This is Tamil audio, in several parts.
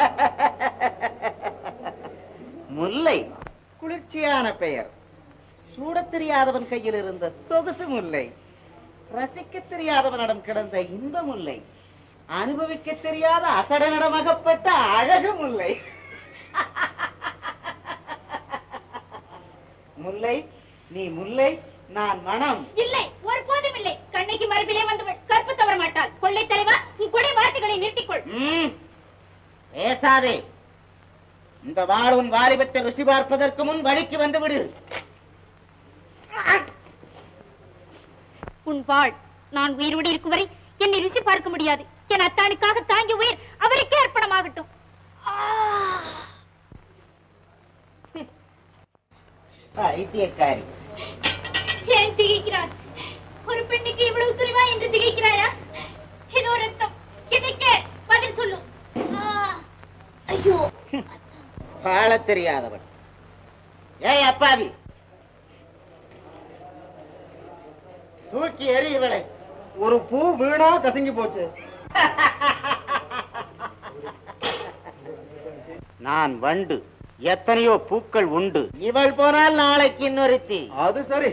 முல்லை குளிர்ச்சியான பெயர் சூடத் தெரியாதவன் கையில் இருந்த சொகுசு முல்லை ரசிக்க தெரியாதவனிடம் கிடந்த இன்ப முல்லை அனுபவிக்க தெரியாத அசடனிடம் அகப்பட்ட அழகு முல்லை முல்லை நீ முல்லை நான் மனம் இல்லை ஒரு போதும் இல்லை கண்ணைக்கு மரபிலே வந்தவள் கற்பு தவற மாட்டாள் கொள்ளை தலைவா உன் கொடை வார்த்தைகளை நிறுத்திக்கொள் ம், பேசாதே இந்த வாழ் உன் வாலிபத்தை ருசி பார்ப்பதற்கு முன் வழிக்கு வந்து விடு உன் வாழ் நான் உயிரோடு இருக்கும் வரை என்னை ருசி பார்க்க முடியாது என் அத்தானுக்காக தாங்கிய உயிர் அவருக்கே அர்ப்பணமாகட்டும் ஆ! ஐத்தியக்காரி ஏன் திகைக்கிறாய் ஒரு பெண்ணுக்கு இவ்வளவு துணிவா என்று திகைக்கிறாயா இதோ ரத்தம் கிடைக்க பதில் சொல்லு ஆ! ஐயோ வாழத் தெரியாதவன் ஏய் அப்பாவி தூக்கி எறி இவளை ஒரு பூ வீணா கசங்கி போச்சு நான் வண்டு எத்தனையோ பூக்கள் உண்டு இவள் போனால் நாளைக்கு இன்னொருத்தி அது சரி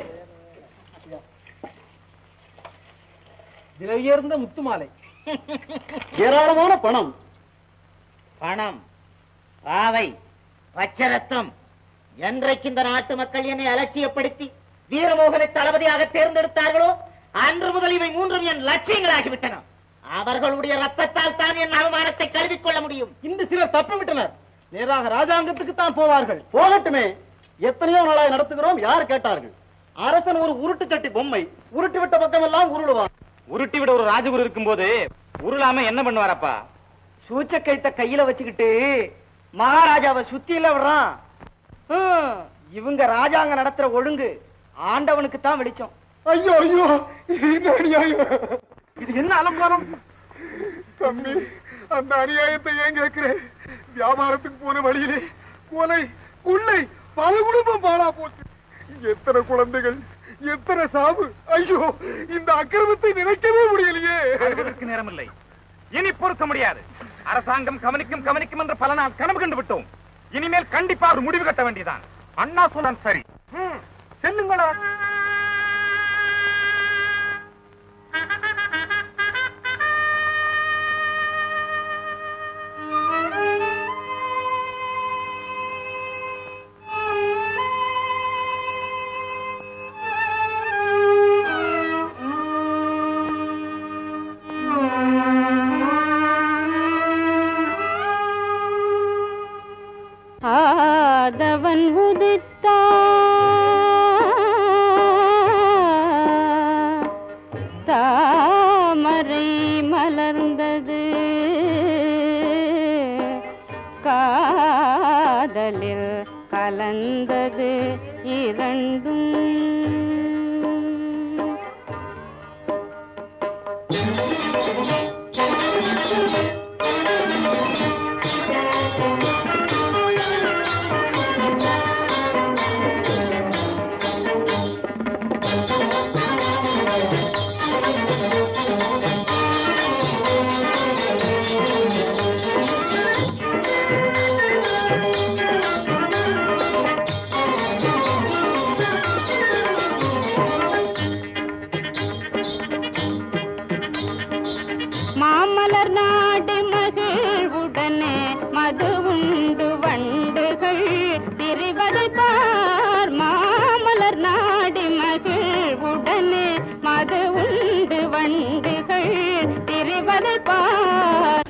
விலை உயர்ந்த முத்து மாலை ஏராளமான பணம் பணம் பாவை பச்சை ரத்தம் என்றைக்கு இந்த நாட்டு மக்கள் என்னை அலட்சியப்படுத்தி வீரமோகனை தளபதியாக தேர்ந்தெடுத்தார்களோ அன்று முதல் இவை மூன்றும் என் லட்சியங்களாகிவிட்டன அவர்களுடைய ரத்தத்தால் தான் என் அவமானத்தை கழுவிக் கொள்ள முடியும் இந்த சிலர் தப்பி விட்டனர் நேராக ராஜாங்கத்துக்கு தான் போவார்கள் போகட்டுமே எத்தனையோ நாளாய் நடத்துகிறோம் யார் கேட்டார்கள் அரசன் ஒரு உருட்டு சட்டி பொம்மை உருட்டி விட்ட பக்கமெல்லாம் உருளுவான் உருட்டி விட ஒரு ராஜகுரு இருக்கும்போது உருளாம என்ன பண்ணுவாரப்பா சூச்ச கைத்த கையில வச்சுக்கிட்டு மகாராஜாவை சுத்தியில விடுறான் ஹம், இவங்க ராஜாங்க நடத்துற ஒழுங்கு ஆண்டவனுக்கு தான் வெளிச்சம் ஐயோ ஐயோ இது அநியாயம் இது என்ன அலங்காரம் தம்பி அந்த அநியாயத்தை ஏன் கேட்கிறேன் வியாபாரத்துக்கு போன வழியிலே கொலை கொள்ளை பல குடும்பம் பாழா போச்சு எத்தனை குழந்தைகள் எத்தனை சாவு ஐயோ இந்த அக்கிரமத்தை நினைக்கவே முடியலையே அழுவதற்கு நேரமில்லை இனி பொறுக்க முடியாது அரசாங்கம் கவனிக்கும் கவனிக்கும் என்று பல நாள் கனவு கண்டு விட்டோம் இனிமேல் கண்டிப்பா ஒரு முடிவு கட்ட வேண்டியதான் அண்ணா சொன்னான் சரி ம், செல்லுங்களா ஆதவன் உதித்தான் தாமரை மலர்ந்தது காதலில் கலந்தது இரண்டும் மாமலர் நாடு மகிழ்வுடனே மது உண்டு வண்டுகள் திரிவதை பார் மாமலர் நாடு மகிழ்வுடனே மது உண்டு வண்டுகள் திரிவதை பார்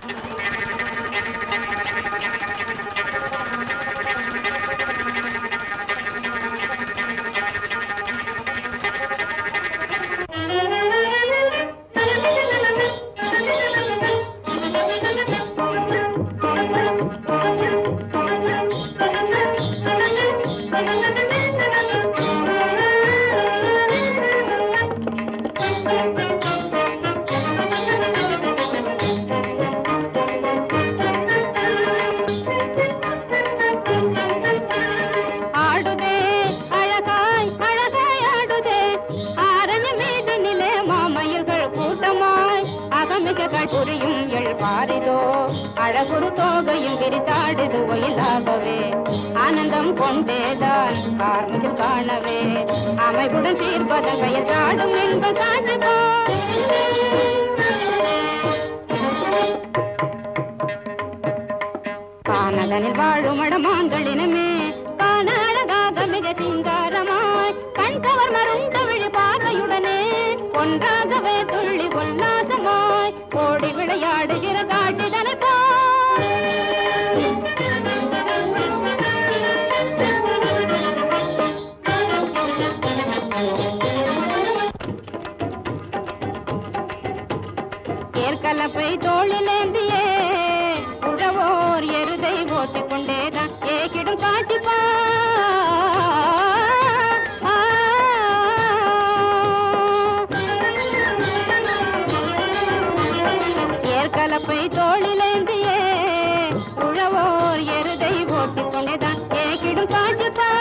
ஆடுதே அழகாய் அழகாய் ஆடுதே ஆரணி மீது நிலே மாமயில்கள் கூட்டமாய் அகமிககள் புரியும் எள் பாரிதோ அழகுரு தோகையும் விரித்தாடுது ஒயிலாகவே ஆனந்தம் கொண்டேதான் கார்முகில் காணவே அமைவுடன் தீர்ப்பதன் பெயர் காடும் என்ப காட்டுகோ கானதனில் வாழும் அடமான்களினுமே காண அழகாக மிக சிங்காரமாய் கண் கவர் மருண்ட விழி பார்வையுடனே ஒன்றாகவே துள்ளி உல்லாசமாய் ஓடி விளையாடுகிற காட்டுதனை ஏற்கலப்பை தோளிலேந்தியே உழவோர் எருதை ஓட்டிக் கொண்டேதான் ஏகிடும் காட்டிப்பா ஏற்கலப்பை தோளிலேந்தியே உழவோர் எருதை ஓட்டிக் கொண்டேதான் ஏகிடும் காட்டிப்பா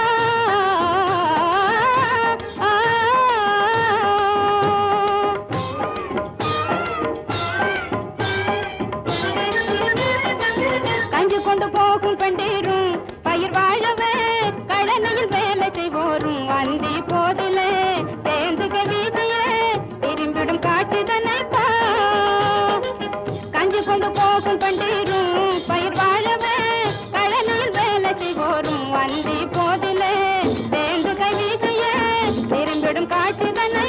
கஞ்சி கொண்டு போகும் பெண்டீரும் பயிர் வாழவே கடனையில் வேலை செய்வோரும் வந்தி போதிலே சேர்ந்து வீசியே திரும்பிடும் காட்டுதனை கஞ்சி கொண்டு போகும் பெண்டீரும் பயிர் வாழவே கடனையில் வேலை செய்வோரும் வந்தி போதிலே சேர்ந்து வீசியே திரும்பிடும் காட்டுதனை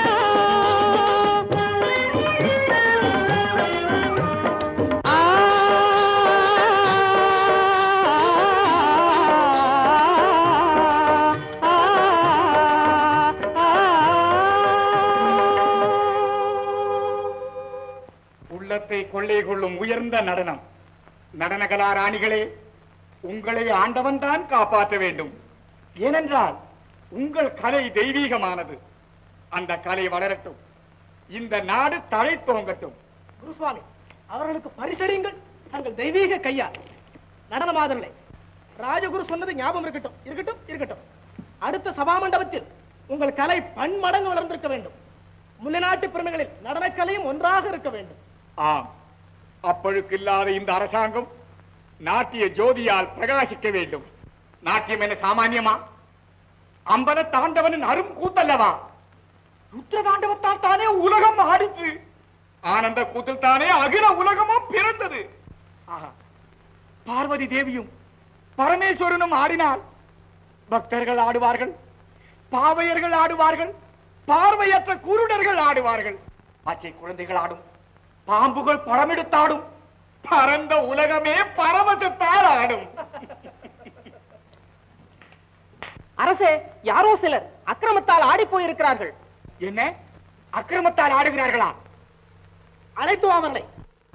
ஆ உள்ளத்தை கொள்ளை கொள்ளும் உயர்ந்த நடனம் நடனகலா ராணிகளே உங்களை ஆண்டவன் தான் காப்பாற்ற வேண்டும் ஏனென்றால் உங்கள் கலை தெய்வீகமானது அந்த கலை வளரட்டும் இந்த நாடு தலை தோங்கட்டும் குருசுவாமி அவர்களுக்கு பரிசளியுங்கள் தங்கள் தெய்வீக கையால் நடன மாதர்களே ராஜகுரு சொன்னது ஞாபகம் இருக்கட்டும் இருக்கட்டும் இருக்கட்டும் அடுத்த சபா மண்டபத்தில் உங்கள் கலை பன்மடங்கு வளர்ந்திருக்க வேண்டும் முல்லைநாட்டு பெருமைகளில் நடனக்கலையும் ஒன்றாக இருக்க வேண்டும் ஆம் அப்பழுக்கில்லாத இந்த அரசாங்கம் நாட்டிய ஜோதியால் பிரகாசிக்க வேண்டும் நாட்டியம் என்ன சாமானியமா அம்பல தாண்டவனின் அரும் கூத்தல்லவா ருத்ர தாண்டவத்தால் தானே உலகம் ஆடிச்சு ஆனந்த கூத்தில் தானே அகில உலகமும் பிறந்தது ஆஹா பார்வதி தேவியும் பரமேஸ்வரனும் ஆடினால் பக்தர்கள் ஆடுவார்கள் பாவையர்கள் ஆடுவார்கள் பார்வையற்ற குருடர்கள் ஆடுவார்கள் பச்சை குழந்தைகள் ஆடும் பாம்புகள் படமெடுத்தாடும் பரந்த உலகமே பரவசத்தால் ஆடும் அரசே யாரோ சிலர் அக்கிரமத்தால் ஆடி போயிருக்கிறார்கள் என்ன அக்கிரமத்தால் ஆடுகிறார்களா அழைத்து வா அவர்களை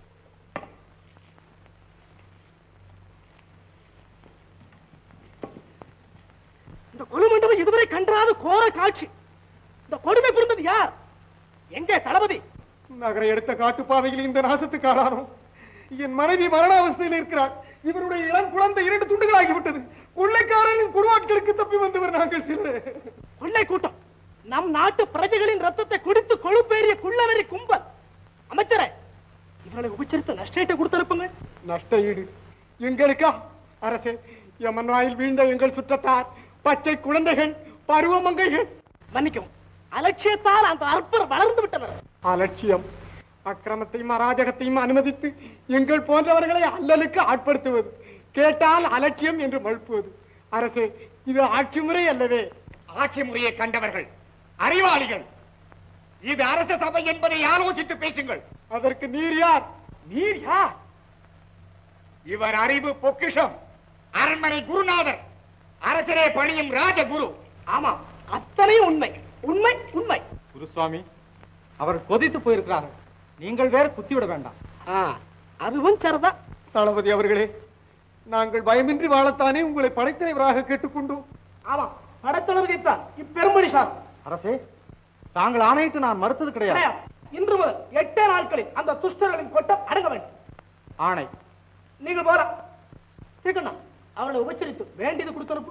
இந்த கொலு மண்டபம் இதுவரை கண்டாத கோர காட்சி இந்த கொடுமை புரிந்தது யார் எங்கே தளபதி நகரை எடுத்த காட்டுப்பாதையில் இந்த நாசத்துக்கு ஆளானோம் என் மனைவி மரணாவஸ்தையில் இருக்கிறார் இவருடைய இளம் குழந்தை இரண்டு துண்டுகளாகிவிட்டது கொள்ளைக்காரனின் குருவாட்களுக்கு தப்பி வந்தவர் நாங்கள் சிலர் கொள்ளை கூட்டம் நம் நாட்டு பிரஜைகளின் ரத்தத்தை குடித்து கொழுப்பேறிய குள்ளவெறி கும்பல் அமைச்சரே இவர்களை உபச்சரித்து நஷ்டத்தை கொடுத்திருப்புங்க நஷ்ட ஈடு எங்களுக்கா அரசே யமன் வாயில் வீழ்ந்த எங்கள் சுற்றத்தார் பச்சை குழந்தைகள் பருவமங்கைகள் மன்னிக்கவும் அலட்சியத்தால் அந்த அற்பர் வளர்ந்து விட்டனர் அலட்சியம் அக்கிரமத்தையும் அராஜகத்தையும் அனுமதித்து எங்கள் போன்றவர்களை அல்லலுக்கு ஆட்படுத்துவது கேட்டால் அலட்சியம் என்று மழுப்புவது அரசே இது ஆட்சி முறை அல்லவே ஆட்சி முறையை கண்டவர்கள் அறிவாளிகள் இது அரச சபை என்பதை ஆலோசித்து பேசுங்கள் அதற்கு நீர் யார் நீர் யார் இவர் அறிவு பொக்கிஷம் அரண்மனை குருநாதர் அரசரே பணியும் ராஜகுரு ஆமா அத்தனையும் உண்மை உண்மை உண்மை குருசுவாமி அவர் கொதித்து போயிருக்கிறார்கள் நீங்கள் வேற குத்திவிட வேண்டாம் ஆ, அதுவும் சரிதான் தளபதி அவர்களே நாங்கள் பயமின்றி வாழத்தானே உங்களை படைத்தலைவராக கேட்டுக்கொண்டோம் ஆமா படத்தளர்கைத்தான் இப்பெருமொழி சார் அரசே தாங்கள் ஆணையிட்டு நான் மறுத்தது கிடையாது கிடையாது. இன்று முதல் எட்டே நாட்களில் அந்த துஷ்டர்களின் கொட்டம் அடங்க வேண்டும் ஆணை நீங்கள் போற சீக்கிரம் அவர்களை உபச்சரித்து வேண்டியது கொடுத்தனுப்பு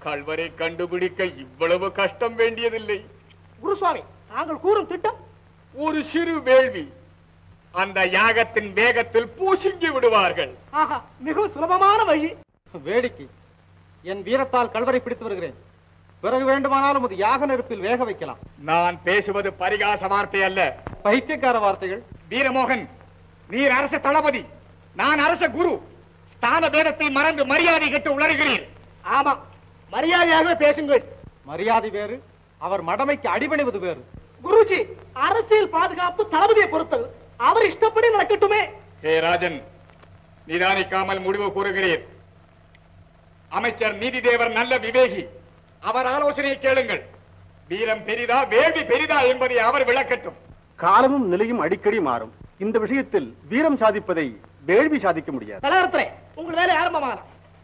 கல்வரை கண்டுபிடிக்க இவ்வளவு கஷ்டம் வேண்டியதில்லை குருசுவாமி தாங்கள் கூறும் திட்டம் ஒரு சிறு வேள்வி அந்த யாகத்தின் வேகத்தில் பூசிங்கி விடுவார்கள் ஆஹா மிகவும் சுலபமான வழி வேடிக்கை என் வீரத்தால் கல்வரை பிடித்து வருகிறேன் பிறகு வேண்டுமானாலும் அது யாக நெருப்பில் வேக வைக்கலாம் நான் பேசுவது பரிகாச வார்த்தை அல்ல பைத்தியக்கார வார்த்தைகள் வீரமோகன் நீர் அரச தளபதி நான் அரச குரு ஸ்தான பேதத்தை மறந்து மரியாதை கட்டு உளறுகிறீர் ஆமா மரியாதையாக பேசுங்கள் மரியாதை வேறு அவர் மடமைக்கு அடிபணிவது வேறு குருஜி அரசியல் பாதுகாப்பு தளபதியை பொறுத்தது அவர் இஷ்டப்படி நடக்கட்டுமே ஹே ராஜன் நிதானிக்காமல் முடிவு கூறுகிறீர் அமைச்சர் நீதிதேவர் நல்ல விவேகி அவர் ஆலோசனையை கேளுங்கள் வீரம் பெரிதா வேள்வி பெரிதா என்பதை அவர் விளக்கட்டும் காலமும் நிலையும் அடிக்கடி மாறும் இந்த விஷயத்தில் வீரம் சாதிப்பதை வேள்வி சாதிக்க முடியாது தலைவரத்திலே உங்கள் வேலை ஆரம்பமான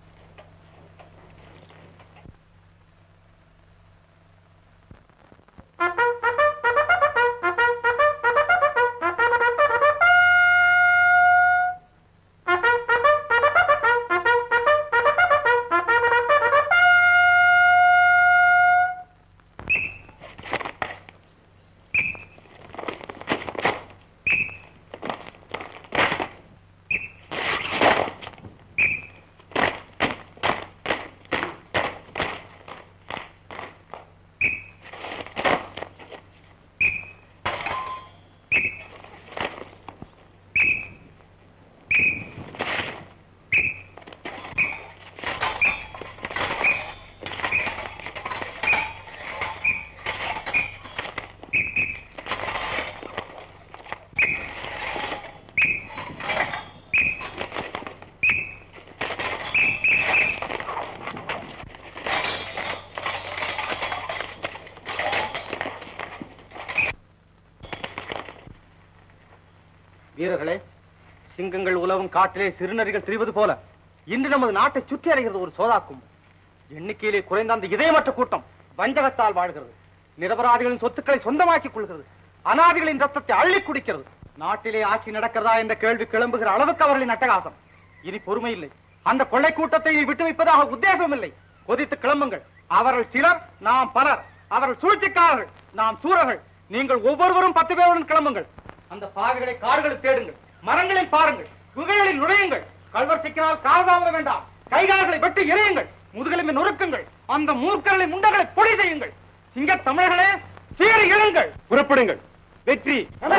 வீரர்களே சிங்கங்கள் உலவும் காட்டிலே சிறுநரிகள் திரிவது போல இன்று நமது நாட்டை சுற்றி அடைகிறது ஒரு சோதாக்கும் எண்ணிக்கையிலே குறைந்த அந்த இதயமற்ற கூட்டம் வஞ்சகத்தால் வாழ்கிறது நிரபராதிகளின் சொத்துக்களை சொந்தமாக்கிக் கொள்கிறது அனாதிகளின் ரத்தத்தை அள்ளி குடிக்கிறது நாட்டிலே ஆட்சி நடக்கிறதா என்ற கேள்வி கிளம்புகிற அளவுக்கு அவர்களின் அட்டகாசம் இனி பொறுமை இல்லை அந்த கொள்ளை கூட்டத்தை இனி விட்டு வைப்பதாக உத்தேசம் இல்லை கொதித்து கிளம்புங்கள் அவர்கள் சிலர் நாம் பலர் அவர்கள் சூழ்ச்சிக்காரர்கள் நாம் சூரர்கள் நீங்கள் ஒவ்வொருவரும் பத்து பேருடன் கிளம்புங்கள் அந்த பாவிகளை காடுகளில் தேடுங்கள் மரங்களில் பாருங்கள் குகைகளில் நுழையுங்கள் கல்வர் சிக்கினால் காலதாமத வேண்டாம் கைகால்களை வெட்டி எறியுங்கள் முதுகெலும்பை நொறுக்குங்கள் அந்த மூர்க்கர்களை முண்டகளை பொடி செய்யுங்கள் சிங்க தமிழர்களே சீறி எழுங்கள் புறப்படுங்கள் வெற்றி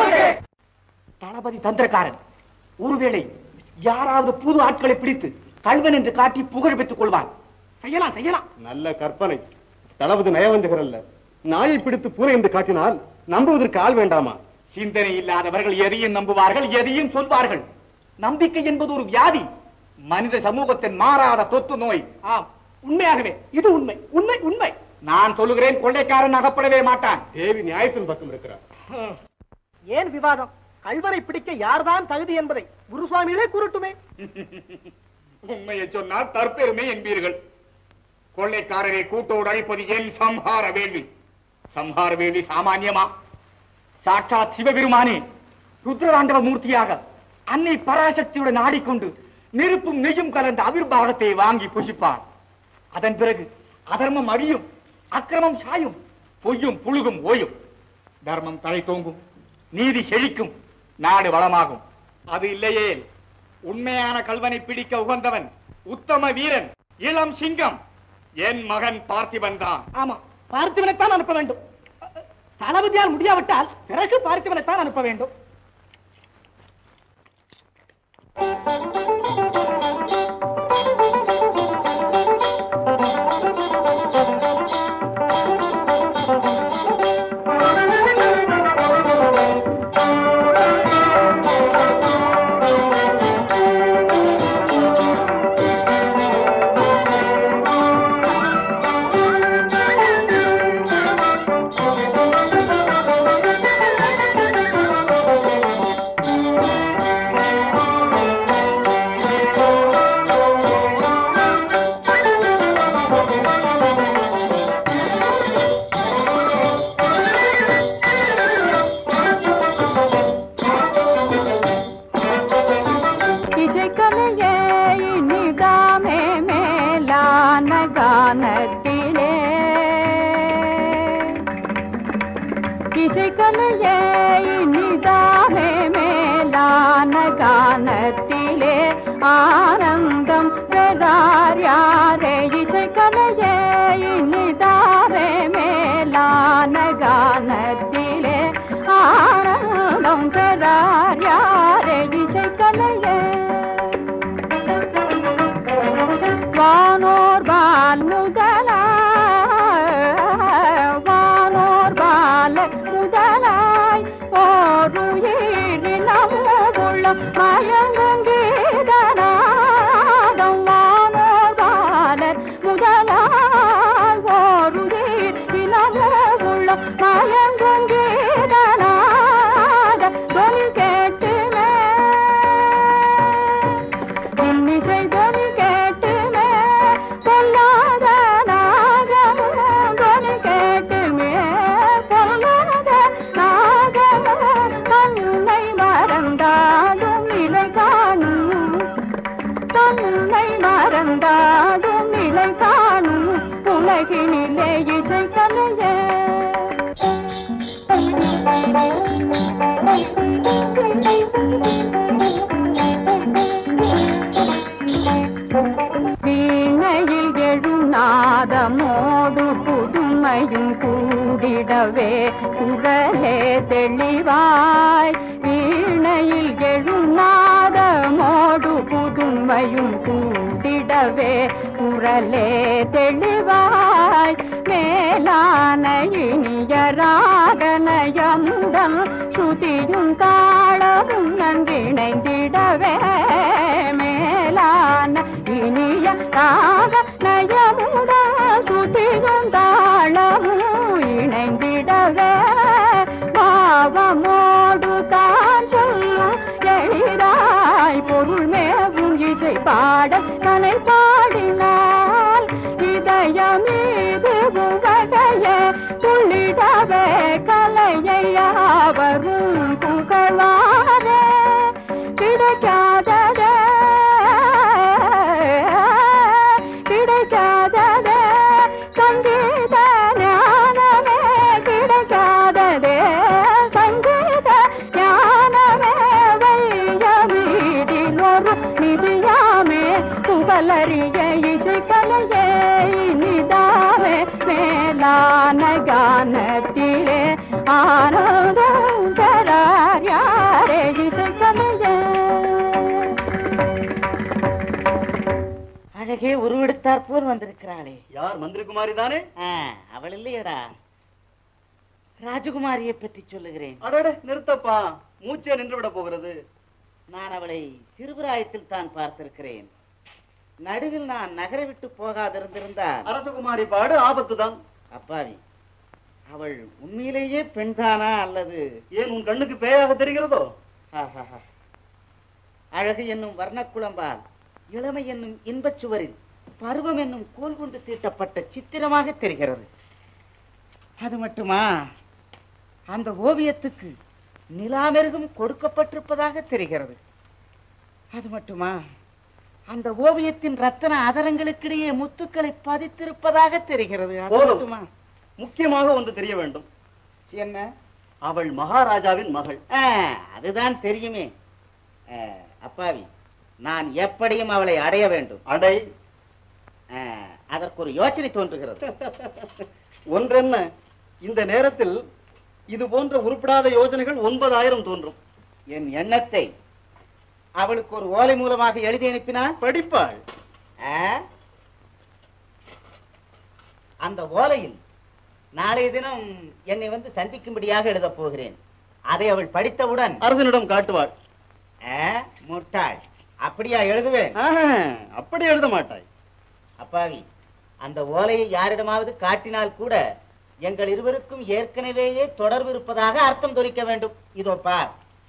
தளபதி தந்திரக்காரன் ஒருவேளை யாராவது புது ஆட்களை பிடித்து கல்வன் என்று காட்டி புகழ் பெற்றுக் கொள்வான் செய்யலாம் செய்யலாம் நல்ல கற்பனை தளபதி நயவஞ்சகர் அல்ல நாயை பிடித்து பூனை என்று காட்டினால் நம்புவதற்கு ஆள் வேண்டாமா சிந்தனை இல்லாதவர்கள் எதையும் நம்புவார்கள் எதையும் சொல்வார்கள் நம்பிக்கை என்பது ஒரு வியாதி மனித சமூகத்தின் மாறாத தொத்து நோய் ஆம் உண்மையாகவே இது உண்மை உண்மை உண்மை நான் சொல்லுகிறேன் கொள்ளைக்காரன் அகப்படவே மாட்டான் தேவி நியாயத்தின் பக்கம் இருக்கிறார் ஏன் விவாதம் கல்வரை பிடிக்க யார்தான் தகுதி என்பதை குருசுவாமிகளே கூறட்டுமே உண்மையை சொன்னால் தற்பெருமை என்பீர்கள் கொள்ளைக்காரரை கூட்டோடு அழைப்பது என் சம்ஹார வேள்வி சம்ஹார வேள்வி சாமானியமா சாட்சாத் சிவபெருமானே ருத்ரதாண்டவ மூர்த்தியாக அன்னை பராசக்தியுடன் ஆடிக்கொண்டு நெருப்பும் நெய்யும் கலந்த அவிர்வாகத்தை வாங்கி புசிப்பான் அதன் பிறகு அதர்மம் அழியும் அக்கிரமம் சாயும் பொய்யும் புழுகும் ஓயும் தர்மம் தலை தோங்கும் நீதி செழிக்கும் நாடு வளமாகும் அது இல்லையே உண்மையான கல்வனை பிடிக்க உகந்தவன் உத்தம வீரன் இளம் சிங்கம் என் மகன் பார்த்திபன் தான் ஆமா பார்த்திபனைத்தான் அனுப்ப வேண்டும் தளபதியால் முடியாவிட்டால் பிறகு பார்த்திபனைத்தான் அனுப்ப வேண்டும் ஆ கானத்திலே ஆனந்தம் பெறார் யாரே இசை கலையே இனிதாரே மேலான கானத்திலே ஆனந்தம் பெறார் யாரே இசை கலையே வானோர் பால் முதலாய் வானோர் பால முதலாய் ஓருயிரினமுள்ள மயங்கீதனாதம் வானோர் பாலர் முதலாய் ஓருயிரினமுள்ள மயங்கீதனாத தொல் கேட்டுமே இன்னிசை தொனி கேட்டுமே பொல்லாத நாகமும் தொனி கேட்டுமே பொல்லாத நாகமும் தன்னை மறந்தாடும் நிலை காணும் தன்னை மறந்தாடும் நிலை காணும் உலகினிலே இசை கலையே வீணையில் எழும் நாதமோடு புதுமையும் கூடிடவே குரலே தெளிவாய் வீணையில் எழும் நாதமோடு புதுமையும் கூடிடவே குரலே தெளிவாய் மேலான இனிய ராகநயமுடன் ஸ்ருதியும் தாளமும் நன்றிணைந்திடவே மேலான இனிய ராக நயமுடன் ஸ்ருதியும் தாளமும் இணைந்திடவே பாவமோடு தான் சொல்லும் எளிதாய் பொருள் மேவும் இசை பாட கலை பாடினால் இதயமீது உவகைய துள்ளிடவே கலையை யாவரும் புகழாரே கிடைக்காததே கிடைக்காததே சங்கீத ஞானமே கிடைக்காததே சங்கீத ஞானமே வையமீதில் ஒரு நிதியாமே புகழறிய இசை கலையே நிதாவே மேலான கானத்திலே ஆனந்தம் தரார் யாரே இசை கலையே அழகே உருவெடுத்தார் போல் வந்திருக்கிறாளே யார் மந்திரகுமாரி தானே ஆ, அவள் இல்லையடா ராஜகுமாரியை பற்றி சொல்லுகிறேன் அடடே நிறுத்தப்பா மூச்சே நின்று விட போகிறது நான் அவளை சிறுபிராயத்தில் தான் பார்த்திருக்கிறேன் நடுவில் நான் நகரை விட்டு போகாதிருந்திருந்தால் அரசகுமாரி பாடு ஆபத்து தான் அப்பாவி அவள் உண்மையிலேயே பெண்தானா அல்லது ஏன் உன் கண்ணுக்கு பேயாக தெரிகிறதோ ஆஹாஹா. அழகு என்னும் வர்ணக்குளம்பால் இளமை என்னும் இன்பச் சுவரில் பருவம் என்னும் கோல் கொண்டு தீட்டப்பட்ட சித்திரமாக தெரிகிறது அது மட்டுமா அந்த ஓவியத்துக்கு நிலாமெருகும் கொடுக்கப்பட்டிருப்பதாக தெரிகிறது அது மட்டுமா அந்த ஓவியத்தின் ரத்தன அதரங்களுக்கிடையே முத்துக்களை பதித்திருப்பதாக தெரிகிறது அது போதும். மட்டுமா முக்கியமாக ஒன்று தெரிய வேண்டும் என்ன அவள் மகாராஜாவின் மகள் ஆ, அதுதான் தெரியுமே ஆ, அப்பாவி நான் எப்படியும் அவளை அடைய வேண்டும் அடை ஆ, அதற்கு ஒரு யோசனை தோன்றுகிறது ஒன்றென்ன இந்த நேரத்தில் இது போன்ற உருப்படாத யோஜனைகள் ஒன்பதாயிரம் தோன்றும் என் எண்ணத்தை அவளுக்கு ஒரு ஓலை மூலமாக எழுதி அனுப்பினான் படிப்பாள் ஆ? அந்த ஓலையில் நாளைய தினம் என்னை வந்து சந்திக்கும்படியாக எழுதப் போகிறேன் அதை அவள் படித்தவுடன் அரசனிடம் காட்டுவாள் ஆ, முட்டாள் அப்படியா எழுதுவேன் ஆஹா, அப்படி எழுத மாட்டாய் அப்பாவி அந்த ஓலையை யாரிடமாவது காட்டினால் கூட எங்கள் இருவருக்கும் ஏற்கனவேயே தொடர்பு இருப்பதாக அர்த்தம் தொரிக்க வேண்டும் இதோ பார்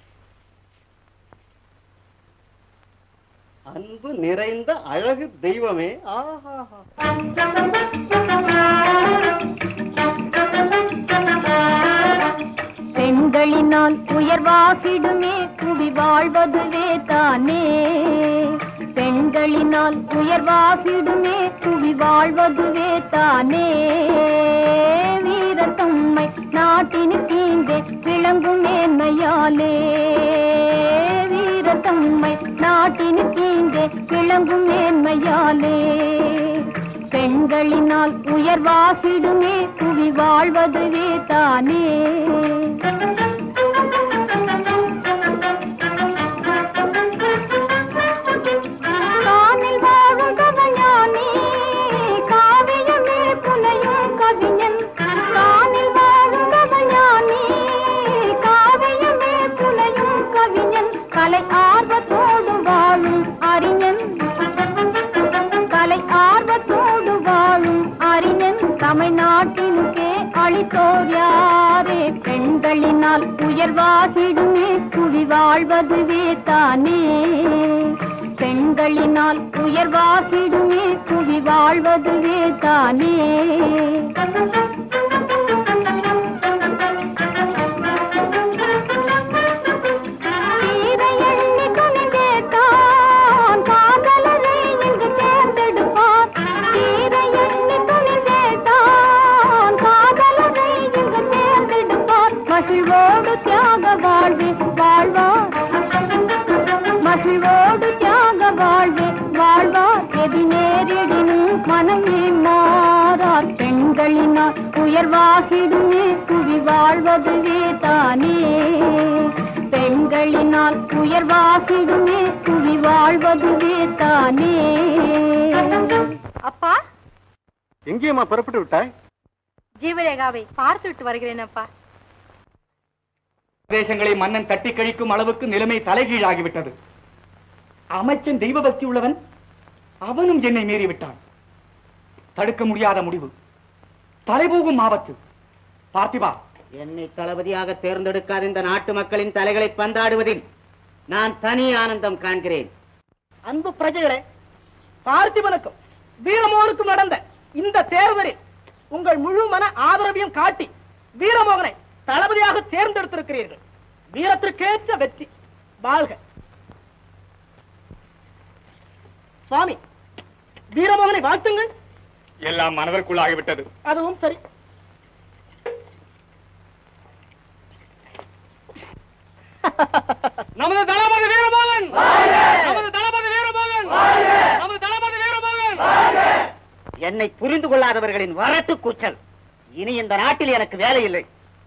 அன்பு நிறைந்த அழகு தெய்வமே ஆஹா பெண்களினால் உயர்வாகிடுமே புவி வாழ்வதுவே தானே பெண்களினால் உயர்வாகிடுமே புவி வாழ்வதுவே தானே வீரத்தம்மை நாட்டினுக்கு இங்கே விளங்கும் மேன்மையாலே வீரத்தம்மை நாட்டினுக்கீந்தே விளங்கும் மேன்மையாலே பெண்களினால் உயர்வாகிடுமே புவி வாழ்வதுவே தானே காணில் வாழும் கவஞானி காவியமே புனையும் கவிஞன் காணில் வாழும் கவஞானி காவியமே புனையும் கவிஞன் கலை ஆர்வத்தோடு வாழும் அறிஞன் கலை ஆர்வத்தோடு வாழும் அறிஞன் தமிழ்நாட்டினுக்கே அளித்தோர் யாரே பெண்களினால் உயர்வாகிடுமே புவி வாழ்வதுவே தானே பெண்களினால் உயர்வாகிடுமே புவி வாழ்வதுவே தானே தீரை எண்ணி துணிந்தே தான் காதலரை இங்கு தேர்ந்தெடுப்பார் தீரை எண்ணி துணிந்தே தான் காதலரை இங்கு தேர்ந்தெடுப்பார் மகிழ்வோடு தியாக வாழ்வே வாழ்வார் மகிழ்வோடு தியாக வாழ்வே வாழ்வார் எதி நேரிடினும் மனமே மாறார் பெண்களினால் உயர்வாகிடுமே புவி வாழ்வதுவே தானே பெண்களினால் உயர்வாகிடுமே புவி வாழ்வதுவே தானே அப்பா எங்கேயம்மா புறப்பட்டு விட்டாய் ஜீவரேகாவை பார்த்து விட்டு வருகிறேன் அப்பா பிரதேசங்களை மன்னன் தட்டி கழிக்கும் அளவுக்கு நிலைமை தலைகீழாகிவிட்டது அமைச்சன் தெய்வ பக்தி உள்ளவன் அவனும் என்னை மீறி விட்டான் தடுக்க முடியாத முடிவு தலைபோகும் ஆபத்து பார்த்திபா என்னை தளபதியாக தேர்ந்தெடுக்காத இந்த நாட்டு மக்களின் தலைகளை பந்தாடுவதில் நான் தனி ஆனந்தம் காண்கிறேன் அன்பு பிரஜைகளே பார்த்திபனுக்கும் வீரமோகனுக்கும் நடந்த இந்த தேர்தலில் உங்கள் முழு மன ஆதரவையும் காட்டி வீரமோகனை தளபதியாக தேர்ந்தெடுத்திருக்கிறீர்கள் வீரத்திற்கேற்ற வெற்றி வாழ்க சுவாமி வீரமோகனை வாழ்த்துங்கள் எல்லாம் மனதிற்குள்ளாகிவிட்டது அதுவும் சரி நமது தளபதி வீரமோகன் நமது தளபதி வீரமோகன் நமது தளபதி வீரமோகன் என்னை புரிந்து கொள்ளாதவர்களின் வரட்டு கூச்சல் இனி இந்த நாட்டில் எனக்கு வேலை இல்லை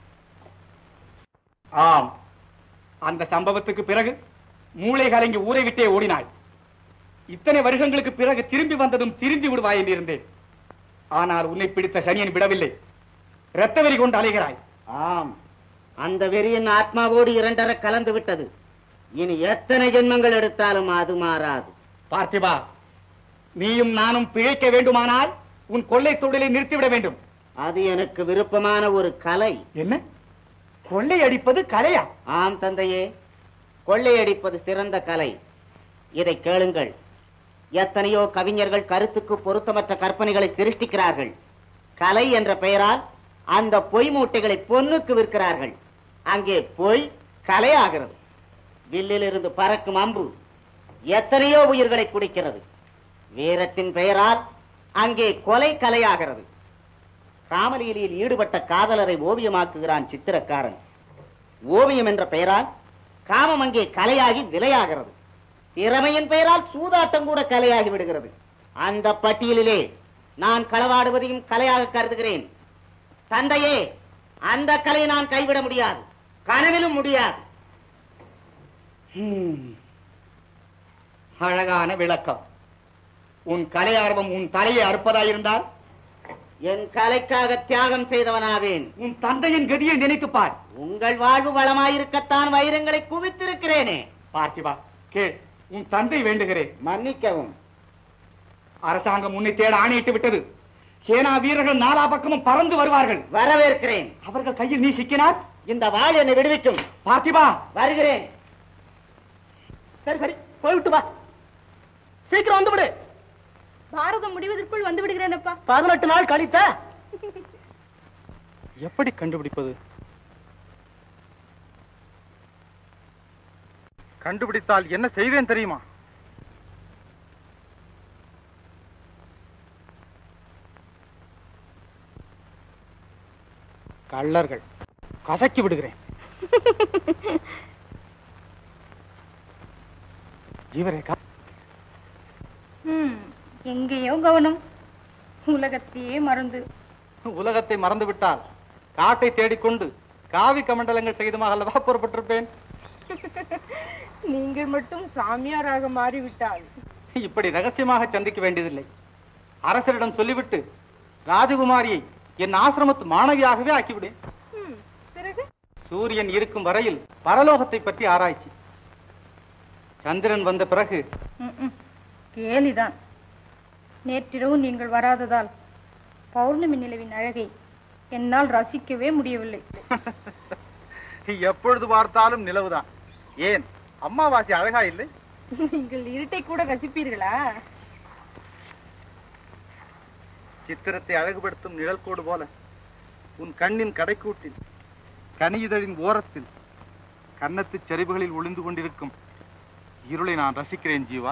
ஆம் அந்த சம்பவத்துக்கு பிறகு மூளை கலங்கி ஊரை விட்டே ஓடினாய் இத்தனை வருஷங்களுக்கு பிறகு திரும்பி வந்ததும் திரும்பி விடுவாய் என்று இருந்தேன் ஆனால் உன்னை பிடித்த சனியன் விடவில்லை இரத்த வெறி கொண்டு அலைகிறாய் ஆம் அந்த வெறியின் ஆத்மாவோடு இரண்டர கலந்து விட்டது இனி எத்தனை ஜென்மங்கள் எடுத்தாலும் அது மாறாது பார்த்திபா நீயும் நானும் பிழைக்க வேண்டுமானால் உன் கொள்ளை தொழிலை நிறுத்திவிட வேண்டும் அது எனக்கு விருப்பமான ஒரு கலை என்ன கொள்ளை அடிப்பது கலையா ஆம் தந்தையே கொள்ளையடிப்பது சிறந்த கலை இதை கேளுங்கள் எத்தனையோ கவிஞர்கள் கருத்துக்கு பொருத்தமற்ற கற்பனைகளை சிருஷ்டிக்கிறார்கள் கலை என்ற பெயரால் அந்த பொய் மூட்டைகளை பொன்னுக்கு விற்கிறார்கள் அங்கே பொய் கலையாகிறது வில்லிலிருந்து பறக்கும் அம்பு எத்தனையோ உயிர்களை குடிக்கிறது வீரத்தின் பெயரால் அங்கே கொலை கலையாகிறது காமலீலியில் ஈடுபட்ட காதலரை ஓவியமாக்குகிறான் சித்திரக்காரன் ஓவியம் என்ற பெயரால் காமம் அங்கே கலையாகி விலையாகிறது திறமையின் பெயரால் சூதாட்டம் கூட கலையாகி விடுகிறது அந்த பட்டியலிலே நான் களவாடுவதையும் கலையாக கருதுகிறேன் தந்தையே அந்த கலையை நான் கைவிட முடியாது கனவிலும் முடியாது ஹம். அழகான விளக்கம் உன் கலை ஆர்வம் உன் தலையை அறுப்பதாயிருந்தால் என் கலைக்காக தியாகம் செய்தவனாவேன் உன் தந்தையின் கதியை நினைத்துப் பார் உங்கள் வாழ்வு வளமாயிருக்கத்தான் வைரங்களை குவித்திருக்கிறேனே பார்த்திபா கேள் உன் தந்தை வேண்டுகிறேன் மன்னிக்கவும் அரசாங்கம் உன்னை தேட ஆணையிட்டு விட்டது சேனா வீரர்கள் நாலா பக்கமும் பறந்து வருவார்கள் வரவேற்கிறேன் அவர்கள் கையில் நீ சிக்கினார் இந்த வாழ் என்னை விடுவிக்கும் பார்த்திபா வருகிறேன் சரி சரி போய்விட்டு வா சீக்கிரம் வந்து விடு பாரதம் முடிவதற்குள் வந்து விடுகிறேன் அப்பா பதினெட்டு நாள் கழித்த எப்படி கண்டுபிடிப்பது கண்டுபிடித்தால் என்ன செய்வேன் தெரியுமா கள்ளர்கள் கசக்கி விடுகிறேன் ஜீவரேகா ம், எங்கேயோ கவனம் உலகத்தையே மறந்து உலகத்தை மறந்து விட்டால் காட்டை தேடிக்கொண்டு காவி கமண்டலங்கள் செய்துமாக அல்லவா புறப்பட்டிருப்பேன் நீங்கள் மட்டும் சாமியாராக மாறிவிட்டால் இப்படி ரகசியமாக சந்திக்க வேண்டியதில்லை அரசரிடம் சொல்லிவிட்டு ராஜகுமாரியை என் ஆசிரமத்து மாணவியாகவே ஆக்கிவிடேன் பிறகு சூரியன் இருக்கும் வரையில் பரலோகத்தை பற்றி ஆராய்ச்சி சந்திரன் வந்த பிறகு ம்ம். கேலிதான் நேற்றிரவு நீங்கள் வராததால் பௌர்ணமி நிலவின் அழகை என்னால் ரசிக்கவே முடியவில்லை எப்பொழுது பார்த்தாலும் நிலவுதான் ஏன் அம்மாவாசி அழகா இல்லை நீங்கள் இருட்டை கூட ரசிப்பீர்களா சித்திரத்தை அழகுபடுத்தும் நிழல் கோடு போல உன் கண்ணின் கடைக்கூட்டில் கனியுதழின் ஓரத்தில் கன்னத்துச் சரிவுகளில் ஒளிந்து கொண்டிருக்கும் இருளை நான் ரசிக்கிறேன் ஜீவா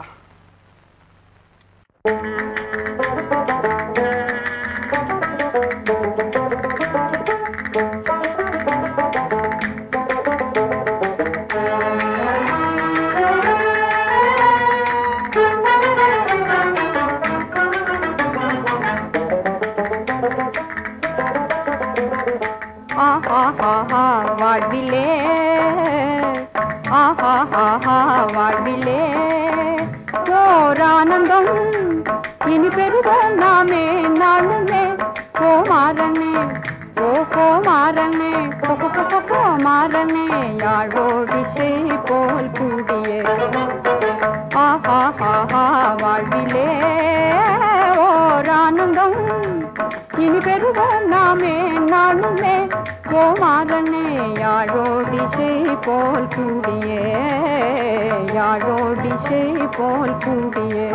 ஆஹா வாழ்விலே ஆஹா வாழ்விலே ஓர் ஆனந்தம் இனி பெறுவோம் நாமே நாளுமே ஓ மாறனே ஓ கோ மாறனே கோ கோ, கோ, கோ, கோ மாறனே யாழோடிசை போல் கூடியே ஆஹா வாழ்விலே ஓர் ஆனந்தம் இனி பெறுவோம் நாமே நாளுமே கோமாரனே யாழோடிசை போல் கூடியே யாழோடிசை போல் கூடியே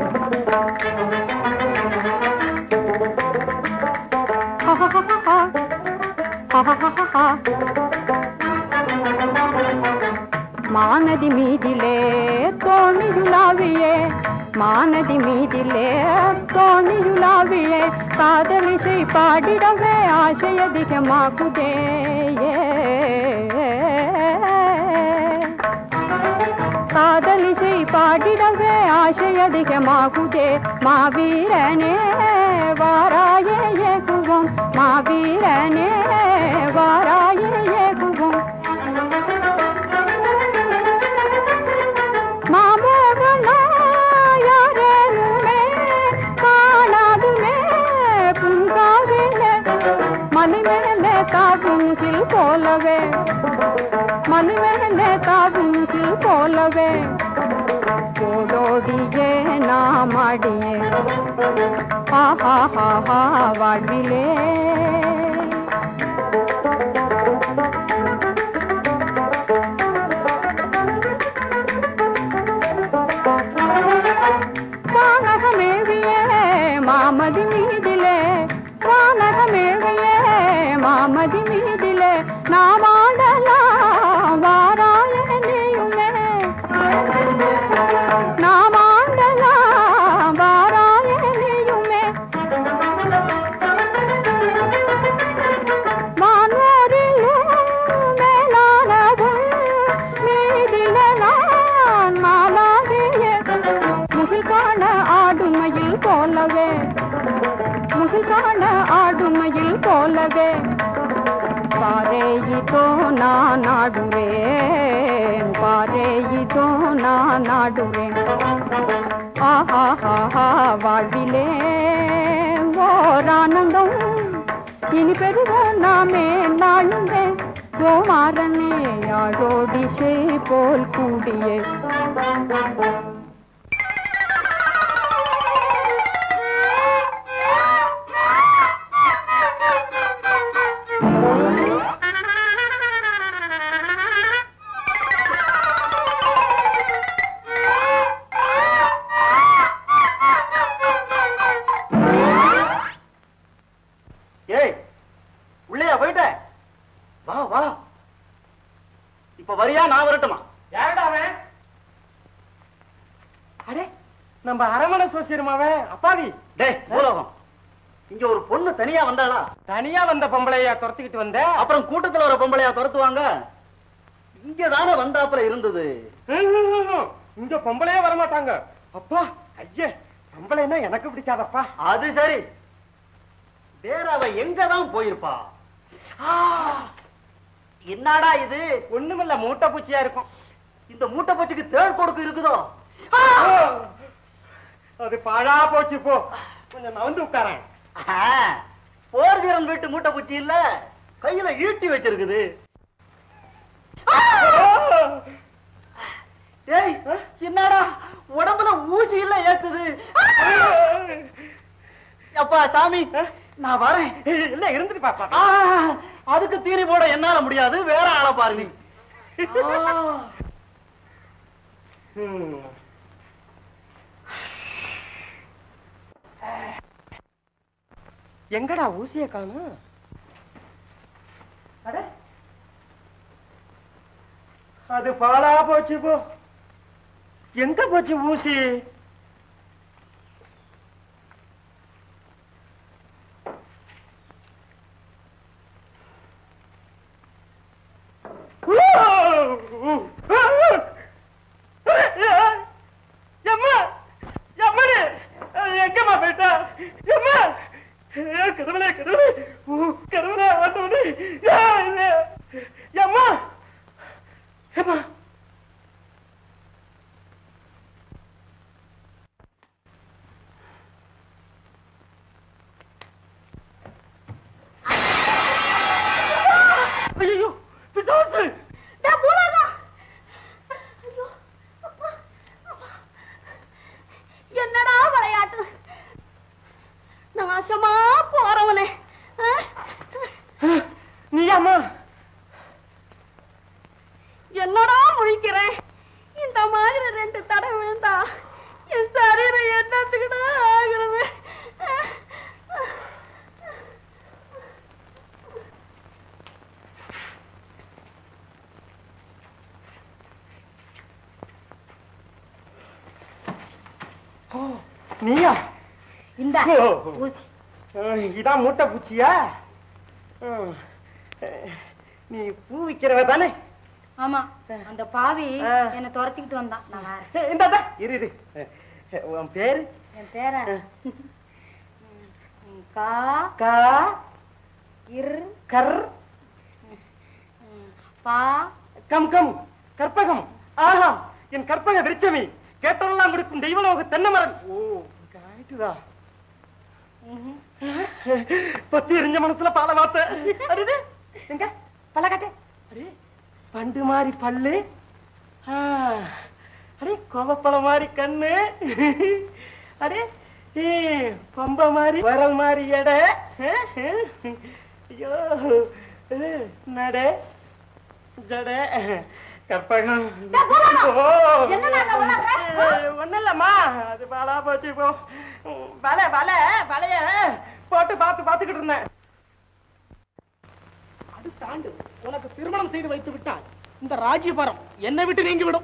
மானதி மீதிலே தோணியுலாவியே மானதி மீதிலே தோணியுலாவியே காதலிசை பாடிடவே ஆசை அதிகமாகுதே காதலிசை பாடிடவே ஆசை அதிகமாகுதே மாவீரனே வாராயே ஏகுவோம் மாவீரனே வாராயே ஏகுவோம் மாமோகனாயாரேனுமே காணாதுமே புங்காவிலே மலிமேலே தாவும் கில் போலவே மலிமேலே தாவும் கில் போலவே ஓடோடியே நாம் அடியே ஆஹா ஹா வாழ்விலே வானகமேவியே மாமதி மீதிலே வானகமேவியே மாமதி மீதிலே நாம் ஆடலாம் வாராய நீயுமே நாம் ஆடலாம் வாராய நீயுமே வானோரிலும் மேலானதும் மீதிலே நான் மாலாகியே முகில் காண ஆடுமையில் போலவே முகில் காண ஆடுமையில் போலவே பாரே இதோ நான் ஆடுவேன் பாரே இதோ நான் ஆடுவேன் ஆஹா ஹா வாழ்விலே ஓர் ஆனந்தம் இனி பெறுவோம் நாமே நாளுமே ஓ மாறனே யாழோடிசை போல் கூடியே ஏய் உள்ளேயா போயிட்ட வா வா இப்ப வரியா நான் வரட்டுமா யாருடா அவன் அடே நம்ம அரமண சோசியருமாவே அப்பாவி டேய் பூலோகம் இங்க ஒரு பொண்ணு தனியா வந்தாளா தனியா வந்த பொம்பளையா துரத்திக்கிட்டு வந்த அப்புறம் கூட்டத்துல ஒரு பொம்பளையா துரத்துவாங்க இங்க தானே வந்தாப்புல இருந்தது இங்க பொம்பளையே வரமாட்டாங்க அப்பா ஐயே பொம்பளைன்னா எனக்கு பிடிக்காதப்பா அது சரி வேற அவ எங்கதான் போயிருப்பா ஆ, என்னடா இது ஒண்ணுமில்ல மூட்டை பூச்சியா இருக்கும் இந்த மூட்டை பூச்சிக்கு தேள் கொடுக்கு இருக்குதோ ஆ! அது பாழா போச்சு போ கொஞ்சம் நவந்து உட்காரேன் ஆ, போர் வீரன் வீட்டு மூட்டை பூச்சி இல்ல கையில ஈட்டி வச்சிருக்குது ஆ! ஏய் என்னடா உடம்புல ஊசி இல்ல ஏத்துது அப்பா சாமி நான் வரேன் இல்ல இருந்துட்டு பாப்பா ஆ, அதுக்கு தீனி போட என்னால முடியாது வேற ஆளை பாரு நீ ஆ. ம். எங்கடா ஊசிய காணும் அது பாலா போச்சு போ எங்க போச்சு ஊசி எம்மா எம்மனே எங்கம்மா போயிட்டா எம்மா கடவுளே கடவுளே ஊ, கடவுளே ஆண்டவனே யா, இல்ல. எம்மா எம்மா ஐயோ பிசாசு நான் பூமாதா. ஐயோ, அப்பா, அப்பா. என்னடா விளையாட்டு நாசமா போறவனே ஆ? நீ அம்மா என்னடா முழிக்கிறேன் இந்த மாதிரி ரெண்டு தடவை விழுந்தா என் சரீரம் என்னத்துக்குடா ஆகுறது நீயா இந்த ஓ. ஊசி அஹ், இதான் மூட்டை பூச்சியா அஹ், அஹ், நீ பூ விக்கிறவ தானே ஆமா அந்த பாவி ஆ. என்ன துரத்திக்கிட்டு வந்தான் நான் வரேன் இந்த இரு இரு அஹ், உன் பேரு என் பேர கா கா இர் கர் பா கம் கம் கற்பகம் ஆஹா என் கற்பக விருச்சமி கேட்டதெல்லாம் கொடுக்கும் தெய்வலோக தென்னமரன் ஓ ஆயிட்டுதா பத்தி எரிஞ்ச மனசுல பால வாத்த அடடே, எங்க பல்ல காட்டு அடே பண்டு மாதிரி பல்லு ஆ, அடே கோவப்பழம் மாதிரி கண்ணு அடே ஏ பம்ப மாதிரி வரல் மாதிரி எடை ஐயோ இது, நட ஜட கற்பகம் ஓ என்னடா அங்க உலர்ற? ஒண்ணு இல்லம்மா அது பாலா போச்சு போ வலை வலை வலைய போட்டு பார்த்து பார்த்துக்கிட்டு இருந்தேன் அடுத்த ஆண்டு உனக்கு திருமணம் செய்து வைத்து விட்டால் இந்த ராஜ்யபாரம் என்னை விட்டு நீங்கிவிடும்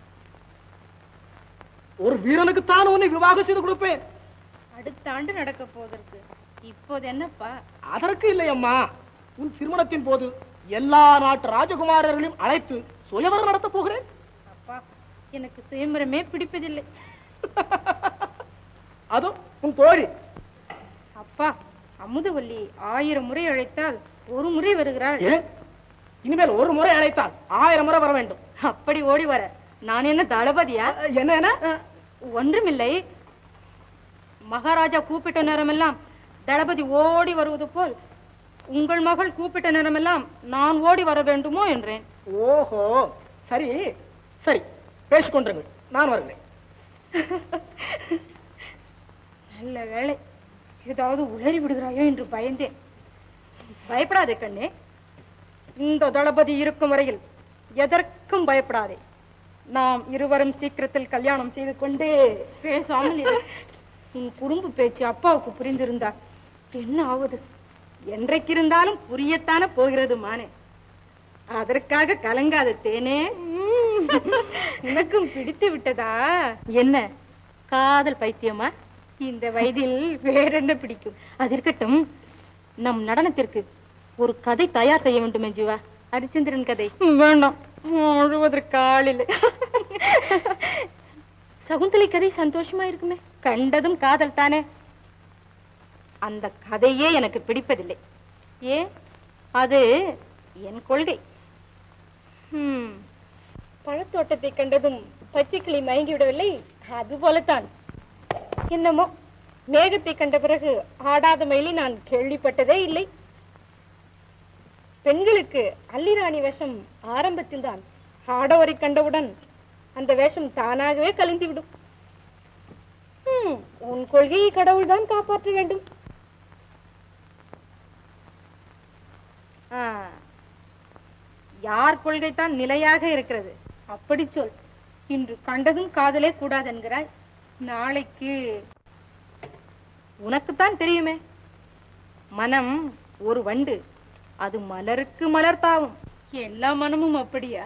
ஒரு வீரனுக்குத்தான் உன்னை விவாகம் செய்து கொடுப்பேன் அடுத்த ஆண்டு நடக்க போகிறது இப்போது என்னப்பா அதற்கு இல்லையம்மா உன் திருமணத்தின் போது எல்லா நாட்டு ராஜகுமாரர்களையும் அழைத்து சுயவரம் நடத்த போகிறேன் அப்பா எனக்கு சுயம்பரமே பிடிப்பதில்லை அதுவும் உன் தோழி அப்பா அமுதவல்லி ஆயிரம் முறை அழைத்தால் ஒரு முறை வருகிறாள் ஏன் இனிமேல் ஒரு முறை அழைத்தால் ஆயிரம் முறை வர வேண்டும் அப்படி ஓடி வர நான் என்ன தளபதியா என்ன என்ன ஒன்றுமில்லை மகாராஜா கூப்பிட்ட நேரமெல்லாம் தளபதி ஓடி வருவது போல் உங்கள் மகள் கூப்பிட்ட நேரமெல்லாம் நான் ஓடி வர வேண்டுமோ என்றேன் ஓஹோ சரி சரி பேசிக்கொண்டிருங்கள் நான் வருகிறேன் நல்ல வேளை ஏதாவது உளறி விடுகிறாயோ என்று பயந்தேன் பயப்படாதே கண்ணே இந்த தளபதி இருக்கும் வரையில் எதற்கும் பயப்படாதே நாம் இருவரும் சீக்கிரத்தில் கல்யாணம் செய்து கொண்டே பேசாமல் இரு. உன் குறும்பு பேச்சு அப்பாவுக்கு புரிந்திருந்தா என்ன ஆவது என்றைக்கு இருந்தாலும் புரியத்தானே போகிறது மானே அதற்காக கலங்காத தேனே உனக்கும் பிடித்து விட்டதா என்ன காதல் பைத்தியமா இந்த வயதில் வேற என்ன பிடிக்கும் அது இருக்கட்டும் நம் நடனத்திற்கு ஒரு கதை தயார் செய்ய வேண்டுமே ஜீவா ஹரிச்சந்திரன் கதை வேண்டாம் முழுவதற்கு ஆள் இல்லை சகுந்தலை கதை சந்தோஷமா இருக்குமே கண்டதும் காதல் தானே அந்த கதையே எனக்கு பிடிப்பதில்லை ஏன் அது என் கொள்கை ஹம், பழத்தோட்டத்தை கண்டதும் பச்சைக்கிளி மயங்கி விடவில்லை அது போலத்தான் என்னமோ மேகத்தை கண்ட பிறகு ஆடாத மயிலை நான் கேள்விப்பட்டதே இல்லை பெண்களுக்கு அல்லிராணி வேஷம் ஆரம்பத்தில் தான் ஆடவரை கண்டவுடன் அந்த வேஷம் தானாகவே கலைந்துவிடும் ஹம், உன் கொள்கையை கடவுள்தான் காப்பாற்ற வேண்டும் ஆ, யார் கொள்கை தான் நிலையாக இருக்கிறது அப்படி சொல் இன்று கண்டதும் காதலே கூடாது என்கிறாய் நாளைக்கு உனக்குத்தான் தெரியுமே மனம் ஒரு வண்டு அது மலருக்கு மலர் தாவும் எல்லா மனமும் அப்படியா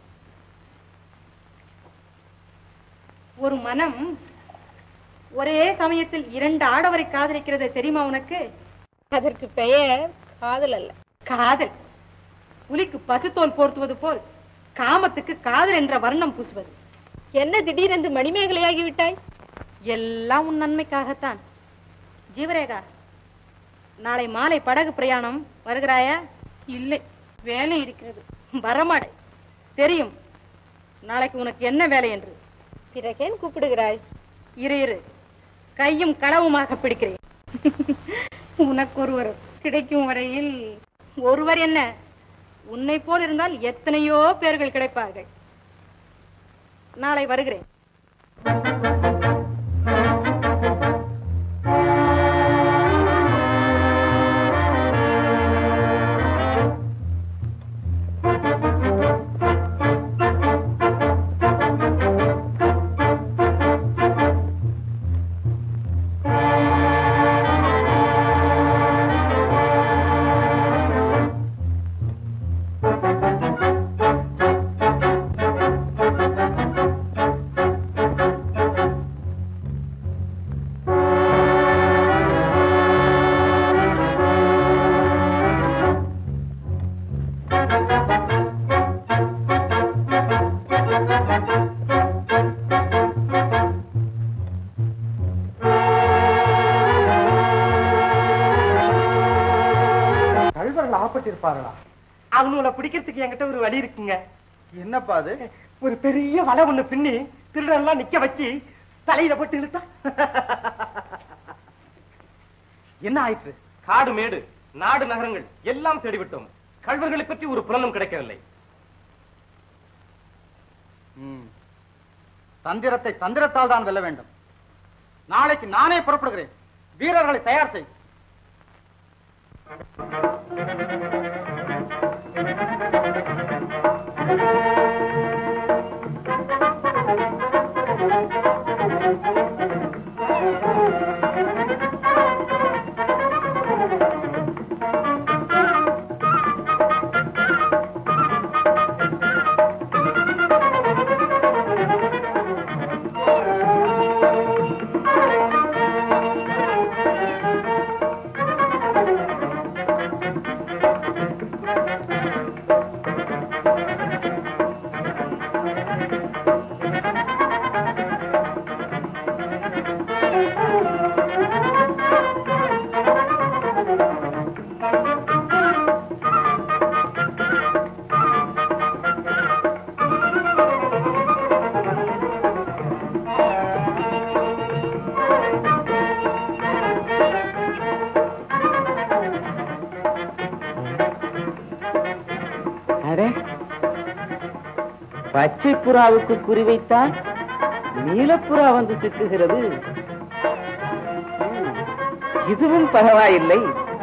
ஒரு மனம் ஒரே சமயத்தில் இரண்டு ஆடவரை காதலிக்கிறது தெரியுமா உனக்கு அதற்கு பெயர் காதல் அல்ல காதல் புலிக்கு பசுத்தோல் போர்த்துவது போல் காமத்துக்கு காதல் என்ற வர்ணம் பூசுவது என்ன திடீரென்று மணிமேகலையாகி விட்டாய் எல்லாம் உன் நன்மைக்காகத்தான் ஜீவரேகா நாளை மாலை படகு பிரயாணம் வருகிறாயா இல்லை வேலை இருக்கிறது வரமாடை தெரியும் நாளைக்கு உனக்கு என்ன வேலை என்று பிறகேன் கூப்பிடுகிறாய் இரு இரு கையும் களவுமாக பிடிக்கிறேன் உனக்கு ஒருவர் கிடைக்கும் வரையில் ஒருவர் என்ன உன்னை போல் இருந்தால் எத்தனையோ பேர்கள் கிடைப்பார்கள் நாளை வருகிறேன் கல்வர்கள் ஆப்பட்டிருப்பார்களா அவனுங்களை பிடிக்கிறதுக்கு என்கிட்ட ஒரு வழி இருக்குங்க என்னப்பா அது ஒரு பெரிய வலை ஒண்ணு பின்னி திருடெல்லாம் நிக்க வச்சு தலையில போட்டு இழுத்தா என்ன ஆயிற்று காடு மேடு நாடு நகரங்கள் எல்லாம் தேடிவிட்டோம் கல்வர்களை பற்றி ஒரு புலனும் கிடைக்கவில்லை ம். தந்திரத்தை தந்திரத்தால் தான் வெல்ல வேண்டும் நாளைக்கு நானே புறப்படுகிறேன் வீரர்களை தயார் செய் அடே பச்சை புறாவுக்கு குறிவைத்தால் நீலப்புறா வந்து சிக்குகிறது ம், இதுவும் பரவாயில்லை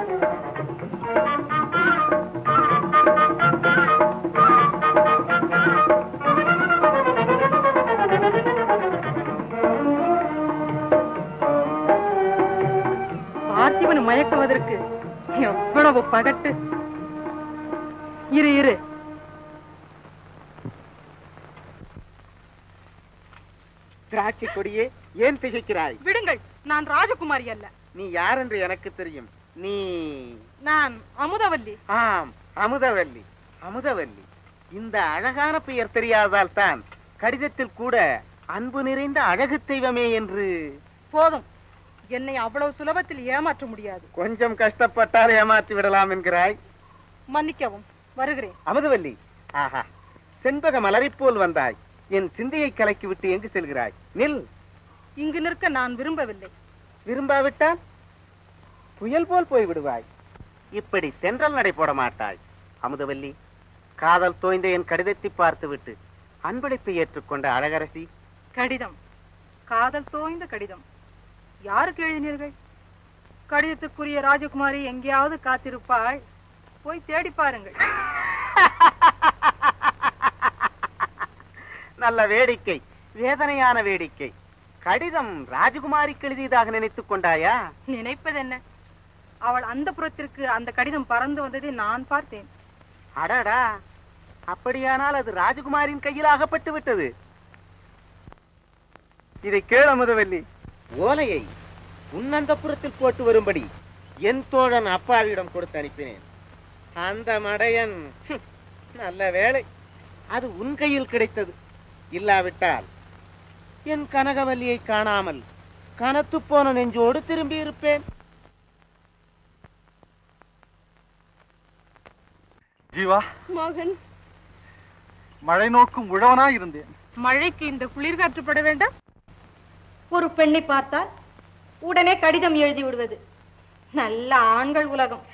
பார்த்திபன் மயக்குவதற்கு எவ்வளவு பகட்டு இரு இரு திராட்சை கொடியே ஏன் திகைக்கிறாய் விடுங்கள் நான் ராஜகுமாரி அல்ல நீ யார் என்று எனக்கு தெரியும் நீ நான் அமுதவல்லி ஆம் அமுதவல்லி அமுதவல்லி இந்த அழகான பெயர் தெரியாதால் தான் கடிதத்தில் கூட அன்பு நிறைந்த அழகு தெய்வமே என்று போதும் என்னை அவ்வளவு சுலபத்தில் ஏமாற்ற முடியாது கொஞ்சம் கஷ்டப்பட்டால் ஏமாற்றி விடலாம் என்கிறாய் மன்னிக்கவும் வருகிறேன் அமுதவல்லி ஆஹா செண்பக மலரைப் போல் வந்தாய் என் சிந்தையை கலக்கி விட்டு எங்கு செல்கிறாய் நில் இங்கு நிற்க நான் விரும்பவில்லை விரும்பாவிட்டால் புயல் போல் போய் விடுவாய் இப்படி தென்றல் நடை போட மாட்டாய் அமுதவல்லி காதல் தோய்ந்த என் கடிதத்தை பார்த்துவிட்டு அன்பளிப்பை ஏற்றுக்கொண்ட அழகரசி கடிதம் காதல் தோய்ந்த கடிதம் யாருக்கு எழுதினீர்கள் கடிதத்துக்குரிய ராஜகுமாரி எங்கேயாவது காத்திருப்பாள் போய் தேடி பாருங்கள் நல்ல வேடிக்கை வேதனையான வேடிக்கை கடிதம் ராஜகுமாரிக்கு எழுதியதாக நினைத்துக் கொண்டாயா நினைப்பதென்ன அவள் அந்த புறத்திற்கு அந்த கடிதம் பறந்து வந்ததை நான் பார்த்தேன் அடடா அப்படியானால் அது ராஜகுமாரின் கையில் அகப்பட்டு விட்டது இதை கேள முதவல்லி ஓலையை உன்னந்தபுரத்தில் போட்டு வரும்படி என் தோழன் அப்பாவிடம் கொடுத்து அனுப்பினேன் அந்த மடையன் ஹம், நல்ல வேளை அது உன் கையில் கிடைத்தது இல்லாவிட்டால் என் கனகவல்லியை காணாமல் கனத்து போன நெஞ்சோடு திரும்பி இருப்பேன் ஜீவா மோகன் மழை நோக்கும் உழவனாய் இருந்தேன் மழைக்கு இந்த குளிர் காற்றுப்பட வேண்டாம் ஒரு பெண்ணை பார்த்தால் உடனே கடிதம் எழுதி விடுவது நல்ல ஆண்கள் உலகம்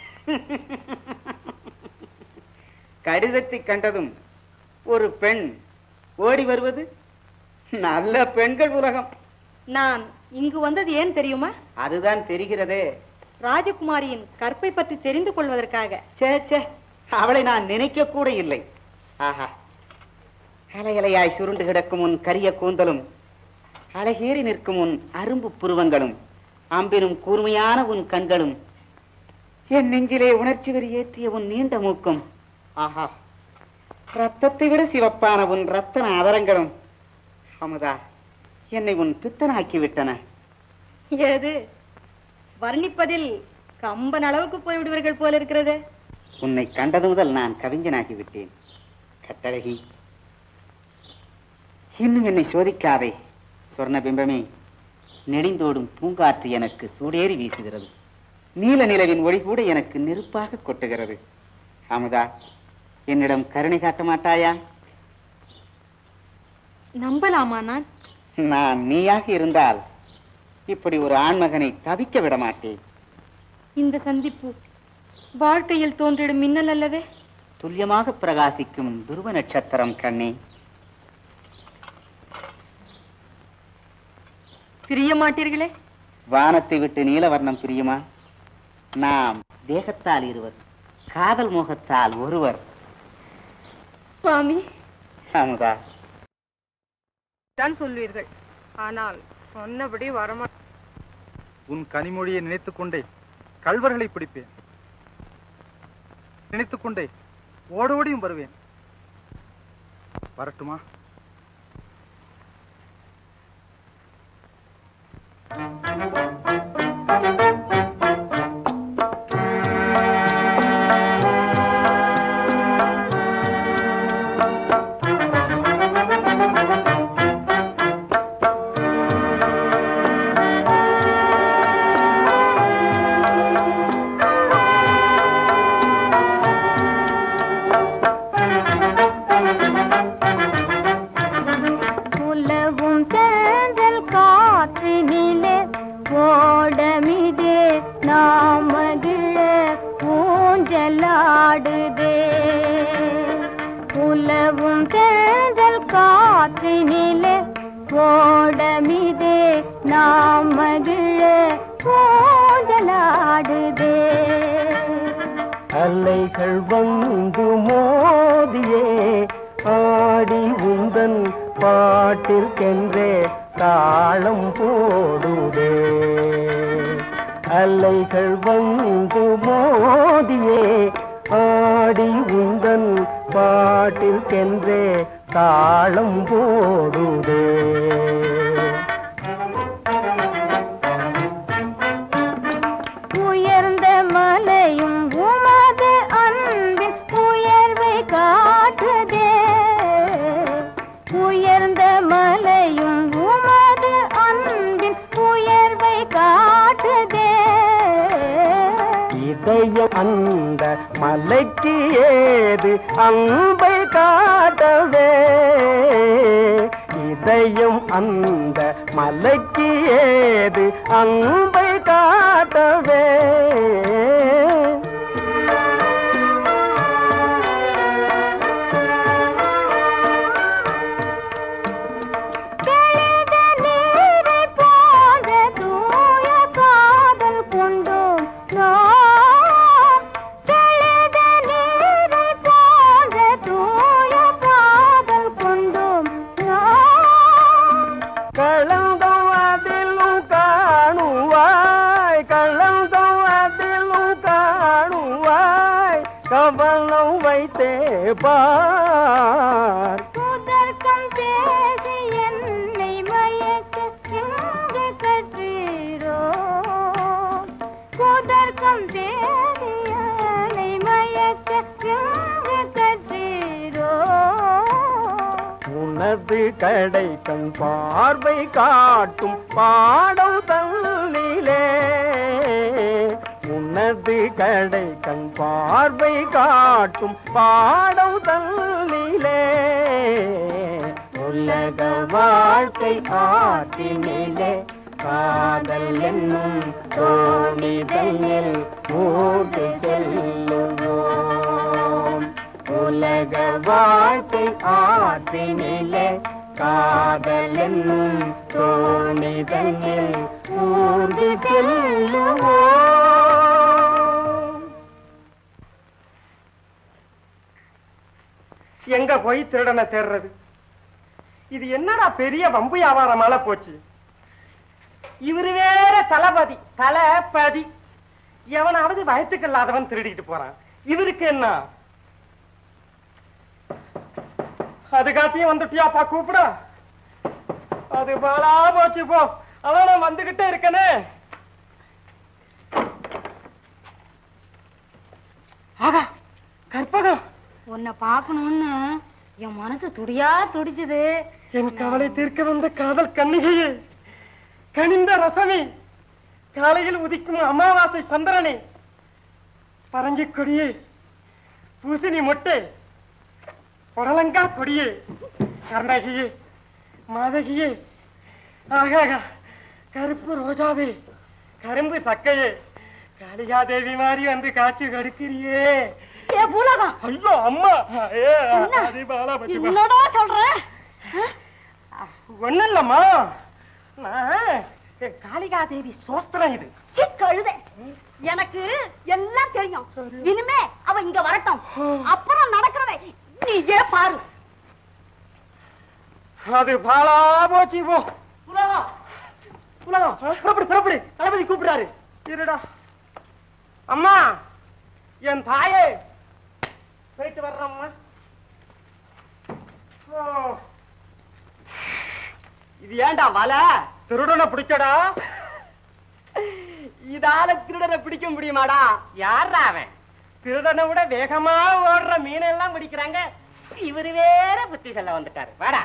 கடிதத்தை கண்டதும் ஒரு பெண் ஓடி வருவது நல்ல பெண்கள் உலகம் நான் இங்கு வந்தது ஏன் தெரியுமா அதுதான் தெரிகிறதே ராஜகுமாரியின் கற்பை பற்றி தெரிந்து கொள்வதற்காக சே சே அவளை நான் நினைக்க கூட இல்லை ஆஹா அலையலையாய் சுருண்டு கிடக்கும் உன் கரிய கூந்தலும் அழகேறி நிற்கும் உன் அரும்பு புருவங்களும் அம்பினும் கூர்மையான உன் கண்களும் என் நெஞ்சிலே உணர்ச்சி வெறி ஏற்றிய உன் நீண்ட மூக்கும் ஆஹா ரத்தத்தை விட சிவப்பான உன் ரத்தன அதரங்களும் அமுதா என்னை உன் பித்தனாக்கி விட்டன ஏது வர்ணிப்பதில் கம்பன் அளவுக்கு போய்விடுவீர்கள் போல இருக்கிறது உன்னை கண்டது முதல் நான் கவிஞனாகி விட்டேன் கட்டழகி இன்னும் என்னை சோதிக்காதே சொர்ண பிம்பமே நெடிந்தோடும் பூங்காற்று எனக்கு சூடேறி வீசுகிறது நீல நிலவின் ஒளி கூட எனக்கு நெருப்பாக கொட்டுகிறது அமுதா என்னிடம் கருணை காட்ட மாட்டாயா நம்பலாமா நான் நான் நீயாக இருந்தால் இப்படி ஒரு ஆண்மகனை தவிக்க விட மாட்டேன் இந்த சந்திப்பு வாழ்க்கையில் தோன்றிடும் மின்னல் அல்லவே துல்லியமாக பிரகாசிக்கும் துருவ நட்சத்திரம் கண்ணே பிரிய மாட்டீர்களே வானத்தை விட்டு நீலவர்ணம் பிரியுமா நாம் தேகத்தால் இருவர் காதல் மோகத்தால் ஒருவர் சுவாமி அமுதா தான் சொல்வீர்கள் ஆனால் சொன்னபடி வரமா உன் கனிமொழியை நினைத்துக் கொண்டே கள்வர்களை பிடிப்பேன் நினைத்துக் கொண்டே ஓடோடியும் வருவேன் வரட்டுமா உலவும் தேர்தல் காற்றினிலே ஓடமிதே நாம் மகிழ ஊஞ்சலாடுதே உலவும் தேர்தல் காற்றினிலே ஓடமிதே நாம் மகிழ ஊஞ்சலாடுதே அலைகள் வந்து மோதியே ஆடி உந்தன் பாட்டிற்கென்றே தாளம் போடுதே அலைகள் வந்து மோதியே ஆடி உந்தன் பாட்டிற்கென்றே தாளம் போடுதே உயர்ந்த மலையும் உமது அன்பின் உயர்வை காட்டுதே உயர்ந்த மலையும் மலைக்கு ஏது அன்பை காட்டவே இதயம் அந்த மலைக்கு ஏது அன்பை காட்டவே தெளிந்த நீரை போன்ற தூய காதல் கொண்டோம் நாம். தெளிந்த நீரை போன்ற தூய காதல் கொண்டோம் நாம். களந்தம் அதிலும் காணுவாய் களந்தம் அதிலும் காணுவாய் கவனம் வைத்தே பார் குதர்க்கம் பேசி என்னை மயக்க எங்கு கற்றீரோ குதர்க்கம் பேசி என்னை மயக்க எங்கு கற்றீரோ உனது கடை கண் பார்வை காட்டும் பாடம் தன்னிலே உனது கடை கண் பார்வை காட்டும் பாடம் தன்னிலே உலக வாழ்க்கை ஆற்றினிலே காதல் என்னும் தோணிதனில் மூட்டு செல்லுவோம் உலக வாழ்க்கை ஆற்றினிலே காதல் என்னும் தோணிதனில் ஊர்ந்து செல்லுவோம் எங்க போய் திருடனை தேடுறது இது என்னடா பெரிய வம்பு வியாபாரமால போச்சு இவரு வேற தளபதி தளபதி எவனாவது வயத்துக்கு இல்லாதவன் திருடிட்டு போறான் இவருக்கு என்ன அதுக்காத்தையும் வந்துட்டியாப்பா கூப்பிட அது பாலா போச்சு போ அதான் நான் வந்துகிட்டே இருக்கனே ஆகா கற்பகம் உன்னை பார்க்கணும்னு என் மனசு துடியா துடிச்சது என் கவலை தீர்க்க வந்த காதல் கன்னிகையே கனிந்த ரசமே காலையில் உதிக்கும் அமாவாசை சந்திரனே பரங்கி கொடியே பூசணி மொட்டை புடலங்கா கொடியே கர்ணகியே மாதகியே ஆகாகா கருப்பு ரோஜாவே கரும்பு சக்கையே காளிகாதேவி மாதிரி வந்து காட்சி கடுக்கிறியே ஏ பூலகம் ஐயோ அம்மா ஏ, அது பாலா பத்தி பா. என்னடா சொல்ற ஒண்ணும் இல்லம்மா நான் என் காளிகா தேவி சோஸ்திரம் இது சீ, கழுதை எனக்கு எல்லாம் தெரியும் இனிமே அவ இங்க வரட்டும் அப்புறம் நடக்கிறதை நீ ஏன் பாரு அது பாலா போச்சு போ உலகம் உலகம் புறப்படு புறப்படு தளபதி கூப்பிடாரு இருடா அம்மா என் தாயே போயிட்டு வர்றம்மா ஓ. இது ஏன்டா வலை திருடனை பிடிக்கடா இதால திருடனை பிடிக்க முடியுமாடா யாரா அவன் திருடனை விட வேகமா ஓடுற மீனெல்லாம் பிடிக்கிறாங்க இவரு வேற புத்தி சொல்ல வந்துட்டாரு வாடா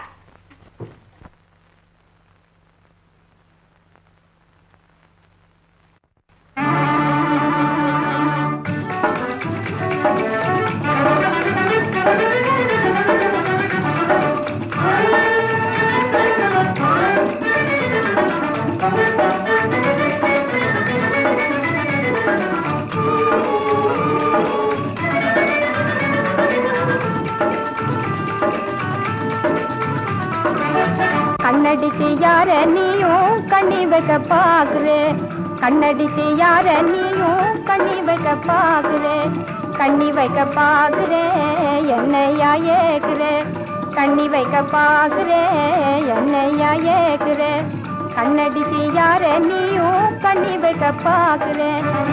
கண்ணடிச்சு யார நீயும் கண்ணி வைக்க பாக்குறே கண்ணடிச்சு யார நீயும் கண்ணி வைக்க பாக்குறே கண்ணி வைக்க பாக்குறே என்னையா ஏக்குறே கண்ணி வைக்க பாக்குறே என்னையா ஏக்குறே கண்ணடிச்சு யார நீயும் கண்ணி வைக்க பாக்குறே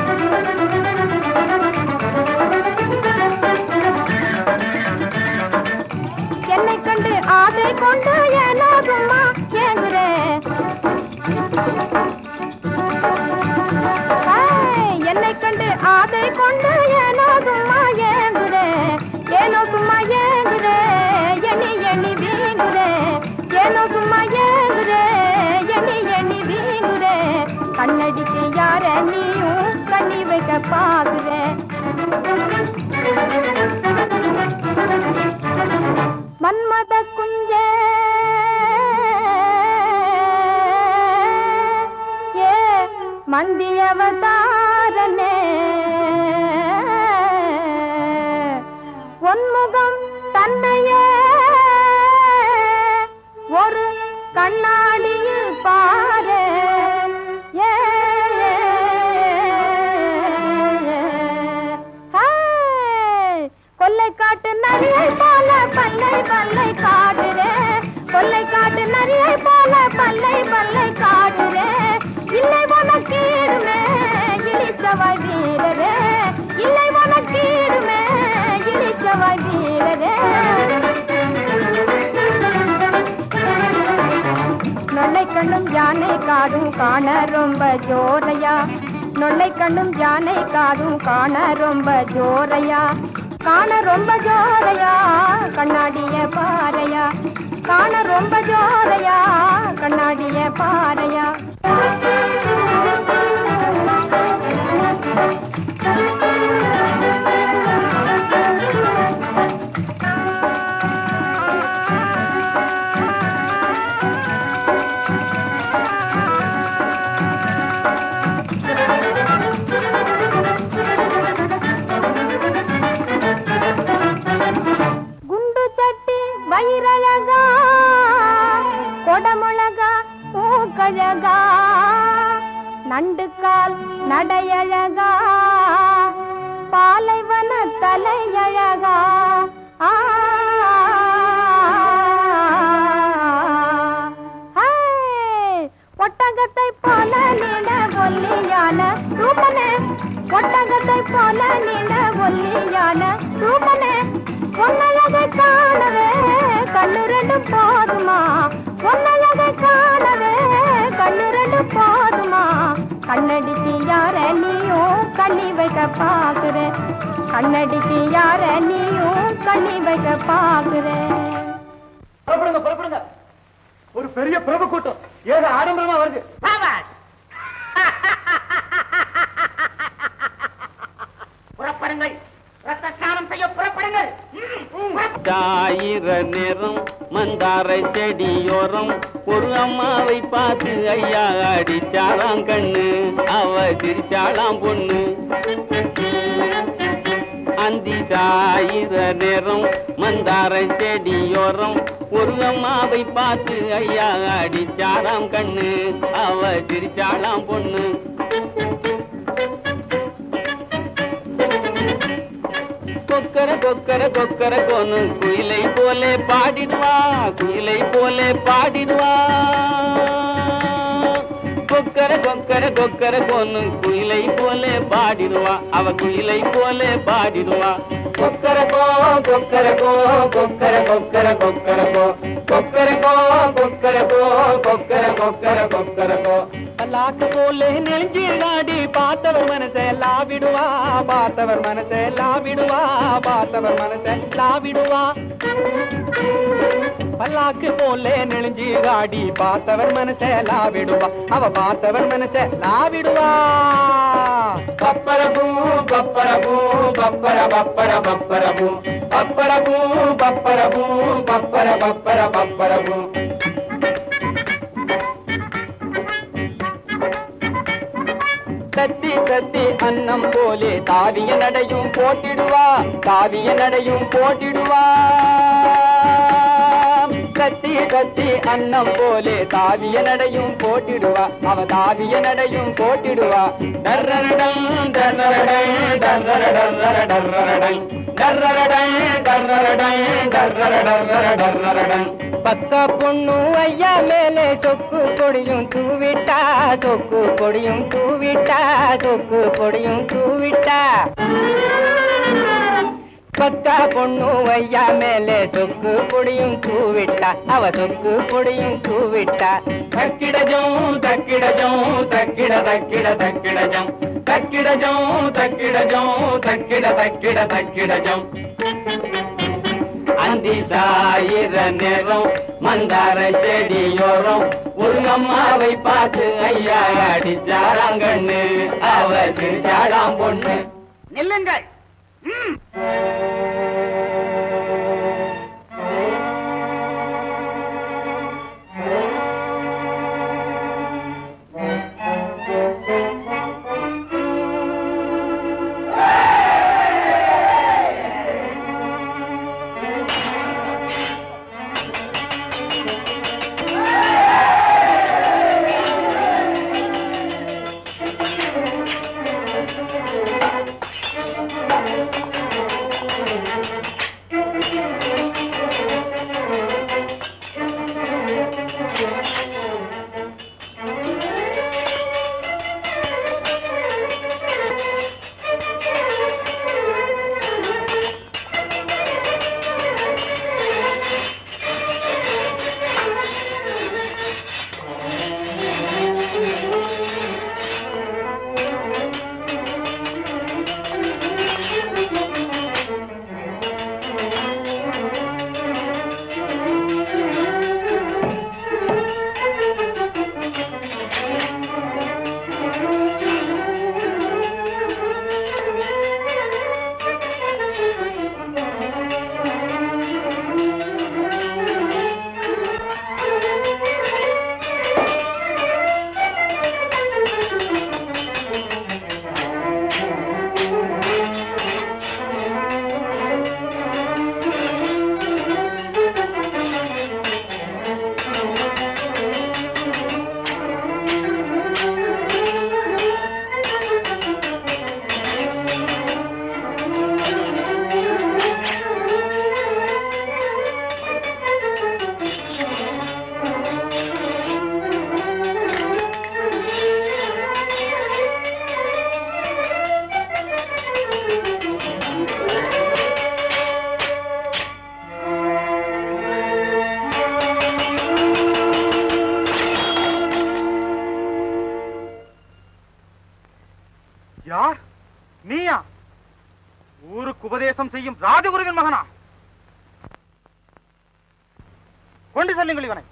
என்னை கண்டு ஆசை கொண்டு ஏனாகுமா ஏங்குறேன் ஏய், என்னை கண்டு ஆசை கொண்டு ஏனோ சும்மா ஏங்குறேன் ஏனோ சும்மா ஏங்குறேன் எண்ணி எண்ணி வீங்குறேன் ஏனோ சும்மா ஏங்குறேன் எண்ணி எண்ணி வீங்குறேன் கண்ணடிச்சு யார நீயும் கண்ணி வைக்க பாக்குறேன் மன்மத குஞ்ச ஏ மந்தியவதாரனே ஒன்முகம் தன்னையே ஒரு கண்ணாடியில் பாரு ஏ ஹாய்! கொல்லை காட்டு நரியை போல பல்லை பல்லை காடுறே கொல்லை காட்டு நரியை போல பல்லை பல்லை காடுறே இல்லை உனக்கீடுமே இழிச்சவாய் வீரரே இல்லை உனக்கீடுமே இழிச்சவாய் வீரரே நொல்லை கண்ணும் யானை காடும் காண ரொம்ப ஜோரையா நொல்லை கண்ணும் யானை காடும் காண ரொம்ப ஜோரையா காண ரொம்ப ஜோரையா கண்ணாடிய பாறையா காண ரொம்ப ஜோரையா கண்ணாடிய பாறையா குண்டு சட்டி வயிறழகா கொடமுழகா பூக்கழகா நண்டுக்கால் நடையழகா பாலைவன தலையழகா ஆ ஹே! ஒட்டகத்தை போல நீட ஒல்லியான ரூபனே ஒட்டகத்தை போல நீட ஒல்லியான ரூபனே பொன்னழகை காணவே கண்ணு ரெண்டு போதுமா பொன்னழகை காணவே கண்ணு ரெண்டு போதுமா கண்ணடிக்கு யார நீயும் கண்ணி வைக்க பாக்குற கண்ணடிக்கு யார நீயும் கண்ணி வைக்க பாக்குற புறப்படுங்க புறப்படுங்க ஒரு பெரிய பிரபு கூட்டம் ஏக ஆடம்பரமா வருது சாபாஷ். புறப்படுங்கள் ரத்த ஸ்நானம் செய்ய புறப்படுங்கள் ம், புறப்ப- சாயிர நேரம் மந்தாரை செடியோரம் ஒரு அம்மாவை பார்த்து ஐயா அடிச்சாளாம் கண்ணு அவ சிரிச்சாளாம் பொண்ணு அந்தி சாயிர நேரம் மந்தாரை செடியோரம் ஒரு அம்மாவை பார்த்து ஐயா அடிச்சாளாம் கண்ணு அவ சிரிச்சாளாம் பொண்ணு கொக்கர கொக்கர கொக்கர கொனு குயிலை போலே பாடிடுவா குயிலை போலே பாடிடுவா கொக்கர கொக்கர கொக்கர கொனு குயிலை போலே பாடிடுவா அவ குயிலை போலே பாடிடுவா கொக்கர கோ கொக்கர கோ கொக்கர கொக்கர கொக்கர கோ கொக்கர கோ கொக்கர கோ கொக்கர கொக்கர கொக்கர கோ பல்லாக்கு போலே நெஞ்சிடாடி பார்த்தவர் மனசை லாவிடுவா பார்த்தவர் மனசை லாவிடுவா பார்த்தவர் மனசை லாவிடுவா பல்லாக்கு போலே நெளிஞ்சி காடி பார்த்தவர் மனசை லாவிடுவா அவ பார்த்தவர் மனசை லாவிடுவா பப்பரபூ பப்பரபூ பப்பர பப்பர பப்பரபூ பப்பரபூ பப்பரபூ பப்பர பப்பர பப்பரபூ தத்தி தத்தி அன்னம் போலே தாவிய நடையும் போட்டிடுவா தாவிய நடையும் போட்டிடுவா கத்தி கத்தி அன்னம் போலே தாவிய நடையும் போட்டிடுவா அவ தாவிய நடையும் போட்டிடுவா டர்ரரடம் டர்ரரடை டர்ரர டர்ரர டர்ரரடை டர்ரரடை டர்ரரடை டர்ரர டர்ரர டர்ரரடை பக்க பொண்ணு ஐயா மேலே சொக்கு கொடியும் தூவிட்டா சொக்கு கொடியும் தூவிட்டா சொக்கு கொடியும் தூவிட்டா பக்க பொண்ணு ஐயா மேலே சொக்கு பொடியும் தூவிட்டா அவ சொக்கு பொடியும் தூவிட்டா தக்கிடஜம் தக்கிடஜம் தக்கிட தக்கிட தக்கிடஜம் தக்கிடஜம் தக்கிடஜம் தக்கிட தக்கிட தக்கிடஜம் அந்தி சாயிர நேரம் மந்தார செடியோரம் ஒரு அம்மாவை பார்த்து ஐயா அடிச்சாராங்கண்ணு அவ சிரிச்சாளாம் பொண்ணு நில்லுங்கள் ம். யார் நீயா ஊருக்கு உபதேசம் செய்யும் ராஜகுருவின் மகனா கொண்டு செல்லுங்கள் இவனை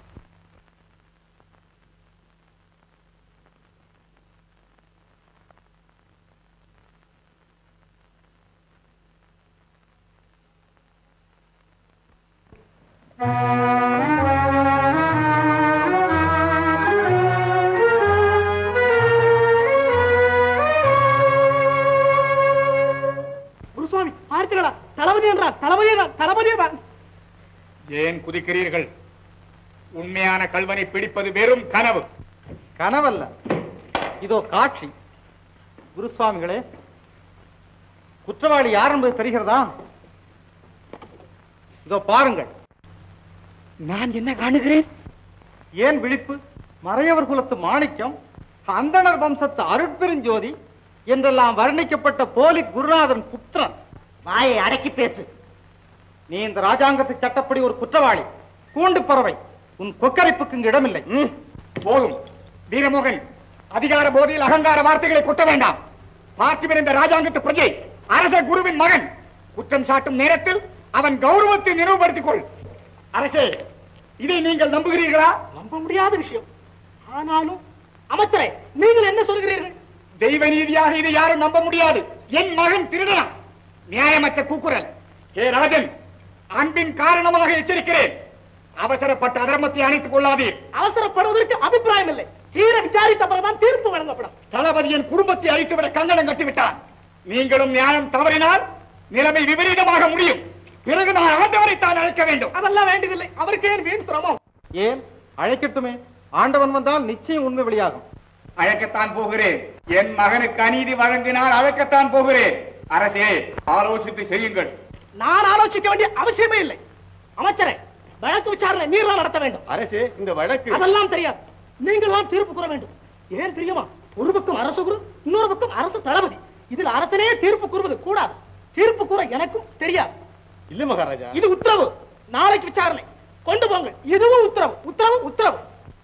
குருசுவாமி பார்த்தீங்களா தளபதி என்றார் தளபதி தான் தளபதி தான் ஏன் குதிக்கிறீர்கள் உண்மையான கல்வனை பிடிப்பது வெறும் கனவு கனவல்ல இதோ காட்சி குருசுவாமிகளே குற்றவாளி யார் என்பது தெரிகிறதா இதோ பாருங்கள் நான் என்ன காணுகிறேன் ஏன் விழிப்பு மறையவர் குலத்து மாணிக்கம் அந்தணர் வம்சத்து அருட்பெருஞ்சோதி என்றெல்லாம் வர்ணிக்கப்பட்ட போலி குருநாதன் புத்திரன் வாயை அடக்கி பேசு நீ இந்த ராஜாங்கத்து சட்டப்படி ஒரு குற்றவாளி கூண்டு பறவை உன் கொக்கரிப்புக்கு இங்கு இடமில்லை ம், போதும் வீரமோகன் அதிகார போதையில் அகங்கார வார்த்தைகளை கொட்ட வேண்டாம் பார்த்திபன் என்ற ராஜாங்கத்து பிரஜை அரச குருவின் மகன் குற்றம் சாட்டும் நேரத்தில் அவன் கௌரவத்தை நினைவுபடுத்திக் கொள் அரசே இதை நீங்கள் நம்புகிறீர்களா நம்ப முடியாத விஷயம் ஆனாலும் அமைச்சரே நீங்கள் என்ன சொல்கிறீர்கள் தெய்வ நீதியாக இதை யாரும் நம்ப முடியாது என் மகன் திருடனான் நியாயமற்ற கூக்குரல் ஏ ராஜன் அன்பின் காரணமாக எச்சரிக்கிறேன் அவசரப்பட்ட அதர்மத்தை அணைத்துக் கொள்ளாதீர் அவசரப்படுவதற்கு அபிப்பிராயம் இல்லை தீர விசாரித்த பிறகுதான் தீர்ப்பு வழங்கப்படும் தளபதியின் குடும்பத்தை அழித்துவிட கங்கணம் கட்டிவிட்டார் நீங்களும் நியாயம் தவறினால் நிலைமை விபரீதமாக முடியும் பிறகு நான் ஆண்டவரை தான் அழைக்க வேண்டும் அதெல்லாம் வேண்டியதில்லை அவருக்கு ஏன் வீண் சிரமம் ஏன் அழைக்கட்டுமே ஆண்டவன் வந்தால் நிச்சயம் உண்மை வெளியாகும் அழைக்கத்தான் போகிறேன் என் மகனுக்கு அநீதி வழங்கினால் அழைக்கத்தான் போகிறேன் அரசே ஆலோசித்து செய்யுங்கள் நான் ஆலோசிக்க வேண்டிய அவசியமே இல்லை அமைச்சரே வழக்கு விசாரணை நீர் நடத்த வேண்டும் அரசே இந்த வழக்கு அதெல்லாம் தெரியாது நீங்கள் தான் தீர்ப்பு கூற வேண்டும் ஏன் தெரியுமா ஒரு பக்கம் அரசு குரு இன்னொரு பக்கம் அரசு தளபதி இதில் அரசனே தீர்ப்பு கூறுவது கூடாது தீர்ப்பு கூற எனக்கும் தெரியாது இல்ல மகாராஜா இது உத்தரவு நாளைக்கு விசாரணை கொண்டு போங்கள் இதுவும் உத்தரவு உத்தரவு உத்தரவு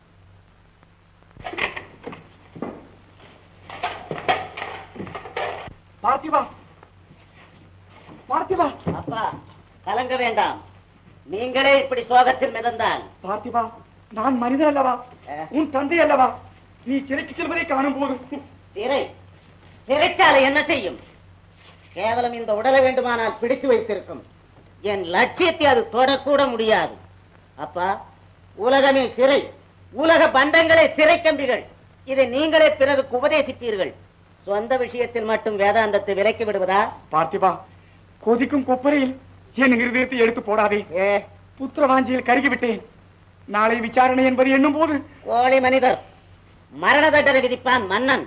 பார்த்திபா பார்த்திபா அப்பா கலங்க வேண்டாம் நீங்களே இப்படி சோகத்தில் மிதந்தால் பார்த்திபா நான் மனிதன் அல்லவா உன் தந்தை அல்லவா நீ சிறைக்கு செல்வதை காணும் போது சிறை சிறைச்சாலை என்ன செய்யும் கேவலம் இந்த உடலை வேண்டுமானால் பிடித்து வைத்திருக்கும் என் லட்சியத்தை அது தொடக்கூட முடியாது அப்பா உலகமே சிறை உலக பண்டங்களே சிறை கம்பிகள் இதை நீங்களே பிறருக்கு உபதேசிப்பீர்கள் சொந்த விஷயத்தில் மட்டும் வேதாந்தத்தை விலக்கி விடுவதா பார்த்திபா கொதிக்கும் கொப்பரையில் என் இருதயத்தை எடுத்து போடாதே ஏ புத்திரவாஞ்சியில் கருகி விட்டேன் நாளை விசாரணை என்பது எண்ணும் போது கோழி மனிதர் மரண தண்டனை விதிப்பான் மன்னன்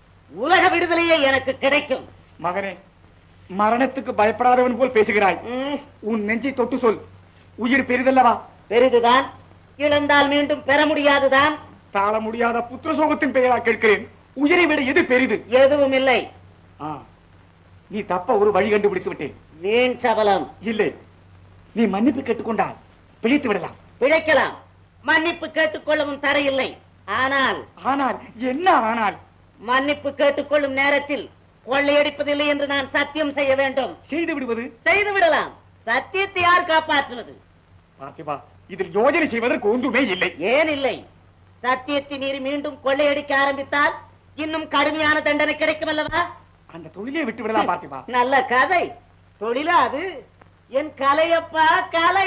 உலக விடுதலையே எனக்கு கிடைக்கும் மகனே மரணத்துக்கு பயப்படாதவன் போல் பேசுகிறாய் ம், உன் நெஞ்சை தொட்டு சொல் உயிர் பெரிதல்லவா பெரிதுதான் இழந்தால் மீண்டும் பெற முடியாதுதான் தாழ முடியாத புத்திர சோகத்தின் பெயரா கேட்கிறேன் உயிரை விட எது பெரிது எதுவும் இல்லை ஆ, நீ தப்ப ஒரு வழி கண்டுபிடித்து விட்டேன் வீண் சபலம் இல்லை நீ மன்னிப்பு கேட்டுக்கொண்டால் பிழைத்து விடலாம் பிழைக்கலாம் மன்னிப்பு கேட்டுக்கொள்ளவும் தடையில்லை ஆனால் ஆனால் என்ன ஆனால் மன்னிப்பு கேட்டுக்கொள்ளும் நேரத்தில் கொள்ளையடிப்பதில்லை என்று நான் சத்தியம் செய்ய வேண்டும் செய்து விடுவது செய்து விடலாம் சத்தியத்தை யார் காப்பாற்றுவது பார்த்திபா இதில் யோஜனை செய்வதற்கு ஒன்றுமே இல்லை ஏன் இல்லை சத்தியத்தை மீறி மீண்டும் கொள்ளையடிக்க ஆரம்பித்தால் இன்னும் கடுமையான தண்டனை கிடைக்கும் அல்லவா அந்த தொழிலை விட்டு விடலாம் பார்த்திபா நல்ல கதை தொழிலா அது என் கலையப்பா கலை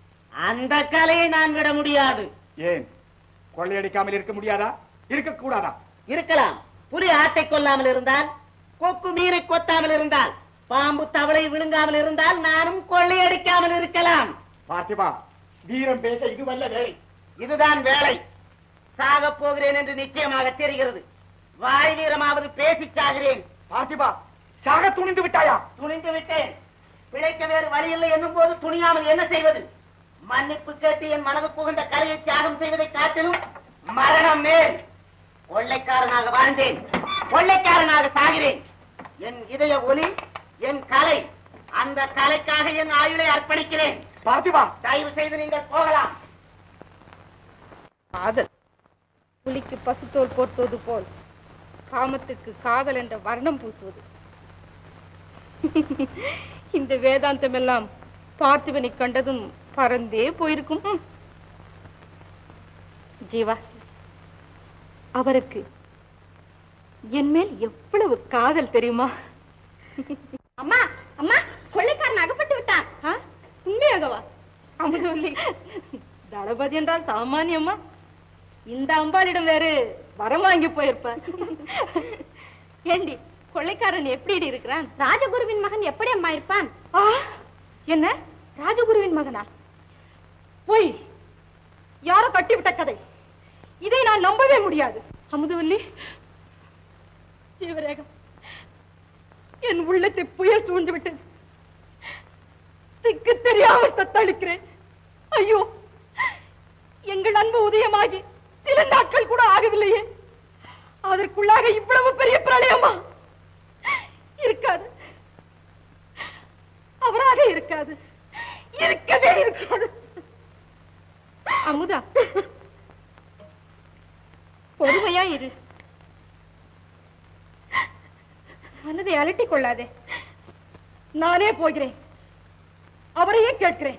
அந்த கலையை நான் விட முடியாது ஏன் கொள்ளையடிக்காமல் இருக்க முடியாதா இருக்கக்கூடாதா இருக்கலாம் புலி ஆட்டை கொல்லாமல் இருந்தால் கொக்கு மீனை கொத்தாமல் இருந்தால் பாம்பு தவளை விழுங்காமல் இருந்தால் நானும் கொள்ளையடிக்காமல் இருக்கலாம் பார்த்திபா வீரம் பேச இது வல்ல வேலை இதுதான் வேலை சாகப் போகிறேன் என்று நிச்சயமாக தெரிகிறது வாய் வீரமாவது பேசிச் சாகிறேன் பார்த்திபா சாக துணிந்து விட்டாயா துணிந்து விட்டேன் பிழைக்க வேறு வழி இல்லை என்னும் போது துணியாமல் என்ன செய்வது மன்னிப்பு கேட்டு என் மனது புகுந்த கலையை தியாகம் செய்வதை காட்டிலும் மரணம் மேல் கொள்ளைக்காரனாக வாழ்ந்தேன் கொள்ளைக்காரனாக சாகிறேன் என் இதய ஒலி என் கலை அந்த கலைக்காக என் ஆயுளை அர்ப்பணிக்கிறேன் பார்த்திபா தயவு செய்து நீங்கள் போகலாம் காதல் புலிக்கு பசுத்தோல் போர்த்துவது போல் காமத்துக்கு காதல் என்ற வர்ணம் பூசுவது இந்த வேதாந்தம் எல்லாம் பார்த்திபனை கண்டதும் பறந்தே போயிருக்கும் ம். ஜீவா அவருக்கு என் மேல் எவ்வளவு காதல் தெரியுமா அம்மா அம்மா கொள்ளைக்காரன் அகப்பட்டு விட்டான் ஆ? உண்மையாகவா அமுதவல்லி தளபதி என்றால் சாமானியம்மா இந்த அம்பாளிடம் வேறு வரம் வாங்கி போயிருப்பார் ஏண்டி கொள்ளைக்காரன் எப்படி இருக்கிறான் ராஜகுருவின் மகன் எப்படி அம்மா இருப்பான் ஆ, என்ன ராஜகுருவின் மகனா போய் யாரோ கட்டிவிட்ட கதை இதை நான் நம்பவே முடியாது அமுதவல்லி ஜீவரேகம் என் உள்ளத்தை புயல் சூழ்ந்து விட்டது திக்கு தெரியாமல் தத்தளிக்கிறேன் ஐயோ எங்கள் அன்பு உதயமாகி சில நாட்கள் கூட ஆகவில்லையே அதற்குள்ளாக இவ்வளவு பெரிய பிரளயமா இருக்காது அவராக இருக்காது இருக்கவே இருக்காது அமுதா பொறுமையா இரு மனதை அலட்டிக் கொள்ளாதே நானே போகிறேன் அவரையே கேட்கிறேன்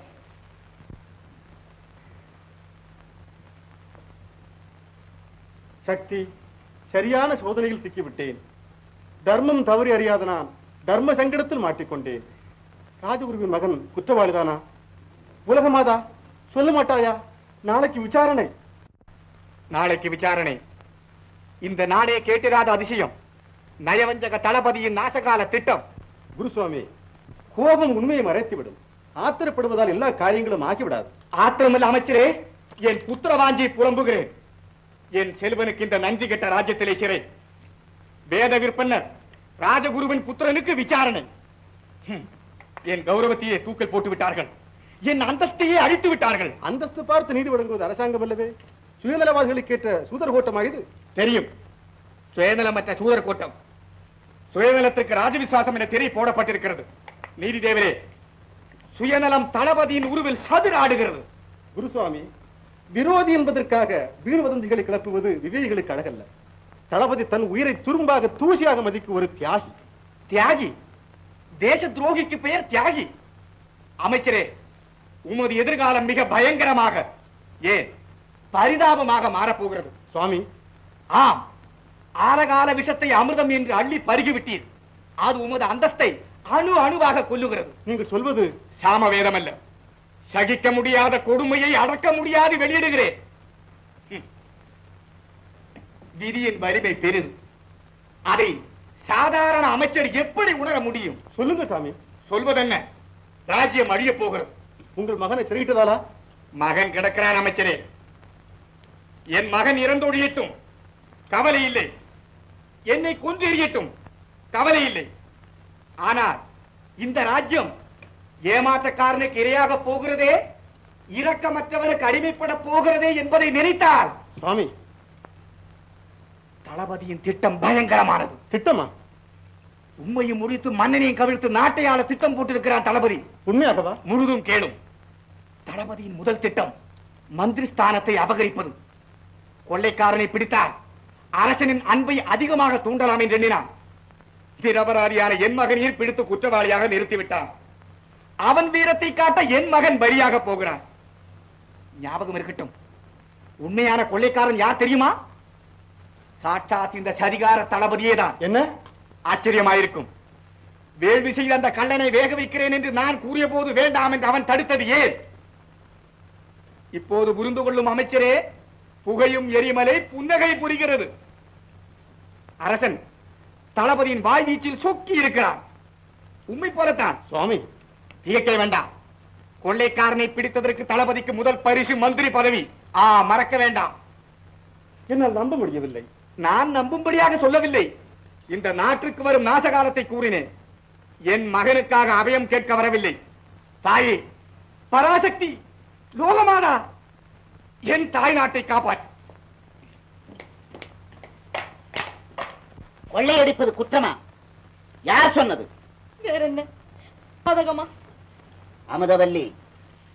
சக்தி சரியான சோதனையில் சிக்கிவிட்டேன் தர்மம் தவறி அறியாத நான் தர்ம சங்கடத்தில் மாட்டிக்கொண்டேன் ராஜகுருவின் மகன் குற்றவாளிதானா உலகமாதா சொல்ல மாட்டாயா நாளைக்கு விசாரணை நாளைக்கு விசாரணை இந்த நாடே கேட்டிராத அதிசயம் நயவஞ்சக தளபதியின் நாசகால திட்டம் குருசுவாமி கோபம் உண்மையை மறைத்துவிடும் ஆத்திரப்படுவதால் எல்லா காரியங்களும் ஆகிவிடாது ஆத்திரமில்ல அமைச்சரே என் புத்திரவாஞ்சி புலம்புகிறேன் என் செல்வனுக்கு இந்த நன்றி கெட்ட ராஜ்யத்திலே சிறை வேத விற்பன்னர் ராஜகுருவின் புத்திரனுக்கு விசாரணை ஹம், என் கௌரவத்தையே தூக்கல் போட்டு விட்டார்கள் என் அந்தஸ்தையே அழித்து விட்டார்கள் அந்தஸ்து பார்த்து நீதி வழங்குவது அரசாங்கம் அல்லவே சுயநலவாதிகளுக்கு ஏற்ற சூதர் கோட்டமா இது தெரியும் சுயநலமற்ற சூதர் கூட்டம் சுயநலத்திற்கு ராஜவிசுவாசம் என தெரிய போடப்பட்டிருக்கிறது நீதி தேவரே சுயநலம் தளபதியின் உருவில் சதுர ஆடுகிறது குருசுவாமி விரோதி என்பதற்காக வீண் வதந்திகளை கிளப்புவது விவேகிகளுக்கு அழகல்ல தளபதி தன் உயிரை துரும்பாக தூசியாக மதிக்கும் ஒரு தியாகி தியாகி தேச துரோகிக்கு பெயர் தியாகி அமைச்சரே உமது எதிர்காலம் மிக பயங்கரமாக ஏன் பரிதாபமாக மாறப்போகிறது சுவாமி ஆம் ஆலகால விஷத்தை அமிர்தம் என்று அள்ளி பருகிவிட்டீர் அது உமது அந்தஸ்தை அணு அணுவாக கொல்லுகிறது நீங்கள் சொல்வது சாம வேதம் அல்ல சகிக்க முடியாத கொடுமையை அடக்க முடியாது வெளியிடுகிறேன் ஹம். விதியின் வலிமை பெரிது அதை சாதாரண அமைச்சர் எப்படி உணர முடியும் சொல்லுங்க சாமி சொல்வதென்ன ராஜ்யம் அழிய போகிறது உங்கள் மகனை சிறையிட்டதாலா மகன் கிடக்கிறான் அமைச்சரே என் மகன் இறந்தொழியட்டும் கவலை இல்லை என்னை கொன்று எறியட்டும் கவலை இல்லை ஆனால் இந்த ராஜ்யம் ஏமாற்றக்காரனுக்கு இரையாக போகிறதே இரக்கமற்றவனுக்கு அடிமைப்பட போகிறதே என்பதை நினைத்தால் சுவாமி தளபதியின் திட்டம் பயங்கரமானது திட்டமா உண்மையும் முடித்து மன்னனையும் கவிழ்த்து நாட்டை ஆள திட்டம் போட்டிருக்கிறான் தளபதி உண்மையாகவா முழுதும் கேளும் தளபதியின் முதல் திட்டம் மந்திரி ஸ்தானத்தை அபகரிப்பது கொள்ளைக்காரனை பிடித்தார் அரசனின் அன்பை அதிகமாக தூண்டலாம் என்று எண்ணினான் நிரபராதியான என் மகனையும் பிடித்து குற்றவாளியாக நிறுத்திவிட்டான் அவன் வீரத்தை காட்ட என் மகன் பலியாக போகிறான் ஞாபகம் இருக்கட்டும் உண்மையான கொள்ளைக்காரன் யார் தெரியுமா சாட்சாத் இந்த சதிகார தளபதியே தான் என்ன ஆச்சரியமாயிருக்கும் வேள்வி செய்த அந்த கள்ளனை வேக வைக்கிறேன் என்று நான் கூறிய போது வேண்டாம் என்று அவன் தடுத்தது ஏன் இப்போது புரிந்து கொள்ளும் அமைச்சரே புகையும் எரிமலை புன்னகை புரிகிறது அரசன் தளபதியின் வாய் வீச்சில் சொக்கி இருக்கிறான் உண்மை போலத்தான் சுவாமி தியக்க வேண்டாம் கொள்ளைக்காரனை பிடித்ததற்கு தளபதிக்கு முதல் பரிசு மந்திரி பதவி ஆ மறக்க வேண்டாம் என்னால் நம்ப முடியவில்லை நான் நம்பும்படியாக சொல்லவில்லை இந்த நாட்டுக்கு வரும் நாசகாலத்தை கூறினேன் என் மகனுக்காக அபயம் கேட்க வரவில்லை தாயே பராசக்தி லோகமாதா என் தாய் நாட்டை காப்பாற்று கொள்ளையடிப்பது குற்றமா யார் சொன்னது வேற என்ன பாதகமா அமுதவல்லி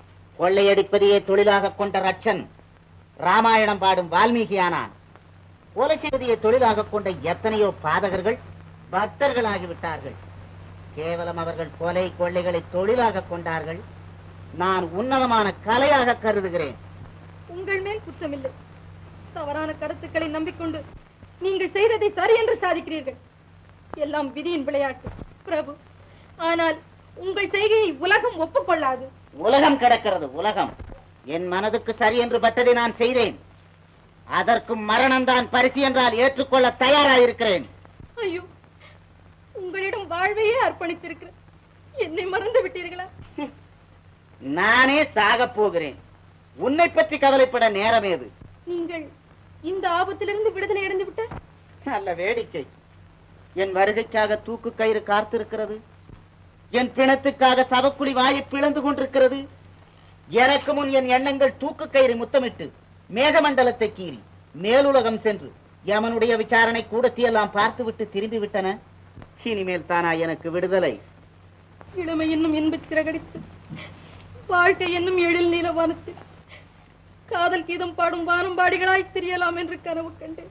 கொள்ளையடிப்பதையே தொழிலாக கொண்ட ரட்சன் ராமாயணம் பாடும் வால்மீகியானான் கொலை செய்வதையை தொழிலாக கொண்ட எத்தனையோ பாதகர்கள் பக்தர்களாகிவிட்டார்கள் கேவலம் அவர்கள் கொலை கொள்ளைகளை தொழிலாக கொண்டார்கள் நான் உன்னதமான கலையாக கருதுகிறேன் உங்கள் மேல் குற்றமில்லை தவறான கருத்துக்களை நம்பிக்கொண்டு நீங்கள் செய்ததை சரி என்று சாதிக்கிறீர்கள் எல்லாம் விதியின் விளையாட்டு பிரபு ஆனால் உங்கள் செய்கையை உலகம் ஒப்புக்கொள்ளாது உலகம் கிடக்கிறது உலகம் என் மனதுக்கு சரி என்று பட்டதை நான் செய்தேன் அதற்கும் மரணம்தான் பரிசு என்றால் ஏற்றுக்கொள்ள தயாராயிருக்கிறேன் ஐயோ உங்களிடம் வாழ்வையே அர்ப்பணித்திருக்கிறேன் என்னை மறந்து விட்டீர்களா நானே சாகப் போகிறேன் உன்னை பற்றி கவலைப்பட நேரம் ஏது நீங்கள் இந்த ஆபத்திலிருந்து விடுதலை அடைந்து விட்டார் நல்ல வேடிக்கை என் வருகைக்காக தூக்கு கயிறு காத்திருக்கிறது என் பிணத்துக்காக சவக்குழி வாயை பிளந்து கொண்டிருக்கிறது எனக்கு முன் என் எண்ணங்கள் தூக்கு கயிறு முத்தமிட்டு மேகமண்டலத்தை கீறி மேலுலகம் சென்று யமனுடைய விசாரணை கூடத்தையெல்லாம் பார்த்துவிட்டு திரும்பி விட்டன இனிமேல் தானா எனக்கு விடுதலை இளமை என்னும் இன்பச் சிறகடித்து வாழ்க்கை என்னும் எழில் நீல வானத்தில் காதல் கீதம் பாடும் வானம்பாடிகளாய் திரியலாம் என்று கனவு கண்டேன்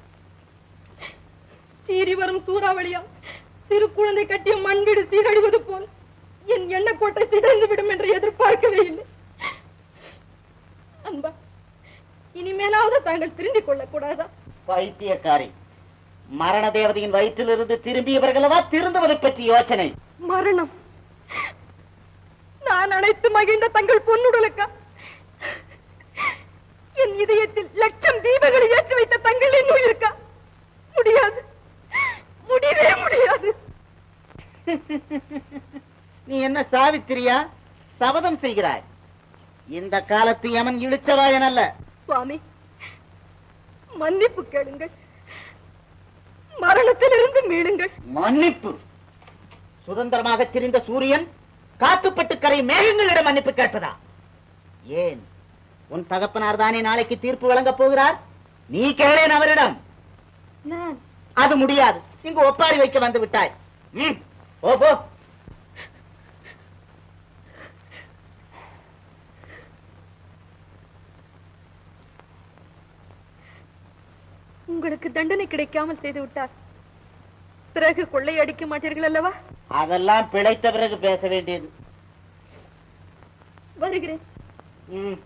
சீறி வரும் சூறாவளியா சிறு குழந்தை கட்டிய மண் வீடு சீரழிவது போல் என் எண்ணக்கோட்டை சிதைந்து விடும் என்று எதிர்பார்க்கவே இல்லை அன்பா இனிமேலாவது தாங்கள் திருந்திக் கொள்ளக் கூடாதா பைத்தியக்காரி மரண தேவதையின் வயிற்றிலிருந்து திரும்பியவர்களவா திருந்துவது பற்றி யோசனை மரணம் நான் அனைத்து மகிழ்ந்த தங்கள் பொன்னுடலுக்கா என் இதயத்தில் லட்சம் தீபங்களை ஏற்றி வைத்த தங்களின் உயிருக்கா முடியாது முடியவே முடியாது நீ என்ன சாவித்திரியா சபதம் செய்கிறாய் இந்த காலத்து யமன் இழிச்சவாயன் அல்ல சுவாமி மன்னிப்பு கேளுங்கள் மரணத்திலிருந்து மீளுங்கள் மன்னிப்பு சுதந்திரமாக திரிந்த சூரியன் காத்துப்பட்டு கரை மேகங்களிடம் மன்னிப்பு கேட்பதா ஏன் உன் தகப்பனார் தானே நாளைக்கு தீர்ப்பு வழங்கப் போகிறார் நீ கேளேன் அவரிடம் நான் அது முடியாது இங்கு ஒப்பாரி வைக்க வந்து விட்டாய் ம், போ போ உங்களுக்கு தண்டனை கிடைக்காமல் செய்து விட்டார் பிறகு கொள்ளையடிக்க மாட்டீர்கள் அல்லவா அதெல்லாம் பிழைத்த பிறகு பேச வேண்டியது வருகிறேன் ம்.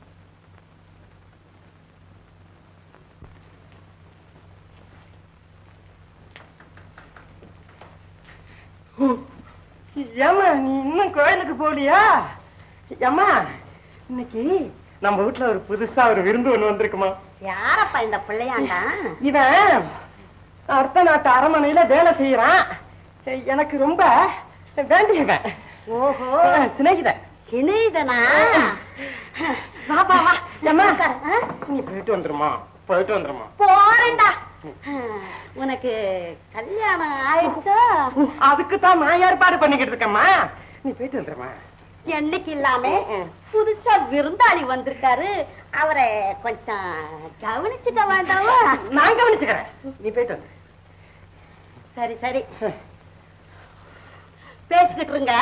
ஏமா நீ இன்னும் கோயிலுக்கு போகலையா ஏமா இன்னைக்கு நம்ம வீட்டுல ஒரு புதுசா ஒரு விருந்து ஒண்ணு வந்திருக்குமா யாரப்பா இந்த பிள்ளையாண்டா இவன் அடுத்த நாட்டு அரமனையில வேலை செய்யறான் எனக்கு ரொம்ப வேண்டியவன் ஓஹோ சிநேகிதன் சிநேகிதனா வா வா வா ஏம்மா. உட்காரு, ஆ? நீ போயிட்டு வந்துருமா போயிட்டு வந்துருமா போறேன்டா உனக்கு கல்யாணம் ஆயிடுச்சா அதுக்கு தான் நான் ஏற்பாடு பண்ணிக்கிட்டு இருக்கேம்மா நீ போயிட்டு வந்துருமா என்னைக்கு இல்லாம புதுசா விருந்தாளி வந்திருக்காரு அவரை கொஞ்சம் கவனிச்சுக்க வேண்டாமா நான் கவனிச்சுக்கிறேன் நீ போயிட்டு வந்து சரி சரி பேசிக்கிட்டு இருங்க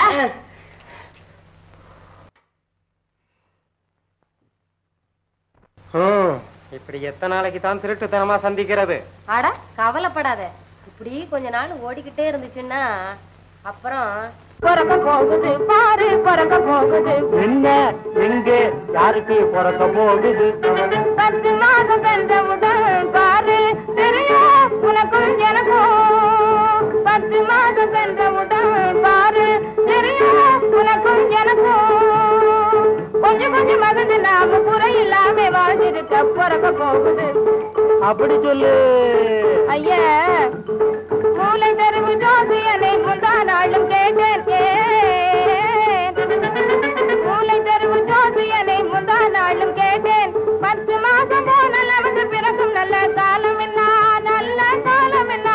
ஹம், இப்படி எத்தனை நாளைக்கு தான் திருட்டுத்தனமா சந்திக்கிறது அட கவலைப்படாத இப்படி கொஞ்ச நாள் ஓடிக்கிட்டே இருந்துச்சுன்னா அப்புறம் பிறக்க போகுது பாரு பிறக்க போகுது என்ன எங்க யாருக்கு பிறக்க போகுது பத்து மாசம் சென்றவுடன் பாரு தெரியும் உனக்கும் எனக்கும் பத்து மாசம் சென்றவுடன் பாரு தெரியும் உனக்கும் எனக்கும் கொஞ்சம் கொஞ்சம் மறந்து நாம குறை இல்லாம வாழ்ந்திருக்க பிறக்க போகுது அப்படி சொல்லு ஐயா மூளை தெருவு ஜோசியனை முந்தா நாளும் கேட்டேன் ஏன்? மூளை தெருவு ஜோசியனை முந்தா நாளும் கேட்டேன் பத்து மாசம் போனால் நமக்கு பிறக்கும் நல்ல காலம் என்ன நல்ல காலம் என்ன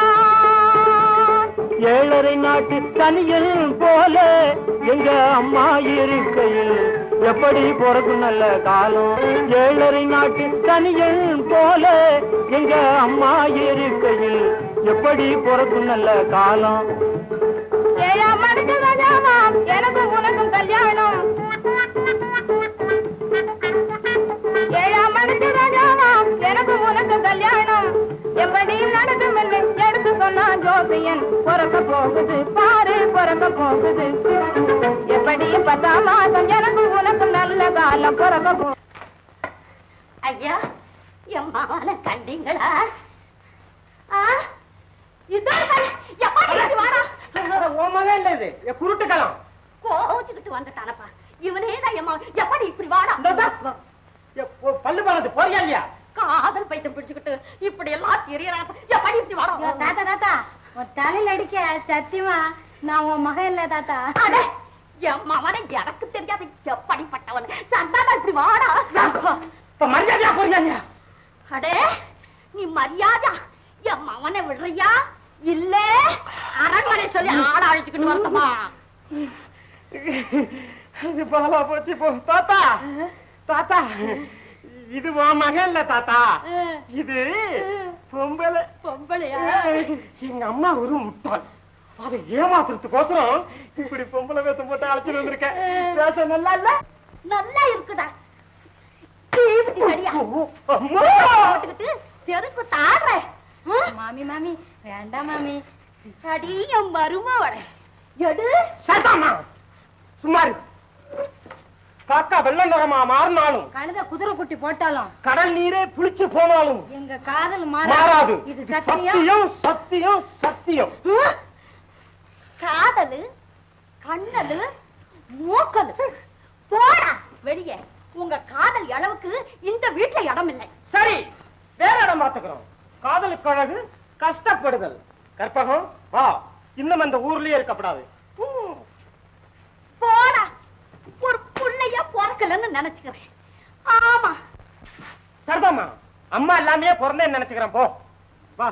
ஏழரை நாட்டு சனியல் போல எங்க அம்மா இருக்கையில் எப்படி பிறக்கும் நல்ல காலம் ஏழரை நாட்டு சனியல் போல எங்க அம்மா இருக்கையில் எப்படி பிறக்கும் நல்ல காலம் ஏழாம் மணிக்கு ராஜாவாம் எனக்கும் உனக்கும் கல்யாணம் ஏழாம் மணிக்கு ராஜாவாம் எனக்கும் உனக்கும் கல்யாணம் எப்படி அதிசயம் பிறக்க போகுது பாரு பிறக்க போகுது எப்படி பத்தாம் மாசம் எனக்கு உனக்கு நல்ல காலம் பிறக்க போ ஐயா என் மகனை கண்டீங்களா ஆ? இதான் கை. எப்பா இப்படி வாடா ஓமவே இல்ல இது என் குருட்டு காலம் கோச்சுக்கிட்டு வந்துட்டானப்பா இவனே தான் என் மகன் எப்படி இப்படி வாடா எ, போ- பல்லு பாலது போறியா இல்லையா காதல் பைத்தியம் பிடிச்சுக்கிட்டு இப்படி எல்லாம் தெரியறான் எப்படி இப்படி வாடா தாத்தா தாத்தா உன் தலையில அடிக்க சத்தியமா நான் உன் மகன் இல்ல தாத்தா அடே, என் மகனை எனக்கு தெரியாது எப்படிப்பட்டவன் சந்தானம் இப்படி வாடா இப்ப மரியாதையா போறியா இல்லையா அடே நீ மரியாதை என் மகனை விடுறியா இல்ல அரண்மனை சொல்லி ஆள அழைச்சுக்கிட்டு வரட்டுமா இது பாலா போச்சு போ தாத்தா தாத்தா இது உன் மகன் இல்ல தாத்தா இது பொம்பளை பொம்பளையா எங்க அம்மா ஒரு முட்டாள் அதை ஏமாத்துறதுக்கோசரம் இப்படி பொம்பளை வேஷம் போட்டு அழைச்சிட்டு வந்திருக்கேன் வேஷம் நல்லா இல்ல நல்லா இருக்குடா தீவிட்டி சரியா அம்மா போட்டுக்கிட்டு செருப்பு தாடுறேன் மாமி மாமி வேண்டாம் மாமி அடி என் மருமவளை எடு சத்தாமா சும்மா இரு. காக்கா வெள்ளை நிறமா மாறினாலும் கழுத குதிரை குட்டி போட்டாலும் கடல் நீரே புளிச்சு போனாலும் எங்க காதல் மாறாது மாறாது இது சத்தியம் சத்தியம் சத்தியம் சத்தியம் ம்? காதலு கண்ணலு மூக்கலு போடா வெளியே உங்க காதல் அளவுக்கு இந்த வீட்டுல இடம் இல்லை சரி வேற இடம் பாத்துக்கிறோம் காதலுக்கு அழகு கஷ்டப்படுதல் கற்பகம் வா இன்னும் அந்த ஊர்லயே இருக்கப்படாது ம். போடா ஒரு புள்ளைய பிறக்கலன்னு நினைச்சுக்கிறேன் ஆமா சரிதாம்மா அம்மா எல்லாமே பிறந்தேன்னு நினைச்சுக்கிறேன் போ வா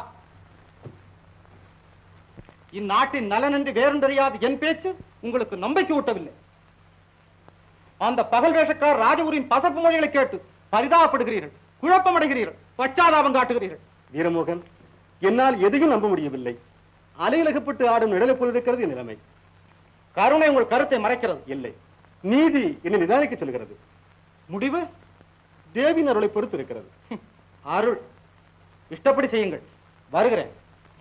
இந்நாட்டின் நலன் என்று வேறொன்றறியாது என் பேச்சு உங்களுக்கு நம்பிக்கை ஊட்டவில்லை அந்த பகல் வேஷக்கார் ராஜகுரின் பசப்பு மொழிகளை கேட்டு பரிதாபப்படுகிறீர்கள் குழப்பமடைகிறீர்கள் பச்சாதாபம் காட்டுகிறீர்கள் வீரமோகன் என்னால் எதையும் நம்ப முடியவில்லை அலையிலகப்பட்டு ஆடும் நிழலை போல் இருக்கிறது என் நிலைமை கருணை உங்கள் கருத்தை மறைக்கிறது இல்லை நீதி என்னை நிதானிக்க சொல்கிறது முடிவு தேவியின் அருளை பொறுத்து இருக்கிறது அருள் இஷ்டப்படி செய்யுங்கள் வருகிறேன்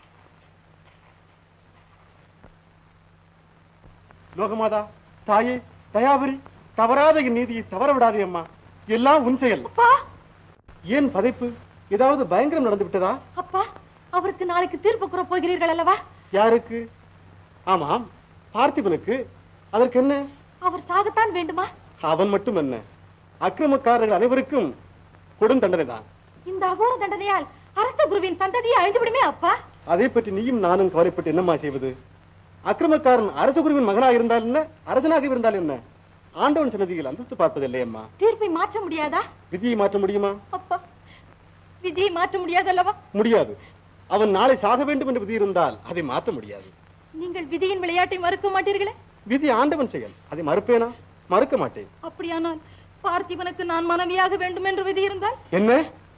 லோகமாதா தாயே தயாபரி தவறாத என் நீதியை தவற விடாதே அம்மா எல்லாம் உன் செயல் அப்பா ஏன் பதைப்பு ஏதாவது பயங்கரம் நடந்து விட்டதா அப்பா அவருக்கு நாளைக்கு தீர்ப்பு கூற போகிறீர்கள் அல்லவா யாருக்கு ஆமாம் பார்த்திபனுக்கு அதற்கு என்ன அவர் சாகத்தான் வேண்டுமா அவன் மட்டும் என்ன அக்கிரமக்காரர்கள் அனைவருக்கும் கொடும் தண்டனை தான் இந்த அகோர தண்டனையால் அரச குருவின் சந்ததியை அழிந்துவிடுமே அப்பா அதை பற்றி நீயும் நானும் கவலைப்பட்டு என்னம்மா செய்வது அக்கிரமக்காரன் அரசகுருவின் மகனாக இருந்தால் என்ன அரசனாக இருந்தால் என்ன ஆண்டவன் சன்னதியில் அந்தஸ்து பார்ப்பதில்லை அம்மா தீர்ப்பை மாற்ற முடியாதா விதியை மாற்ற முடியுமா அப்பா விதியை மாற்ற முடியாதல்லவா முடியாது அவன் நாளை சாக வேண்டும் என்று விதி இருந்தால் அதை மாற்ற முடியாது நீங்கள் விதியின் விளையாட்டை மறுக்க மாட்டீர்களே விதி ஆண்டவன் செயல் அதை மறுப்பேனா மறுக்க மாட்டேன் அப்படியானால் பார்த்திபனுக்கு நான் மனைவியாக வேண்டும் என்று விதி இருந்தால் என்ன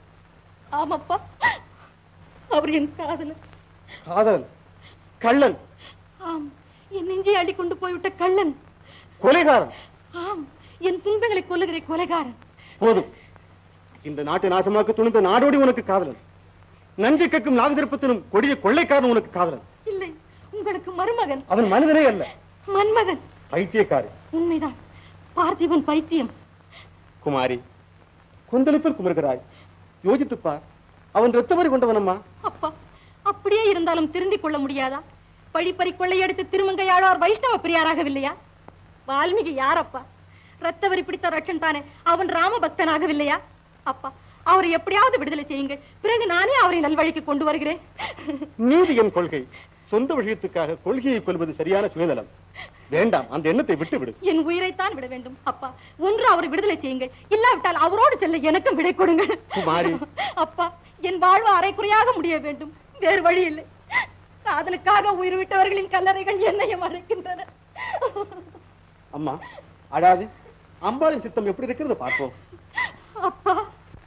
ஆமப்பா அவர் என் காதலன் காதலன் கள்ளன் ஆம் என் நெஞ்சை அள்ளி கொண்டு போய்விட்ட கள்ளன் கொலைகாரன் ஆம் என் துன்பங்களை கொல்லுகிற கொலைகாரன் போதும் இந்த நாட்டை நாசமாக்க துணிந்த நாடோடி உனக்கு காதலன் நஞ்சை கக்கும் நாகசிற்பத்தினும் கொடிய கொள்ளைக்காரன் உனக்கு காதலன் இல்லை உங்களுக்கு மருமகன் அவன் மனிதனே அல்ல மன்மகன் பைத்தியக்காரி உண்மைதான் பார்த்திபன் பைத்தியம் குமாரி கொந்தளிப்பில் குமருகிறாய் யோசித்துப் பார் அவன் ரத்தவரி கொண்டவனம்மா அப்பா அப்படியே இருந்தாலும் திருந்திக் கொள்ள முடியாதா பழிப்பறி கொள்ளையடித்து திருமங்கையாழ்வார் வைஷ்ணவ பிரியாராகவில்லையா வால்மீகி யாரப்பா ரத்தவரி பிடித்த ரட்சன் தானே அவன் ராம பக்தனாகவில்லையா அப்பா அவரை எப்படியாவது விடுதலை செய்யுங்கள் பிறகு நானே அவரை நல்வழிக்கு கொண்டு வருகிறேன் நீதி என் கொள்கை சொந்த விஷயத்துக்காக கொள்கையை கொள்வது சரியான சுயநலம் வேண்டாம் அந்த எண்ணத்தை விட்டு விடு என் உயிரைத்தான் விட வேண்டும் அப்பா ஒன்று அவரை விடுதலை செய்யுங்கள் இல்லாவிட்டால் அவரோடு செல்ல எனக்கும் விடை கொடுங்கள் குமாரி. அப்பா என் வாழ்வு அரைக்குறையாக முடிய வேண்டும் வேறு வழி இல்லை காதலுக்காக உயிர் விட்டவர்களின் கல்லறைகள் என்னையும் அழைக்கின்றன அம்மா அழாது அம்பாளின் சித்தம் எப்படி இருக்கிறது பார்ப்போம் அப்பா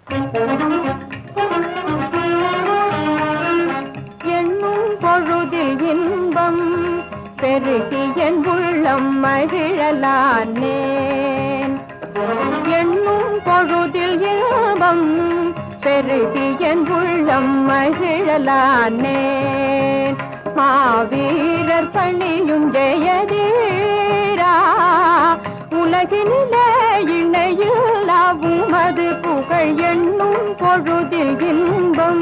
எண்ணும் பொழுதில் இன்பம் பெருகி என் உள்ளம் மகிழலானேன் எண்ணும் பொழுதில் இன்பம் பெருகி என் உள்ளம் மகிழலானேன் மாவீரர் பணியும் ஜெயதீரா உலகினிலே இணையில்லா உமது புகழ் என்னும் பொழுதில் இன்பம்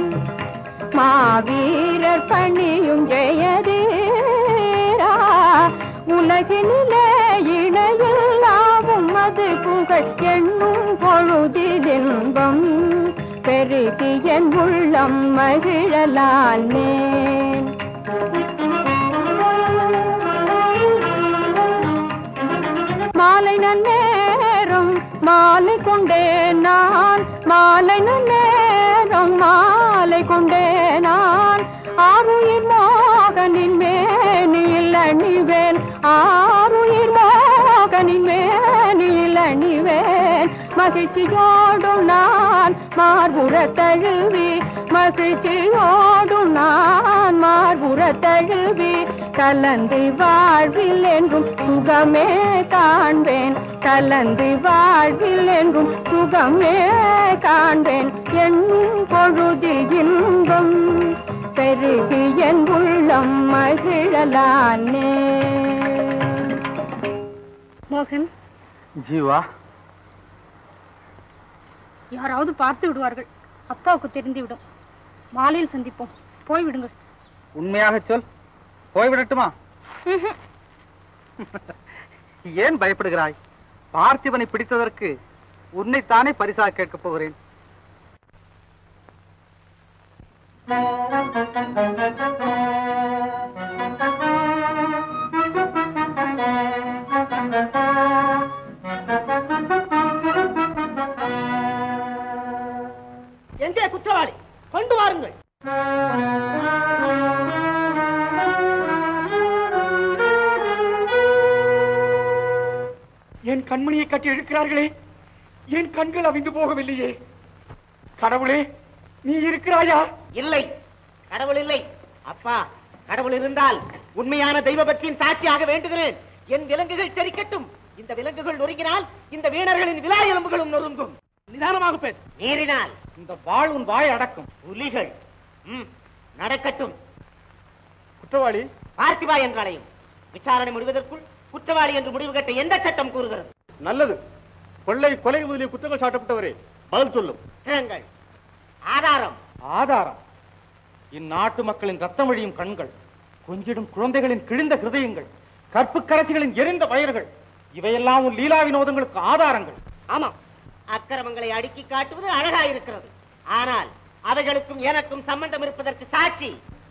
மாவீரர் பணியும் ஜெயதீரா உலகினிலே இணையில்லாவும் அது புகழ் என்னும் பொழுதில் இன்பம் பெருகி என் உள்ளம் மகிழலானேன் மாலை நன்னேரம் மாலை கொண்டே நான் மாலை நன்னேரம் மாலை கொண்டே நான் ஆறுயிர் மோகனின் மேனியில் அணிவேன் ஆறுயிர் மோகனின் மேனியில் அணிவேன் மகிழ்ச்சியோடும் நான் மார்புற தழுவி மகிழ்ச்சியோடும் நான் மார்புற தழுவி கலந்து வாழ்வில் என்றும் சுகமே காண்பேன் கலந்து வாழ்வில் என்றும் சுகமே காண்பேன் என் பொழுது இன்பம் பெருகி என் உள்ளம் மகிழலானே மோகன் ஜீவா யாராவது பார்த்து விடுவார்கள் அப்பாவுக்கு தெரிந்துவிடும் மாலையில் சந்திப்போம் போய் விடுங்கள் உண்மையாக சொல் போய்விடட்டுமா ஏன் பயப்படுகிறாய் பார்த்திபனை பிடித்ததற்கு உன்னைத்தானே பரிசாக கேட்கப் போகிறேன் எங்கே குற்றவாளி கொண்டு வாருங்கள் என் கண்மணியை கட்டி இழுக்கிறார்களே என் கண்கள் அவிந்து போகவில்லையே கடவுளே நீ இருக்கிறாயா இல்லை கடவுள் இல்லை அப்பா கடவுள் இருந்தால் உண்மையான தெய்வ பக்தியின் சாட்சியாக வேண்டுகிறேன் என் விலங்குகள் தெரிக்கட்டும் இந்த விலங்குகள் நொறுங்கினால் இந்த வீணர்களின் விழா எலும்புகளும் நொறுங்கும் நிதானமாக பேசு மீறினால் இந்த வாழ் உன் வாய் அடக்கும் புலிகள் ம், நடக்கட்டும் குற்றவாளி பார்த்திபா என்றாலையும் விசாரணை முடிவதற்குள் குற்றவாளி என்று முடிவு கட்ட எந்த சட்டம் கூறுகிறது நல்லது கொள்ளை கொலை முதலிய குற்றங்கள் சாட்டப்பட்டவரே பதில் சொல்லும் குற்றங்கள் ஆதாரம் ஆதாரம் இந்நாட்டு மக்களின் ரத்தம் வழியும் கண்கள் கொஞ்சிடும் குழந்தைகளின் கிழிந்த ஹிருதயங்கள் கற்பு கரசிகளின் எரிந்த வயர்கள் இவையெல்லாம் உன் லீலா வினோதங்களுக்கு ஆதாரங்கள் ஆமா அக்கிரமங்களை அடுக்கி காட்டுவது அழகாயிருக்கிறது ஆனால் அவைகளுக்கும் எனக்கும் சம்பந்தம் இருப்பதற்கு சாட்சி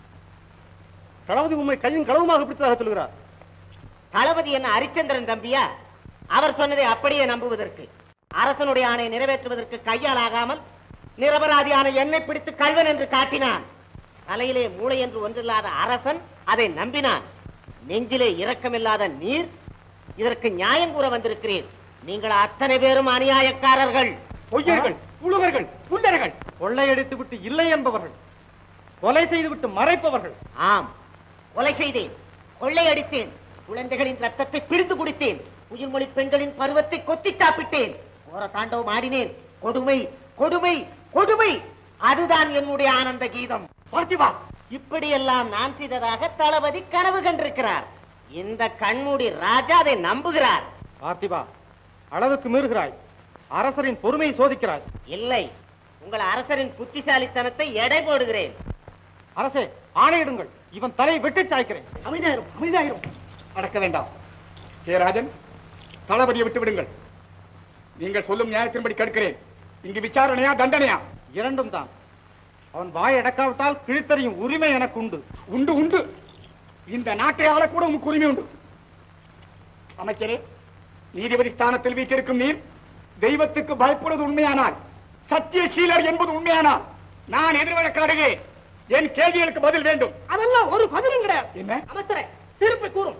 தளபதி உண்மை கையும் களவுமாக பிடித்ததாக சொல்கிறார் தளபதி என்ன ஹரிச்சந்திரன் தம்பியா அவர் சொன்னதை அப்படியே நம்புவதற்கு அரசனுடைய ஆணை நிறைவேற்றுவதற்கு கையால் ஆகாமல் நிரபராதியான என்னை பிடித்து கல்வன் என்று காட்டினான் தலையிலே மூளை என்று ஒன்றில்லாத அரசன் அதை நம்பினான் நெஞ்சிலே இரக்கமில்லாத நீர் இதற்கு நியாயம் கூற வந்திருக்கிறேன் நீங்கள் அத்தனை பேரும் அநியாயக்காரர்கள் பொய்யர்கள் புழுகர்கள் புல்லர்கள் கொள்ளையடித்து விட்டு இல்லை என்பவர்கள் கொலை செய்துவிட்டு மறைப்பவர்கள் ஆம் கொலை செய்தேன் கொள்ளையடித்தேன் குழந்தைகளின் ரத்தத்தை பிடித்து குடித்தேன் உயிர்மொழி பெண்களின் பருவத்தை கொத்தி சாப்பிட்டேன் கோர தாண்டவம் ஆடினேன் கொடுமை கொடுமை கொடுமை அதுதான் என்னுடைய ஆனந்த கீதம் பார்த்திபா இப்படியெல்லாம் நான் செய்ததாக தளபதி கனவு கண்டிருக்கிறார் இந்த கண்மூடி ராஜா அதை நம்புகிறார் பார்த்திபா அளவுக்கு மீறுகிறாய் அரசரின் பொறுமையை சோதிக்கிறாய் இல்லை உங்கள் அரசரின் புத்திசாலித்தனத்தை எடை போடுகிறேன் அரசே ஆணையிடுங்கள் இவன் தலை வெட்டிச் சாய்க்கிறேன் அமைதியாயிரும் அமைதியாயிரும் அடக்க வேண்டாம் ஜெயராஜன் தளபதியை விட்டு விடுங்கள் நீங்கள் சொல்லும் நியாயத்தின்படி கேட்கிறேன் இங்கு விசாரணையா தண்டனையா இரண்டும் தான் அவன் வாய் அடக்காவிட்டால் கிழித்தறியும் உரிமை எனக்கு உண்டு உண்டு உண்டு இந்த நாட்டை ஆளக்கூட உமக்கு உரிமை உண்டு அமைச்சரே நீதிபதி ஸ்தானத்தில் வீற்றிருக்கும் நீர் தெய்வத்துக்கு பயப்படுவது உண்மையானால் சத்தியசீலர் என்பது உண்மையானால் நான் எதிர்வழக்காடுகிறேன் என் கேள்விகளுக்கு பதில் வேண்டும் அதெல்லாம் ஒரு பதிலும் கிடையாது என்ன அமைச்சரே திருப்பி கூறும்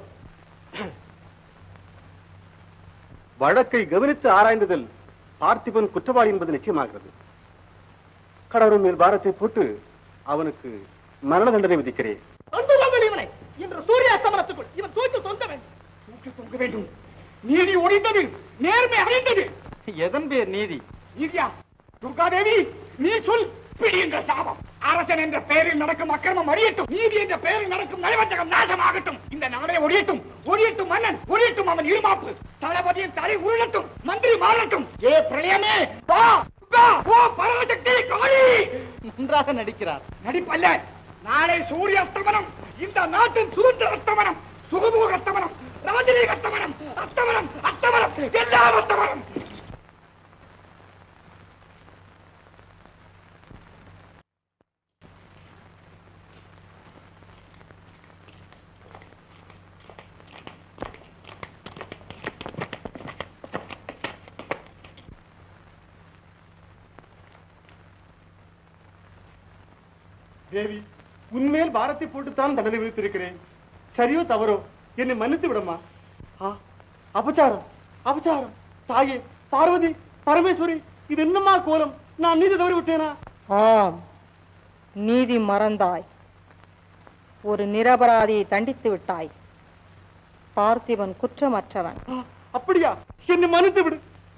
வழக்கை கவனித்து ஆராய்ந்ததில் பார்த்திபன் குற்றவாளி என்பது நிச்சயமாகிறது கடவுள் மேல் பாரத்தை போட்டு அவனுக்கு மரண தண்டனை விதிக்கிறேன் கொண்டு வாங்கள் இவனை இன்று சூரியாஸ்தமனத்துக்குள் இவன் தூக்கி தொங்க வேண்டும் தூக்கி தொங்க வேண்டும் நீதி ஒழிந்தது நேர்மை அழிந்தது எதன் பேர் நீதி நீதியா துர்காதேவி நீ சொல் பிடியுங்கள் சாபம் அரசன் என்ற பெயரில் நடக்கும் அக்கிரமம் அழியட்டும் நீதி என்ற பெயரில் நடக்கும் நயவஞ்சகம் நாசமாகட்டும் இந்த நாடே ஒழியட்டும் ஒழியட்டும் மன்னன் ஒழியட்டும் அவன் இருமாப்பு தளபதியின் தலை உருளட்டும் மந்திரி மாறட்டும் ஏ பிரளயமே வா வா ஓ பராசக்தி காளி நன்றாக நடிக்கிறார் நடிப்பல்ல நாளை சூரிய அஸ்தமனம் இந்த நாட்டின் சுதந்திர அஸ்தமனம் சுகபோக அஸ்தமனம் ராஜரீக அஸ்தமனம் அஸ்தமனம் அஸ்தமனம் எல்லாம் அஸ்தமனம் தேவி உன்மேல் பாரத்தை போட்டுத்தான் தண்டனை விதித்திருக்கிறேன் சரியோ தவறோ என்னை மன்னித்து விடம்மா ஆ, அபச்சாரம் அபச்சாரம் தாயே பார்வதி பரமேஸ்வரி இது என்னம்மா கோலம் நான் நீதி தவறி விட்டேனா ஆம் நீதி மறந்தாய் ஒரு நிரபராதியை தண்டித்து விட்டாய் பார்த்திபன் குற்றமற்றவன் ஆ, அப்படியா என்னை மன்னித்து விடு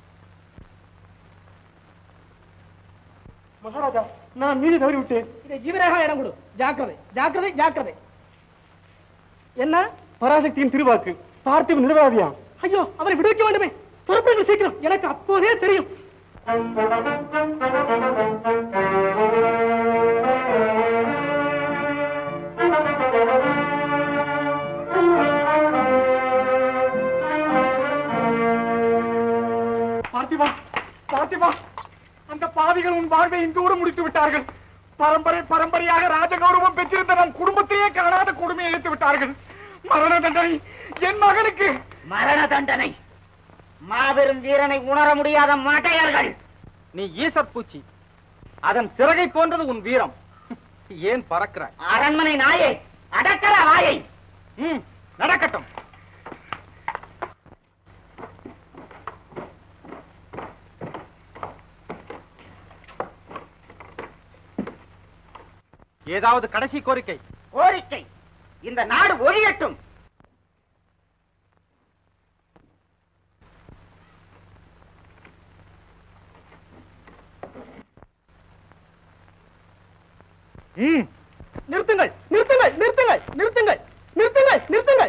மகாராஜா நான் நீதி தவறி விட்டேன் இதை ஜீவராக இடம் கொடு ஜாக்கிரதை ஜாக்கிரதை ஜாக்கிரதை என்ன பராசக்தியின் திருவாக்கு பார்த்திபன் நிரபராதியா ஐயோ அவரை விடுவிக்க வேண்டுமே புறப்படுங்கள் சீக்கிரம் எனக்கு அப்போதே தெரியும் பார்த்திபா பார்த்திபா அந்த பாவிகள் உன் வாழ்வை இன்றோடு முடித்து விட்டார்கள் பரம்பரை பரம்பரையாக ராஜகௌரவம் பெற்றிருந்த நம் குடும்பத்தையே காணாத கொடுமையை இழுத்து விட்டார்கள் மரண தண்டனை என் மகனுக்கு மரண தண்டனை மாபெரும் வீரனை உணர முடியாத மாட்டையர்கள் நீ ஈசற் பூச்சி அதன் சிறகை போன்றது உன் வீரம் ஏன் பறக்கிறாய் அரண்மனை நாயை அடக்கல வாயை ம், நடக்கட்டும் ஏதாவது கடைசி கோரிக்கை கோரிக்கை இந்த நாடு ஒழியட்டும் நிறுத்துங்கள் நிறுத்துங்கள் நிறுத்துங்கள் நிறுத்துங்கள் நிறுத்துங்கள் நிறுத்துங்கள்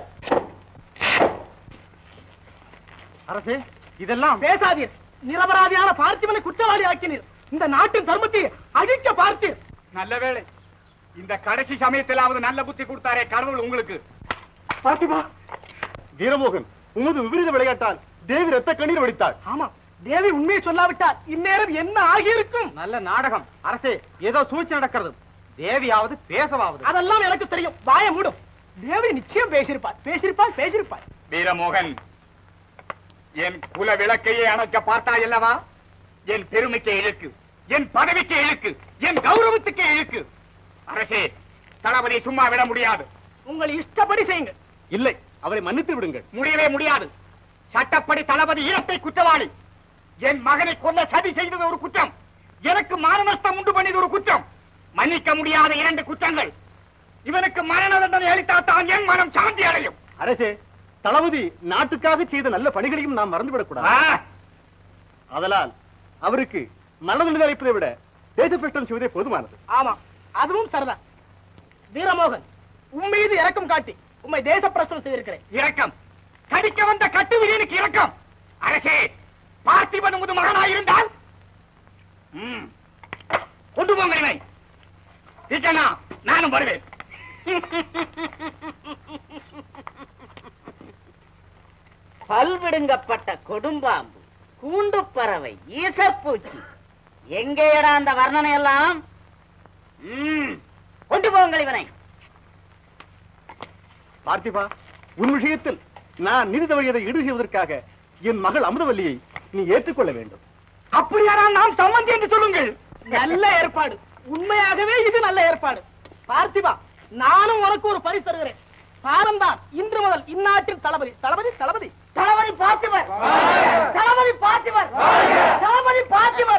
அரசே இதெல்லாம் பேசாதீர் நிரபராதியான பார்த்திபனை குற்றவாளி ஆக்கினீர் இந்த நாட்டின் தர்மத்தை அழிக்க பார்த்தீர் நல்ல வேளை இந்த கடைசி சமயத்திலாவது நல்ல புத்தி கொடுத்தாரே கடவுள் உங்களுக்கு பார்த்திபா வீரமோகன் உமது விபரீத விளையாட்டால் தேவி ரத்த கண்ணீர் வடித்தாள் ஆமா தேவி உண்மையை சொல்லாவிட்டால் இந்நேரம் என்ன ஆகியிருக்கும் நல்ல நாடகம் அரசே ஏதோ சூழ்ச்சி நடக்கிறது தேவியாவது பேசவாவது அதெல்லாம் எனக்கு தெரியும் வாய மூடும் தேவி நிச்சயம் பேசியிருப்பார் பேசியிருப்பார் பேசியிருப்பார் வீரமோகன் என் குல விளக்கையே அணைக்க பார்த்தாய் அல்லவா என் பெருமைக்கு இழுக்கு என் பதவிக்கு இழுக்கு என் கௌரவத்துக்கு இழுக்கு அரசே தளபதி சும்மா விட முடியாது உங்கள் இஷ்டப்படி செய்யுங்க இல்லை அவரை மன்னித்து விடுங்கள் முடியவே முடியாது சட்டப்படி தளபதி ஈரத்தை குற்றவாளி என் மகனை கொல்ல சதி செய்தது ஒரு குற்றம் எனக்கு மான நஷ்டம் உண்டு பண்ணியது ஒரு குற்றம் மன்னிக்க முடியாத இரண்டு குற்றங்கள் இவனுக்கு மரண தண்டனை அளித்தால் தான் என் மனம் சாந்தி அடையும் அரசே தளபதி நாட்டுக்காக செய்த நல்ல பணிகளையும் நாம் மறந்துவிடக் கூடாது ஆ, அதனால் அவருக்கு மரண தண்டனை அளிப்பதை விட தேசப்பிரஷ்டம் செய்வதே போதுமானது ஆமா அதுவும் சரிதான் வீரமோகன் உம்மீது இரக்கம் காட்டி உம்மை தேச பிரச்சனை செய்திருக்கிறேன் இரக்கம் கடிக்க வந்த கட்டு விரியனுக்கு இரக்கம் அரசே பார்த்திபன் உமது மகனாயிருந்தால் ம், கொண்டு போங்க இவனை சீக்கிரமா நானும் வருவேன் பல்விடுங்கப்பட்ட கொடும்பாம்பு கூண்டு பறவை ஈசப்பூச்சி எங்கேயடா அந்த வர்ணனை எல்லாம் ம், கொண்டு போங்கள் இவனை பார்த்திபா உன் விஷயத்தில் நான் நீதி தவறியதை ஈடு செய்வதற்காக என் மகள் அமுதவல்லியை நீ ஏற்றுக்கொள்ள வேண்டும் அப்படியானால் நாம் சம்மந்தி என்று சொல்லுங்கள் நல்ல ஏற்பாடு உண்மையாகவே இது நல்ல ஏற்பாடு பார்த்திபா நானும் உனக்கு ஒரு பரிசு தருகிறேன் பாரம்தான் இன்று முதல் இந்நாட்டின் தளபதி தளபதி தளபதி தளபதி பார்த்திபர் தளபதி பார்த்திபர் தளபதி பார்த்திபர்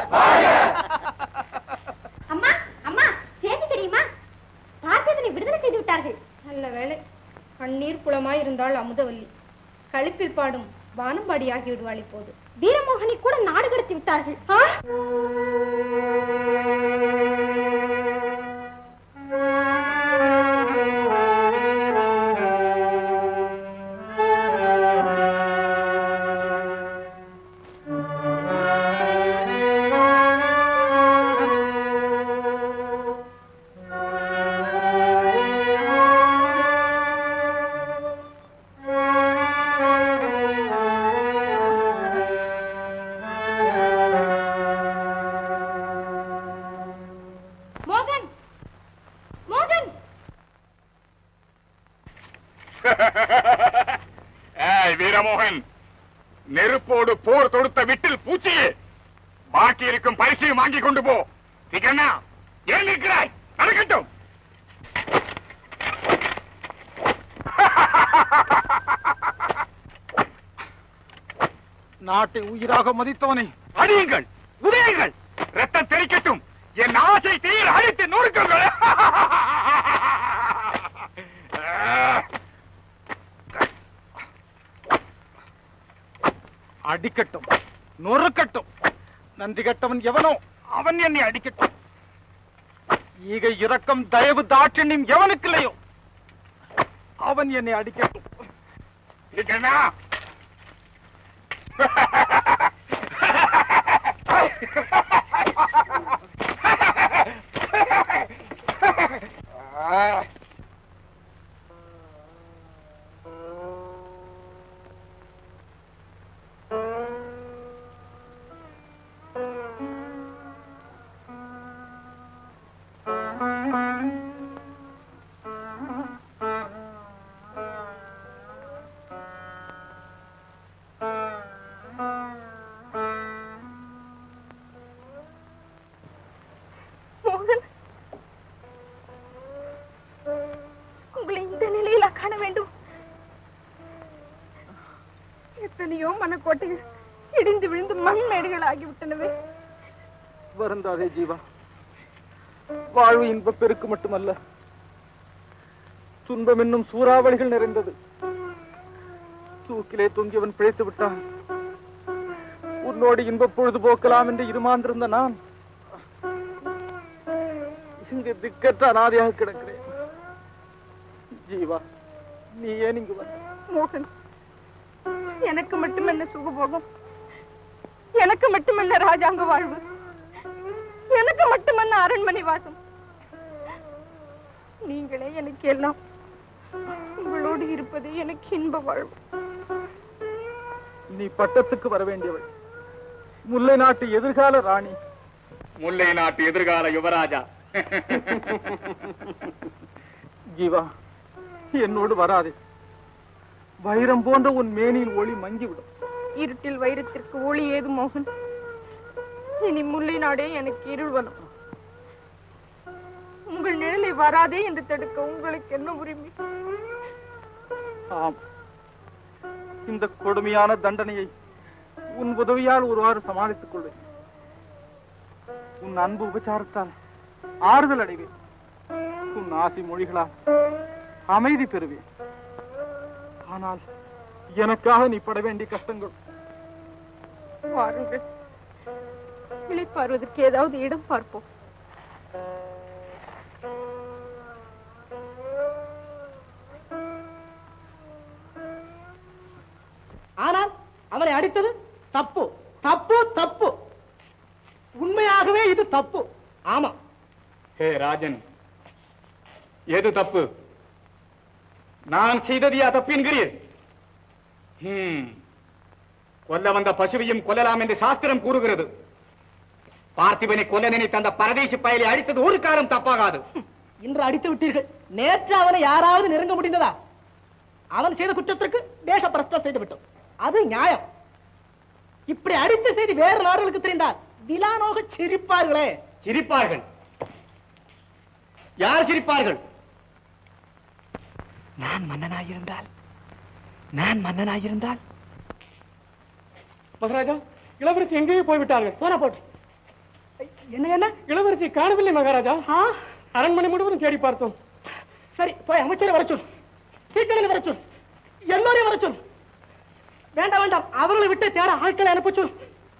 அம்மா அம்மா செய்தி தெரியுமா பார்த்திபனை விடுதலை செய்து விட்டார்கள் நல்ல வேளை கண்ணீர் குளமாய் இருந்தாள் அமுதவல்லி களிப்பில் பாடும் வானம்பாடியாகி விடுவாள் இப்போது வீரமோகனை கூட நாடு கடத்தி விட்டார்கள் ஏய் வீரமோகன் நெருப்போடு போர் தொடுத்த விட்டில் பூச்சியே பாக்கி இருக்கும் பரிசையும் வாங்கி கொண்டு போ திகண்ணா ஏன் நிற்கிறாய் நடக்கட்டும் நாட்டை உயிராக மதித்தவனை அடியுங்கள் உதயுங்கள் ரத்தம் தெறிக்கட்டும் என் ஆசை தீர அழித்து நொறுக்குங்கள் அடிக்கட்டும் நொறுக்கட்டும் நன்றி கெட்டவன் எவனோ அவன் என்னை அடிக்கட்டும் ஈகை இரக்கம் தயவு தாட்சண்யம் எவனுக்கு இல்லையோ அவன் என்னை அடிக்கட்டும் திகண்ணா மோகன் உங்களை இந்த நிலையில காண வேண்டும் எத்தனையோ மனக்கோட்டைகள் இடிந்து விழுந்து மண் மேடுகள் ஆகிவிட்டனவே வருந்தாதே ஜீவா வாழ்வு இன்பப் பெருக்கு மட்டுமல்ல துன்பம் என்னும் சூறாவளிகள் நிறைந்தது தூக்கிலே தொங்கியவன் பிழைத்து விட்டான் உன்னோடு இன்பப் பொழுது போக்கலாம் என்று இருமாந்திருந்த நான் இங்கு திக்கற்ற அனாதையாக கிடக்கிறேன் ஜீவா நீ ஏன் இங்கு வந்த மோகன் எனக்கு மட்டும் என்ன சுகபோகம் எனக்கு மட்டும் என்ன ராஜாங்க வாழ்வு எனக்கு மட்டும் என்ன அரண்மனை வாசம் நீங்களே எனக்கு எல்லாம் உங்களோடு இருப்பதே எனக்கு இன்ப வாழ்வு நீ பட்டத்துக்கு வர வேண்டியவள் முல்லை நாட்டு எதிர்கால ராணி முல்லை நாட்டு எதிர்கால யுவராஜா ஜீவா என்னோடு வராதே வைரம் போன்ற உன் மேனியில் ஒளி மங்கிவிடும் இருட்டில் வைரத்திற்கு ஒளி ஏது மோகன் இனி முல்லை நாடே எனக்கு இருள் வரும் உங்கள் நிழலை வராதே என்று தடுக்க உங்களுக்கு என்ன உரிமை ஆம் இந்த கொடுமையான தண்டனையை உன் உதவியால் ஒருவாறு சமாளித்துக் கொள்வேன் உன் அன்பு உபச்சாரத்தால் ஆறுதல் அடைவேன் உன் ஆசை மொழிகளால் அமைதி பெறுவேன் ஆனால் எனக்காக நீ பட வேண்டிய கஷ்டங்கள் வாருங்கள் இளைப்பாறுவதற்கு ஏதாவது இடம் பார்ப்போம் ஆனால் அவரை அடித்தது தப்பு தப்பு தப்பு உண்மையாகவே இது தப்பு ஆமா ஹே ராஜன் எது தப்பு நான் செய்ததியா தப்பு என்கிறீர் ஹம். கொல்ல வந்த பசுவையும் கொல்லலாம் என்று சாஸ்திரம் கூறுகிறது பார்த்திபனை கொல்ல நினைத்த அந்த பரதேசி பயலை அழித்தது ஒரு காலம் தப்பாகாது இன்று அடித்து விட்டீர்கள் நேற்று அவனை யாராவது நெருங்க முடிந்ததா அவன் செய்த குற்றத்திற்கு தேச பிரஸ்தம் செய்து விட்டோம் அது நியாயம் இப்படி அடித்த செய்தி வேறு நாடுகளுக்கு தெரிந்தால் விலானோக சிரிப்பார்களே சிரிப்பார்கள் யார் சிரிப்பார்கள் நான் மன்னனாயிருந்தால் நான் மன்னனாயிருந்தால் மகாராஜா இளவரசி எங்கேயோ போய்விட்டார்கள் போன போட்டு என்ன என்ன இளவரசி காணவில்லை மகாராஜா அரண்மனை முழுவதும் தேடி பார்த்தோம் சரி போய் அமைச்சரை வர சொல் சீக்கிரம் வர சொல் எல்லோரையும் வர சொல் வேண்டாம் வேண்டாம் அவர்களை விட்டு தேட ஆட்களை அனுப்ப சொல்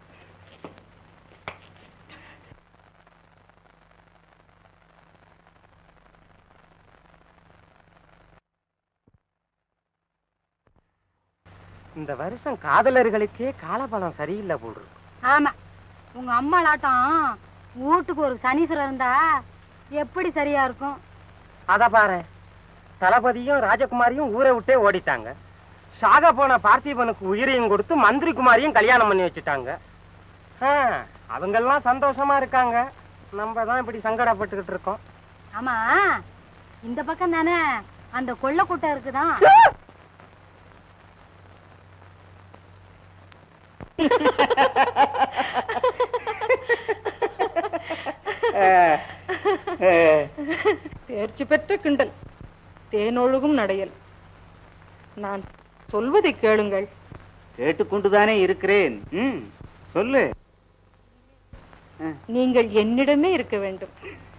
இந்த வருஷம் காதலர்களுக்கே காலபலம் சரியில்லை போல் ஆமா உங்க அம்மாளாட்டம் வீட்டுக்கு ஒரு சனீஸ்வரர் இருந்தா எப்படி சரியா இருக்கும் அத பாரு தளபதியும் ராஜகுமாரியும் ஊரை விட்டே ஓடிட்டாங்க சாக போன பார்த்திபனுக்கு உயிரையும் கொடுத்து மந்திரி குமாரியும் கல்யாணம் பண்ணி வச்சுட்டாங்க ஆ, அவங்கெல்லாம் சந்தோஷமா இருக்காங்க நம்ம தான் இப்படி சங்கடப்பட்டுக்கிட்டு இருக்கோம் ஆமா இந்த பக்கம் தானே அந்த கொள்ள கூட்டம் இருக்குதான் தேர்ச்சி பெற்ற கிண்டல் தேனொழுகும் நடையல் நான் சொல்வதை கேளுங்கள் கேட்டுக்கொண்டுதானே இருக்கிறேன் ம் சொல்லு நீங்கள் என்னிடமே இருக்க வேண்டும்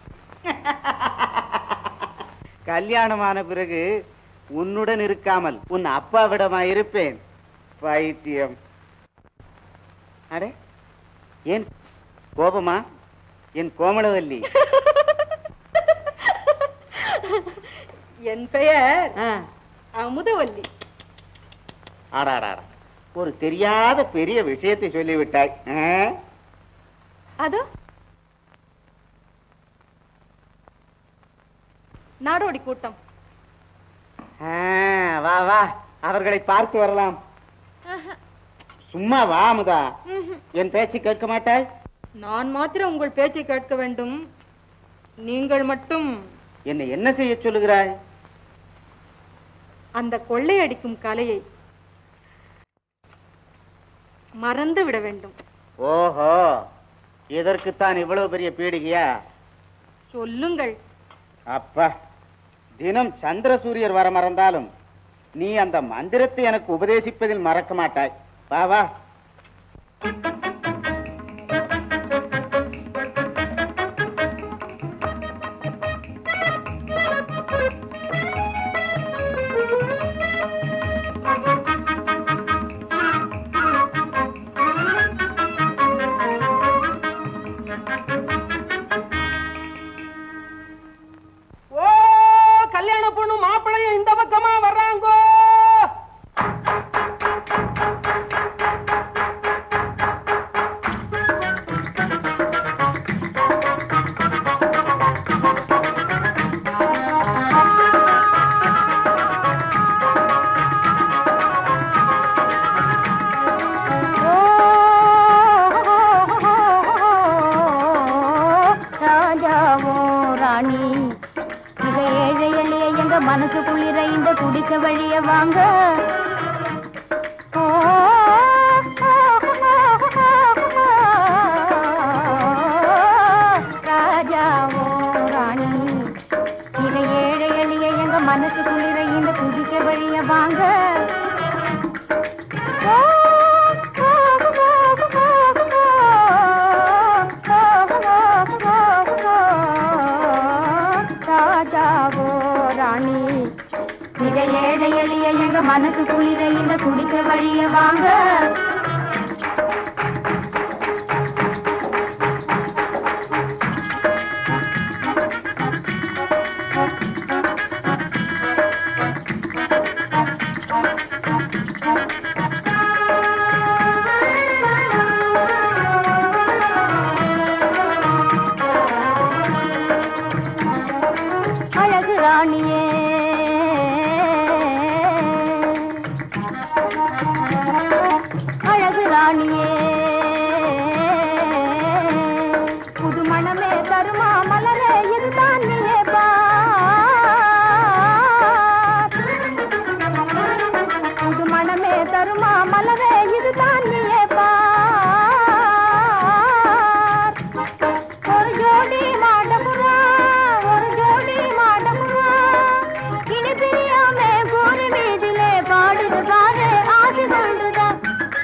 கல்யாணமான பிறகு உன்னுடன் இருக்காமல் உன் அப்பாவிடமா இருப்பேன் பைத்தியம் அடே ஏன் கோபமா என் கோமளவல்லி என் பெயர் அமுதவல்லி ஆடாடாடா ஒரு தெரியாத பெரிய விஷயத்தை சொல்லிவிட்டாய் ஆ? அதோ நாடோடி கூட்டம் ஆ, வா வா அவர்களை பார்த்து வரலாம் சும்மா வா அமுதா என் பேச்சு கேட்க மாட்டாய் நான் மாத்திரம் உங்கள் பேச்சை கேட்க வேண்டும் நீங்கள் மட்டும் என்னை என்ன செய்ய சொல்லுகிறாய் அந்த கொள்ளையடிக்கும் கலையை மறந்து விட வேண்டும் ஓஹோ இதற்குத்தான் இவ்வளவு பெரிய பீடிகையா சொல்லுங்கள் அப்பா தினம் சந்திர சூரியர் வர மறந்தாலும் நீ அந்த மந்திரத்தை எனக்கு உபதேசிப்பதில் மறக்க மாட்டாய் வா வா ஓ கல்யாண பொண்ணு மாப்பிள்ளையும் இந்த பக்கமா வர்றாங்கோ ராஜாவோ ராணி மிக ஏழை எளிய எங்க மனசு குளிர இந்த குடிச வழிய வாங்க ஓ, ராஜாவோ ராணி மிக ஏழை எளிய எங்க மனசு குளிர இந்த குடிச வழிய வாங்க ஓ, ராஜாவோ ராணி மிக ஏழை எளிய எங்க மனசு குளிர இந்த குடிக்க வழிய வாங்க அழகு ராணியே அழகு ராணியே புது மணமே தருமா மலரே இதுதான் நீயே பார் புது மணமே தருமா மலரே இதுதான் நீயே பார் ஒரு ஜோடி மாடமுறா ஒரு ஜோடி மாடமுறா இனி பிரியாமே கூறி வீதிலே பாடுது பாரு ஆசை கொண்டுதான்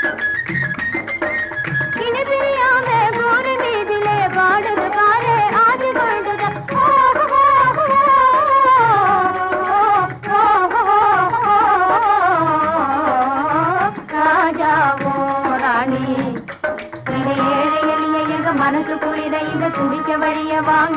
இனி பிரியாமே கூறி வீதிலே பாடுது பாரு ஆசை கொண்டுதான் ராஜாவோ ராணி மிக ஏழை எளிய எங்க மனசு குளிர இந்த குடிக்க வழிய வாங்க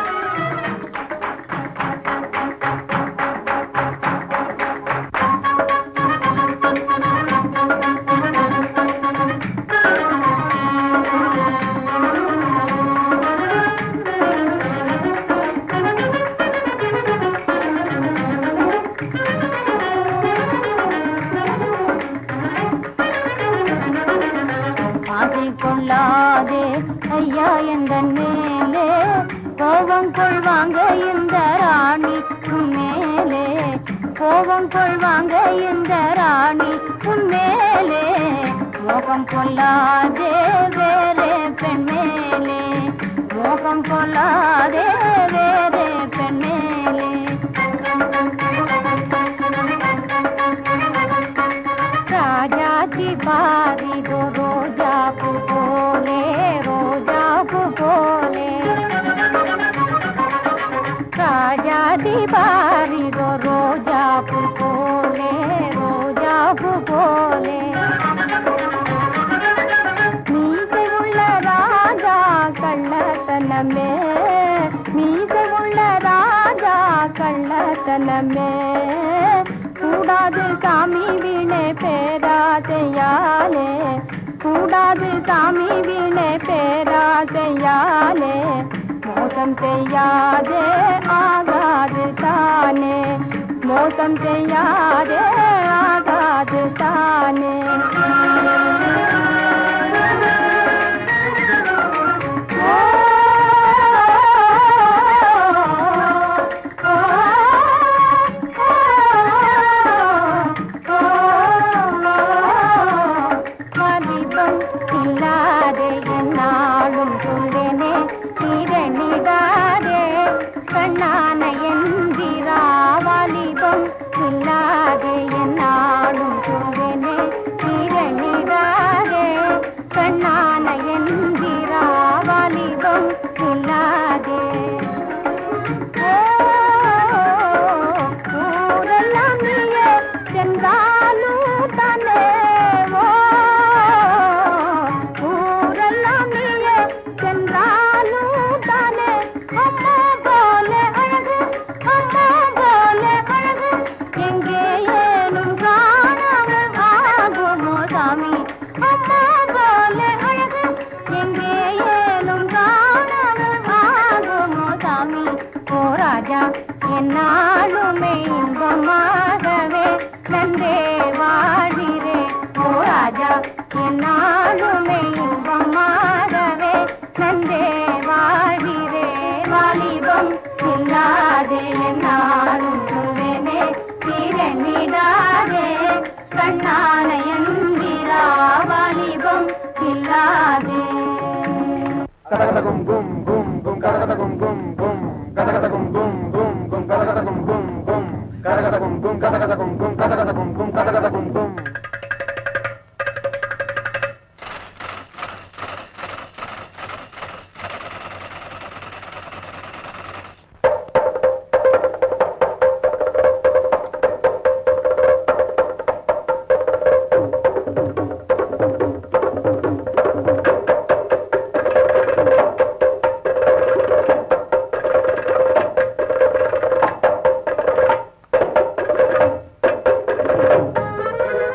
ஆசை கொள்ளாதே ஐயா எந்த மேலே கோபம் கொள்வாங்க இந்த ராணி மேலே கோபம் கொள்வாங்க இந்த ராணி உன்மேலே மோகம் கொள்ளாதே வேறே பெண் மேலே மோகம் கொள்ளாதே வேறே பெண் மேலே ராஜாதி பாரிதோ ரோஜா பூ போலே ரோஜா பூ போலே ராஜாதி பாரிதோ ரோஜா பூ போலே ரோஜா பூ போலே மீசை உள்ள ராஜா கள்ளத்தனமே மீசை உள்ள ராஜா கள்ளத்தனமே கூடாது சாமி வீணே பேராசையாலே கூடாது சாமி வீணே பேராசையாலே மோசம் செய்யாதே ஆகாது தானே மோசம் செய்யாதே ஆகாது தானே மதிப்பம் இல்லாதே என்னாலும் சொல்வேனே திறனிடாதே கண்ணான என்கிறா வாலிபம் இல்லாதே என்னாலும் சொல்வேனே திறனிடாதே கண்ணான என்கிறா வாலிபம் இல்லாதே ஊரெல்லாம் நீயே சென்றாலும் தானே ஓ ஊரெல்லாம் நீயே சென்றாலும் தானே அம்மா போல அழகு அம்மா போல அழகு எங்கே ஏனும் காணாமல் ஆகுமோ சாமி அம்மா போல அழகு எங்கே ஏனும் காணாமல் ஆகுமோ சாமி ஓ ராஜா என்னாலுமே இன்பமாகவே நன்றே வாழிரே ஓ ராஜா என்னாலுமே இன்பமாகவே நன்றே வாழிரே வாலிபம் இல்லாதே என்னாலும் சொல்வேனே திறனிடாதே கண்ணான என்கிறா வாலிபம் இல்லாதே கதகதகும் கும் கும் கும் கதகதகும் கும் கும் கதகதகும் கும் கும் கும் கதகதகும் கும் கும் கதகதகும் கும் கதகதகும் கும் கதகதகும் கும் கதகதகும் கும் ஆ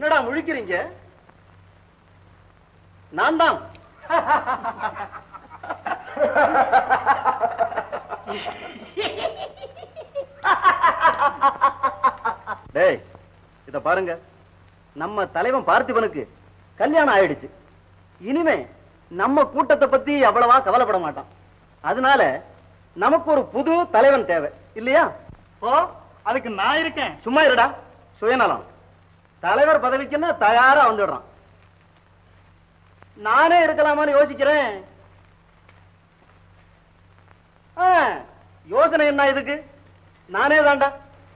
என்னடா முழிக்கிறீங்க நான் தான் டேய் இத பாருங்க நம்ம தலைவன் பார்த்திபனுக்கு கல்யாணம் ஆயிடுச்சு இனிமே நம்ம கூட்டத்தை பத்தி அவ்வளவா கவலைப்பட மாட்டான் அதனால நமக்கு ஒரு புது தலைவன் தேவை இல்லையா ஓ அதுக்கு நான் இருக்கேன் சும்மா இருடா சுயநலம் தலைவர் பதவிக்குன்னா தயாரா வந்துடுறான் நானே இருக்கலாமான்னு யோசிக்கிறேன் ஆ, யோசனை என்ன இதுக்கு நானே தான்டா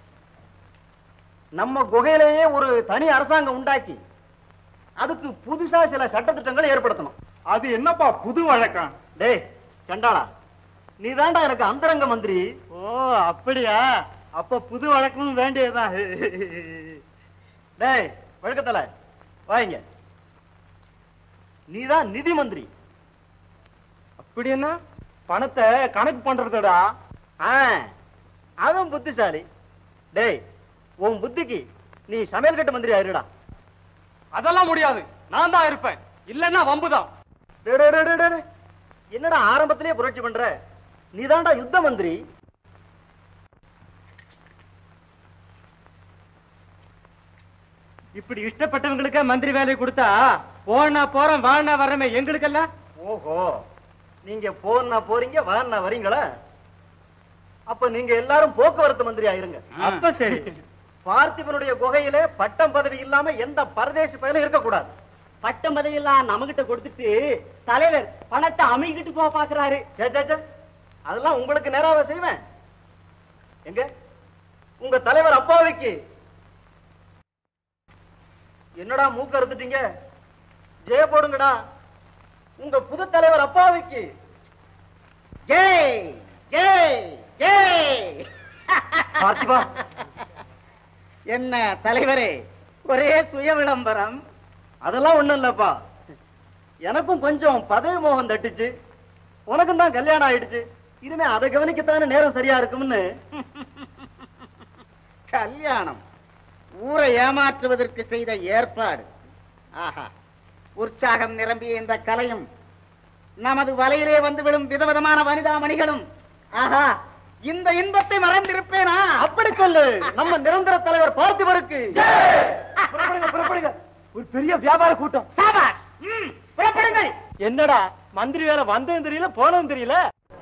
நம்ம குகையிலேயே ஒரு தனி அரசாங்கம் உண்டாக்கி அதுக்கு புதுசா சில சட்டத்திட்டங்களை ஏற்படுத்தணும் அது என்னப்பா புது வழக்கம் டேய் சண்டாளா நீ தாண்டா எனக்கு அந்தரங்க மந்திரி ஓ அப்படியா அப்ப புது வழக்கமும் வேண்டியதுதான் டேய் வழக்கத்தல வாங்க நீதான் நிதி மந்திரி அப்படி என்ன பணத்தை கணக்கு பண்றதுடா ஆ, அவன் புத்திசாலி டேய் உன் புத்திக்கு நீ சமையல் கட்டு மந்திரி ஆயிருடா அதெல்லாம் முடியாது நான் தான் இருப்பேன் இல்லன்னா வம்புதான் டேய், டேய், டேய், டேய், டேய். என்னடா ஆரம்பத்திலேயே புரட்சி பண்ற நீதான்டா யுத்த மந்திரி இப்படி இஷ்டப்பட்டவங்களுக்கு மந்திரி வேலையை கொடுத்தா போனா போறோம் வாழ்னா வர்றமே எங்களுக்கெல்லாம் ஓஹோ நீங்க போனா போறீங்க வான்னா வரீங்களா அப்ப நீங்க எல்லாரும் போக்குவரத்து மந்திரி ஆயிருங்க அப்ப சரி பார்த்திபனுடைய குகையில பட்டம் பதவி இல்லாம எந்த பரதேசி பயலும் இருக்கக்கூடாது பட்டம் பதவியெல்லாம் நம்மகிட்ட கொடுத்துட்டு தலைவர் பணத்தை அமைக்கிட்டு போக பாக்குறாரு சே, சே, சே. அதெல்லாம் உங்களுக்கு நேராக செய்வேன் எங்க உங்க தலைவர் அப்பாவிக்கு என்னடா மூக்க அறுத்துட்டீங்க ஜெய போடுங்கடா உங்க புது தலைவர் அப்பாவிக்கு ஜெய் ஜெய் ஜெய் பார்த்திபா என்ன தலைவரே ஒரே சுய விளம்பரம் அதெல்லாம் ஒண்ணும் இல்லப்பா எனக்கும் கொஞ்சம் பதவி மோகம் தட்டுச்சு உனக்கும் தான் கல்யாணம் ஆயிடுச்சு இனிமே அதை கவனிக்கத்தானே நேரம் சரியா இருக்கும்னு கல்யாணம் ஊரை ஏமாற்றுவதற்கு செய்த ஏற்பாடு ஆஹா உற்சாகம் நிரம்பிய இந்த கலையும் நமது வலையிலே வந்து விழும் விதவிதமான வனிதாமணிகளும் ஆஹா இந்த இன்பத்தை மறந்திருப்பேனா அப்படி சொல்லு நம்ம நிரந்தர தலைவர் பார்த்திபருக்கு புறப்படுங்க புறப்படுங்க ஒரு பெரிய வியாபார கூட்டம் சாபாஷ் ம், புறப்படுங்கள் என்னடா மந்திரி வேலை வந்ததும் தெரியல போனதும் தெரியல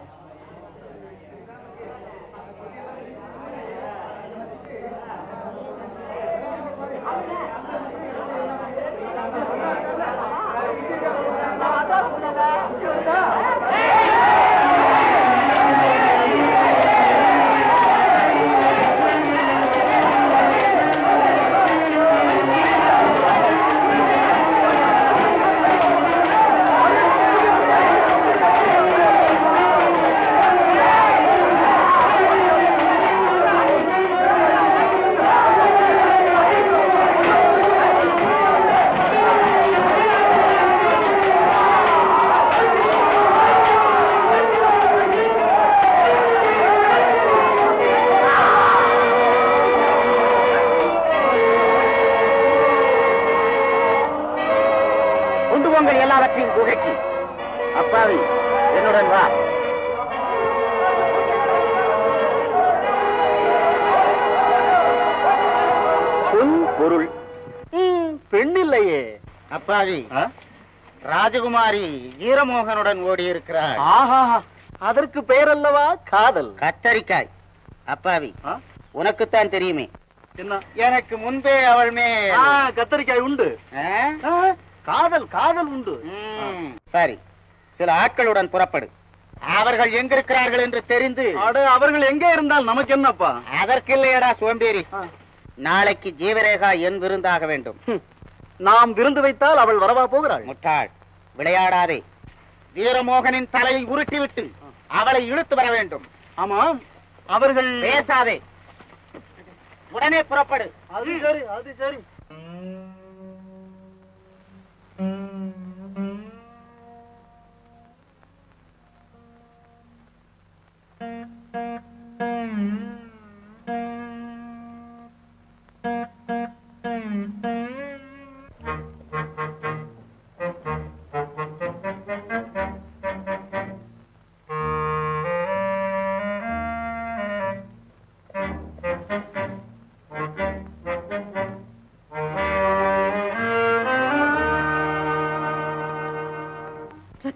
கொண்டு போங்கள் எல்லாவற்றையும் குகைக்கு அப்பாவி என்னுடன் வா பொன் பொருள் ம், பெண் இல்லையே அப்பாவி ராஜகுமாரி வீரமோகனுடன் ஓடி இருக்கிறாள் ஆஹா அதற்கு பெயர் அல்லவா காதல் கத்தரிக்காய் அப்பாவி ஆ? உனக்குத்தான் தெரியுமே என்ன எனக்கு முன்பே அவள் மேல் ஆ, கத்தரிக்காய் உண்டு ஆ? ஆ, காதல் காதல் உண்டு ம், சரி சில ஆட்களுடன் புறப்படு அவர்கள் எங்கிருக்கிறார்கள் என்று தெரிந்து அட அவர்கள் எங்கே இருந்தால் நமக்கு என்னப்பா அதற்கில்லையடா சோம்பேறி ஆ. நாளைக்கு ஜீவரேகா என் விருந்தாக வேண்டும் ஹம். நாம் விருந்து வைத்தால் அவள் வரவா போகிறாள் முட்டாள் விளையாடாதே வீரமோகனின் தலையை உருட்டிவிட்டு அவளை இழுத்து வர வேண்டும் ஆமாம் அவர்கள் பேசாதே உடனே புறப்படு அது சரி அது சரி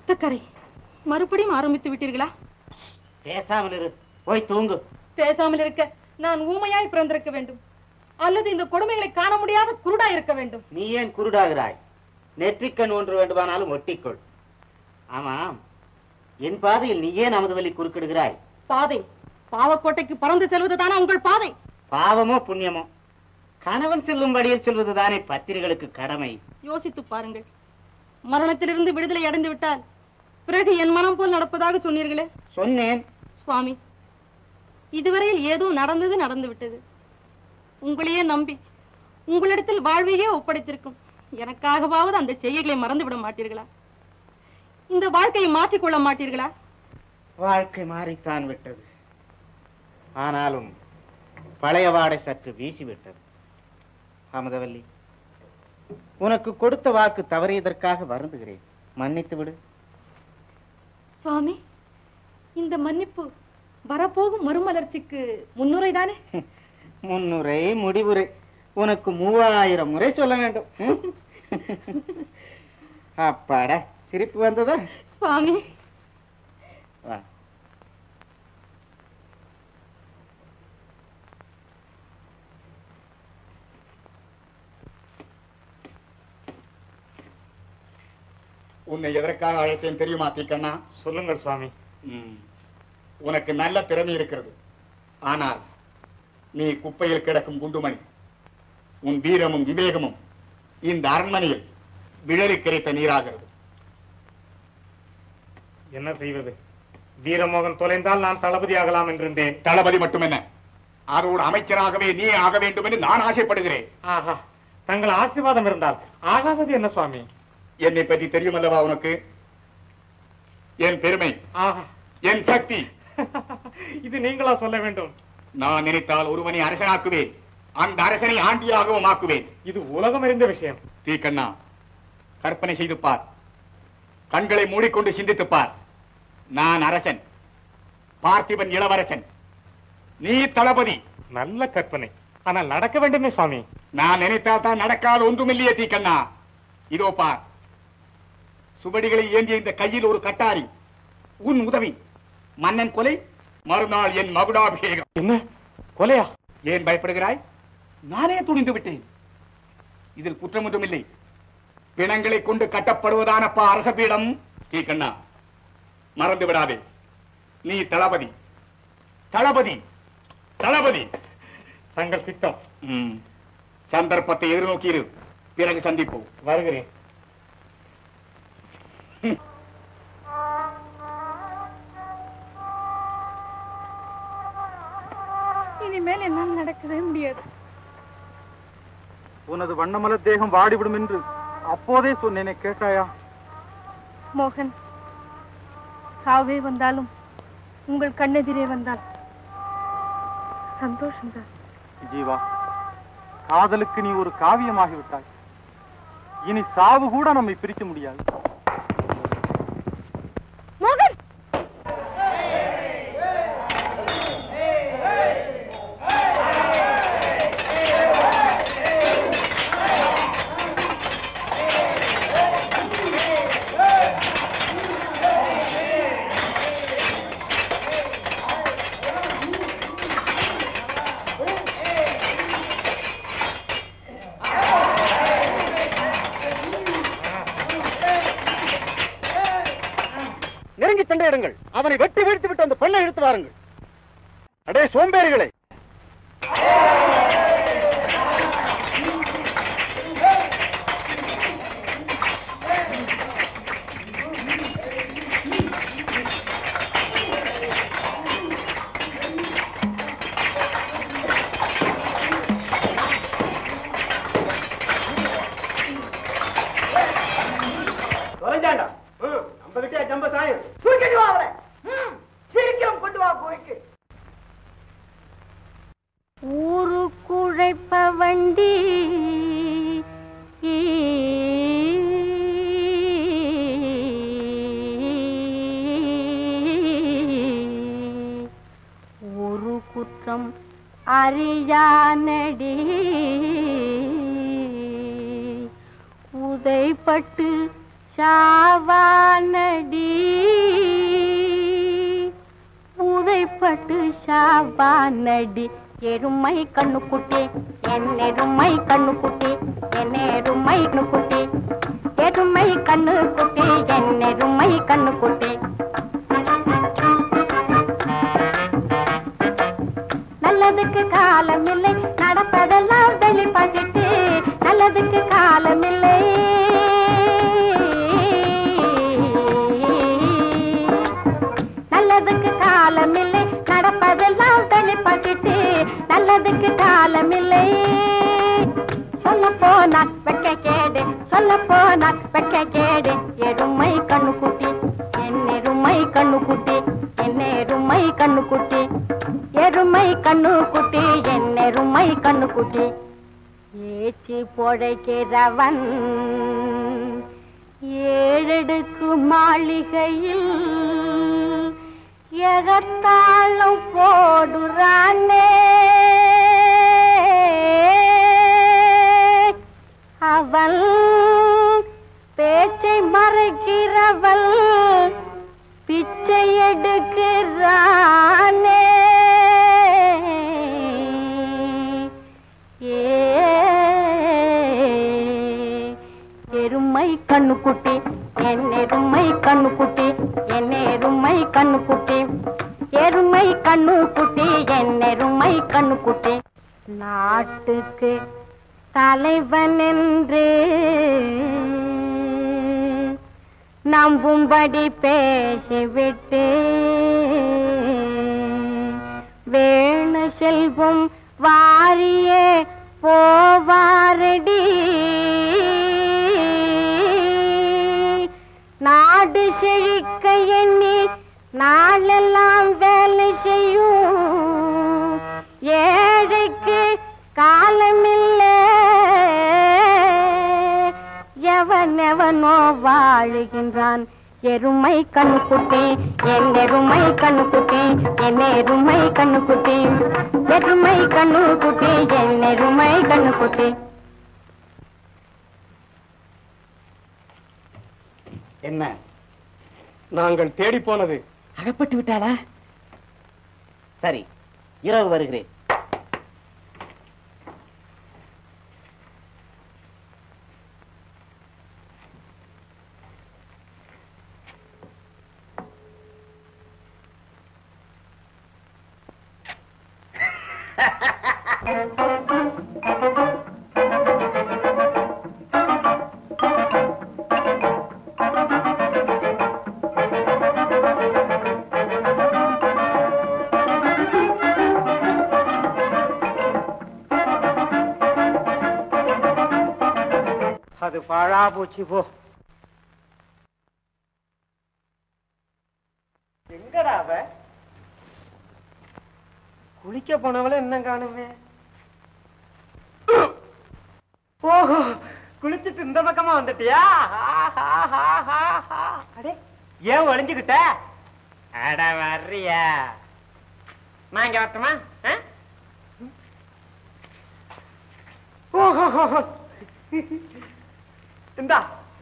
ரத்தக்கரை மறுபடியும் ஆரம்பித்து விட்டீர்களா பேசாமல் இரு போய் தூங்கு பேசாமல் இருக்க நான் ஊமையாய் பிறந்திருக்க வேண்டும் அல்லது இந்த கொடுமைகளை காண முடியாத குருடா இருக்க வேண்டும் நீ ஏன் குருடாகிறாய் நெற்றிக்கண் ஒன்று வேண்டுமானாலும் ஒட்டிக்கொள் ஆமாம் என் பாதையில் நீ ஏன் அமுது வழி குறுக்கிடுகிறாய் பாதை பாவக்கோட்டைக்கு பறந்து செல்வதுதானா உங்கள் பாதை பாவமோ புண்ணியமோ கணவன் செல்லும் வழியில் செல்வதுதானே பத்திரிகளுக்கு கடமை யோசித்து பாருங்கள் மரணத்திலிருந்து விடுதலை அடைந்து விட்டால் பிறகு என் மனம் போல் நடப்பதாக சொன்னீர்களே சொன்னேன் சுவாமி இதுவரையில் ஏதோ நடந்தது நடந்து விட்டது உங்களையே நம்பி உங்களிடத்தில் வாழ்வையே ஒப்படைத்திருக்கும் எனக்காகவாவது அந்த செய்கைகளை மறந்து விட மாட்டீர்களா இந்த வாழ்க்கையை மாற்றிக்கொள்ள மாட்டீர்களா வாழ்க்கை மாறித்தான் விட்டது ஆனாலும் பழைய வாடை சற்று வீசிவிட்டது அமுதவல்லி உனக்கு கொடுத்த வாக்கு தவறியதற்காக வருந்துகிறேன் மன்னித்து விடு சுவாமி இந்த மன்னிப்பு வரப்போகும் மறுமலர்ச்சிக்கு முன்னுரைதானே முன்னுரை முடிவுரை உனக்கு மூவாயிரம் முறை சொல்ல வேண்டும் ம்? அப்பாடா சிரிப்பு வந்ததா சுவாமி வா உன்னை எதற்காக அழைத்தேன் தெரியுமா தீக்கண்ணா சொல்லுங்கள் சுவாமி ம். உனக்கு நல்ல திறமை இருக்கிறது ஆனால் நீ குப்பையில் கிடக்கும் குண்டுமணி உன் வீரமும் விவேகமும் இந்த அரண்மனையில் விழலி கிடைத்த நீராகிறது என்ன செய்வது வீரமோகன் தொலைந்தால் நான் தளபதி ஆகலாம் என்றிருந்தேன் தளபதி மட்டுமென்ன அதோடு அமைச்சராகவே நீ ஆக வேண்டும் என்று நான் ஆசைப்படுகிறேன் ஆஹா தங்கள் ஆசீர்வாதம் இருந்தால் ஆகாதது என்ன சுவாமி என்னை பற்றி தெரியுமல்லவா உனக்கு என் பெருமை ஆஹா என் சக்தி இது நீங்களா சொல்ல வேண்டும் நான் நினைத்தால் ஒருவனை அரசனாக்குவேன் அந்த அரசனை ஆண்டியாகவும் ஆக்குவேன் இது உலகம் அறிந்த விஷயம் தீக்கண்ணா கற்பனை செய்து பார் கண்களை மூடிக்கொண்டு சிந்தித்துப் பார் நான் அரசன் பார்த்திபன் இளவரசன் நீ தளபதி நல்ல கற்பனை ஆனால் நடக்க வேண்டுமே சுவாமி நான் நினைத்தால் தான் நடக்காத ஒன்றுமில்லையே தீக்கண்ணா இதோ பார் சுவடிகளை ஏந்திய இந்த கையில் ஒரு கட்டாரி உன் உதவி மன்னன் கொலை மறுநாள் என் மகுடாபிஷேகம் என்ன கொலையா ஏன் பயப்படுகிறாய் நானே துணிந்து விட்டேன் இதில் குற்றம் ஒன்றும் இல்லை பிணங்களை கொண்டு கட்டப்படுவதானப்பா அரச பீடம் தீக்கண்ணா மறந்து விடாதே நீ தளபதி தளபதி தளபதி தங்கள் சித்தம் ம். சந்தர்ப்பத்தை எதிர்நோக்கி இரு பிறகு சந்திப்போம் வருகிறேன் இனிமேல் என்னால் நடக்கவே முடியாது உனது வண்ணமலர் தேகம் வாடிவிடும் என்று அப்போதே சொன்னேனே கேட்டாயா மோகன் சாவே வந்தாலும் உங்கள் கண்ணெதிரே வந்தால் சந்தோஷம்தான் ஜீவா காதலுக்கு நீ ஒரு காவியமாகி விட்டாய் இனி சாவு கூட நம்மை பிரிக்க முடியாது மோகன் நெருங்கி சண்டையிடுங்கள் அவனை வெட்டி வீழ்த்து விட்டு அந்த பெண்ணை இழுத்து வாருங்கள் அடே சோம்பேறிகளே தொலைஞ்சாண்டா ஐம்பதுக்கே ஜம்ப சாயம் தூக்கிட்டு வா அவளை ம், சீக்கிரம் கொண்டு வா கோய்க்கு ஊரு குழைப்ப வண்டி ஒரு குற்றம் அறியானடி உதைப்பட்டு ஷாவானடி உதைப்பட்டு ஷாவானடி எருமை கண்ணுக்குட்டி என் எருமை கண்ணுக்குட்டி என் எருமை கண்ணுக்குட்டி எருமை கண்ணுக்குட்டி என் எருமை கண்ணுக்குட்டி நல்லதுக்கு காலமில்லை நடப்பதெல்லாம் வெளிப்பாக்கிட்டு நல்லதுக்கு காலமில்லை நல்லதுக்கு காலமில்லை நடப்பதெல்லாம் வெளிப்பாக்கிட்டு நல்லதுக்கு காலமில்லை சொல்ல போனா வெக்க கேடு சொல்ல போனா வெக்க கேடு எருமை கண்ணுக்குட்டி என் எருமை கண்ணுக்குட்டி என் எருமை கண்ணுக்குட்டி எருமை கண்ணுக்குட்டி என் எருமை கண்ணுக்குட்டி ஏச்சி பொழைக்கிறவன் ஏழடுக்கு மாளிகையில் எகத்தாளம் போடுறானே அவள் பேச்சை மறைக்கிறவள் பிச்சை எடுக்கிறானே ஏ எருமை கண்ணுக்குட்டி என் எருமை கண்ணுக்குட்டி என் எருமை கண்ணுக்குட்டி எருமை கண்ணுக்குட்டி என் எருமை கண்ணுக்குட்டி நாட்டுக்கு தலைவன் என்று நம்பும்படி பேசிவிட்டு வேணு செல்வம் வாரியே போவாரடி நாடு செழிக்க எண்ணி நாளெல்லாம் வேலை செய்யும் ஏழைக்கு காலமில்லை எவனெவனோ வாழுகின்றான் எருமை கண்ணுக்குட்டி என் எருமை கண்ணுக்குட்டி என் எருமை கண்ணுக்குட்டி எருமை கண்ணுக்குட்டி என் எருமை கண்ணுக்குட்டி என்ன நாங்கள் தேடி போனது அகப்பட்டு விட்டாளா சரி இரவு வருகிறேன் அது பாழா போச்சு போ எங்கடா அவ குளிக்க போனவள என்ன காணுமே ஓஹோ குளிச்சுட்டு இந்த பக்கமா வந்துட்டியா அடே ஏன் ஒளிஞ்சுக்கிட்ட அட வர்றியா நான் இங்க வரட்டுமா ஆ? ஓஹோ இந்தா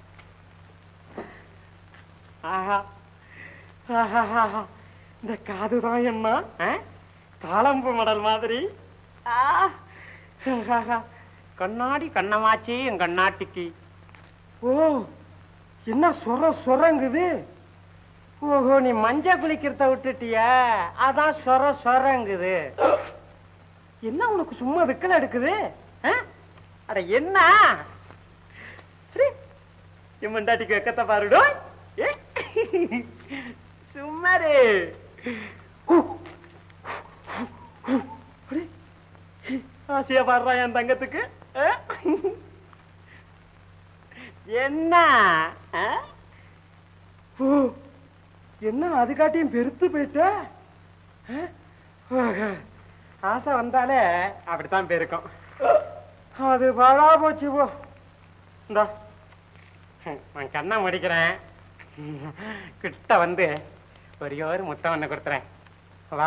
ஆஹா ஆஹாஹாஹா. இந்த காதுதான் என்ன ஆ? தாளம்பு மடல் மாதிரி ஆ. ஆஹாஹா. கண்ணாடி கண்ணமாச்சி என் கண்ணாட்டிக்கு ஓ என்ன சொர சொரங்குது ஓஹோ நீ மஞ்ச குளிக்கிறத விட்டுட்டிய அதான் சொர சொரங்குது என்ன உனக்கு சும்மா விக்கல எடுக்குது ஆ? அட என்ன சரி, என் மண்டாட்டிக்கு வெக்கத்தை பாருடோ ஏ? சும்மாரு அடே, ஆசையா பாடுறா என் தங்கத்துக்கு ஆ? என்ன ஆ? ஓ, என்ன அது காட்டியும் பெருத்து போயிட்ட ஆ? ஆஹா. ஆசை வந்தாலே அப்படித்தான் பெருக்கும் அது பாழா போச்சு போ இந்தா நான் கண்ணை முடிக்கிறேன் கிட்ட வந்து ஒரே ஒரு முத்தம் ஒண்ணு கொடுத்துறேன் வா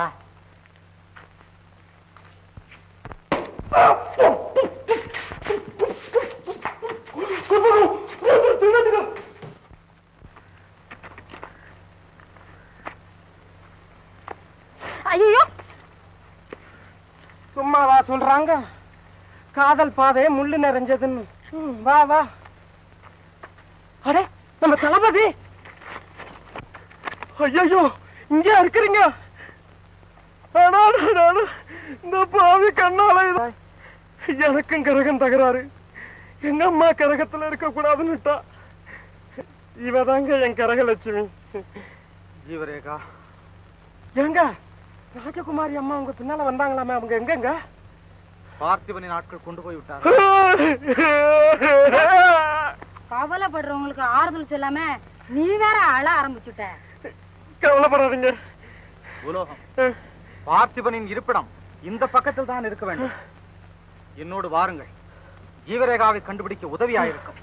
சொல்றாங்க காதல் பாதை முள்ளு நிறைஞ்சதுன்னு ம், வா வா அடே நம்ம தளபதி ஐயோ இங்க இருக்கிறீங்க ஆனா, நான் இந்த பாவி கண்ணால இது- எனக்கும் கரகம் தகராறு எங்க அம்மா கரகத்துல இருக்க கூடாதுன்னுட்டா இவதாங்க என் கரகலட்சுமி ஜீவரேகா ஏங்க ராஜகுமாரி அம்மா உங்க பின்னால வந்தாங்களாமே அவங்க எங்கங்க பார்த்திபனின் ஆட்கள் கொண்டு போய் விட்டார் கவலைப்படுறவங்களுக்கு ஆறுதல் சொல்லாம நீ வேற அழ ஆரம்பிச்சுட்ட கவலைப்படாதீங்க உலோகம் பார்த்திபனின் இருப்பிடம் இந்த பக்கத்தில் தான் இருக்க வேண்டும் என்னோடு வாருங்கள் ஜீவரேகாவை கண்டுபிடிக்க உதவியாயிருக்கும்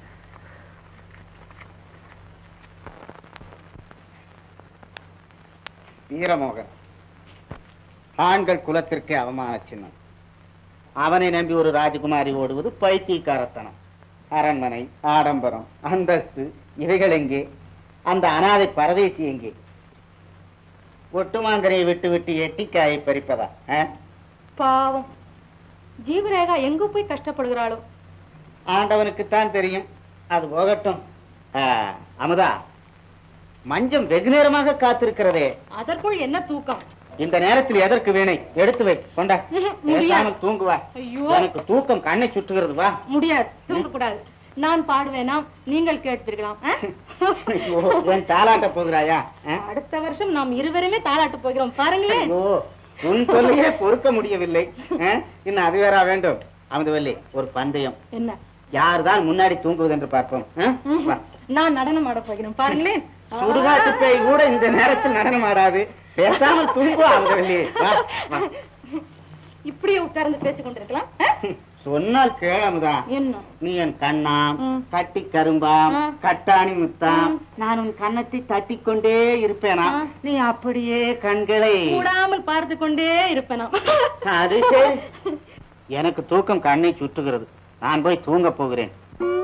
வீரமோகன் ஆண்கள் குலத்திற்கே அவமான சின்னம் அவனை நம்பி ஒரு ராஜகுமாரி ஓடுவது பைத்தியக்காரத்தனம் அரண்மனை ஆடம்பரம் அந்தஸ்து இவைகள் எங்கே அந்த அனாதை பரதேசி எங்கே ஒட்டுமாங்கரையை விட்டு விட்டு எட்டிக்காயை பறிப்பதா ஆ? பாவம் ஜீவரேகா எங்க போய் கஷ்டப்படுகிறாளோ ஆண்டவனுக்குத்தான் தெரியும் அது போகட்டும் ஆ, அமுதா மஞ்சம் வெகு நேரமாக காத்திருக்கிறதே அதற்குள் என்ன தூக்கம் இந்த நேரத்தில் எதற்கு வீணை எடுத்து வை கொண்டா முடியாது. பேசாமல் தூங்குவா ஐயோ எனக்கு தூக்கம் கண்ணை சுட்டுகிறது வா முடியாது தூங்க கூடாது நான் பாடுவேனாம் நீங்கள் கேட்பீர்களாம் ஆ? ஐயோ, என் தாலாட்ட போகிறாயா ஆ? அடுத்த வருஷம் நாம் இருவருமே தாளாட்டு போகிறோம் பாருங்களேன் ஐயோ உன் தொல்லையே பொறுக்க முடியவில்லை ஆ? இன்னும் அது வேறா வேண்டும் அமுதவல்லி ஒரு பந்தயம் என்ன யார்தான் முன்னாடி தூங்குவது என்று பார்ப்போம் ஆ? வா. நான் நடனம் ஆட போகிறேன் பாருங்களேன் சுடுகாட்டு பேய் கூட இந்த நேரத்தில் நடனம் ஆடாது பேசாமல் தூங்குவா அமுதவல்லி வா வா இப்படியே உட்கார்ந்து பேசிக் கொண்டிருக்கலாம் ஆ? சொன்னால் கேளமுதா என்ன நீ என் கண்ணாம் ம். கட்டி கரும்பாம் ஆ. கட்டாணி முத்தாம் ம். நான் உன் கன்னத்தை தட்டி கொண்டே இருப்பேனா ஆ. நீ அப்படியே கண்களை கூடாமல் பார்த்து கொண்டே இருப்பேனாம் அது சரி எனக்கு தூக்கம் கண்ணை சுற்றுகிறது நான் போய் தூங்க போகிறேன்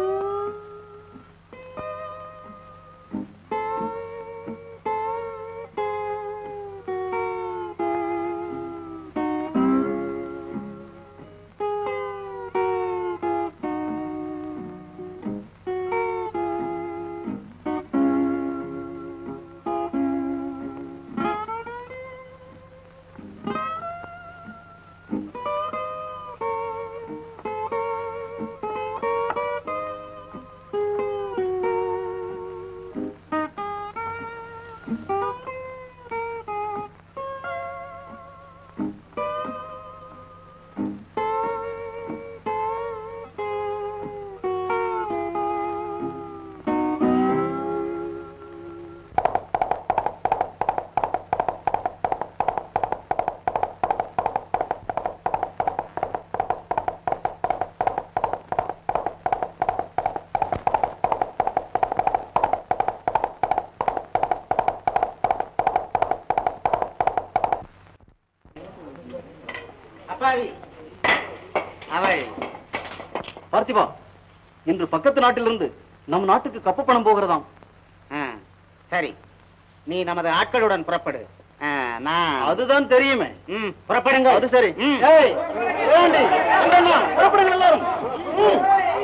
அப்பாவி அவள் பார்த்திபா இன்று பக்கத்து நாட்டிலிருந்து நம் நாட்டுக்கு கப்ப பணம் போகிறதாம் ஆ, சரி நீ நமது ஆட்களுடன் புறப்படு ஆ, நான் அதுதான் தெரியுமே ம், புறப்படுங்க அது சரி ம். ஏய், ஏண்டி? அங்கண்ணா, புறப்படுங்க எல்லாரும் ம்.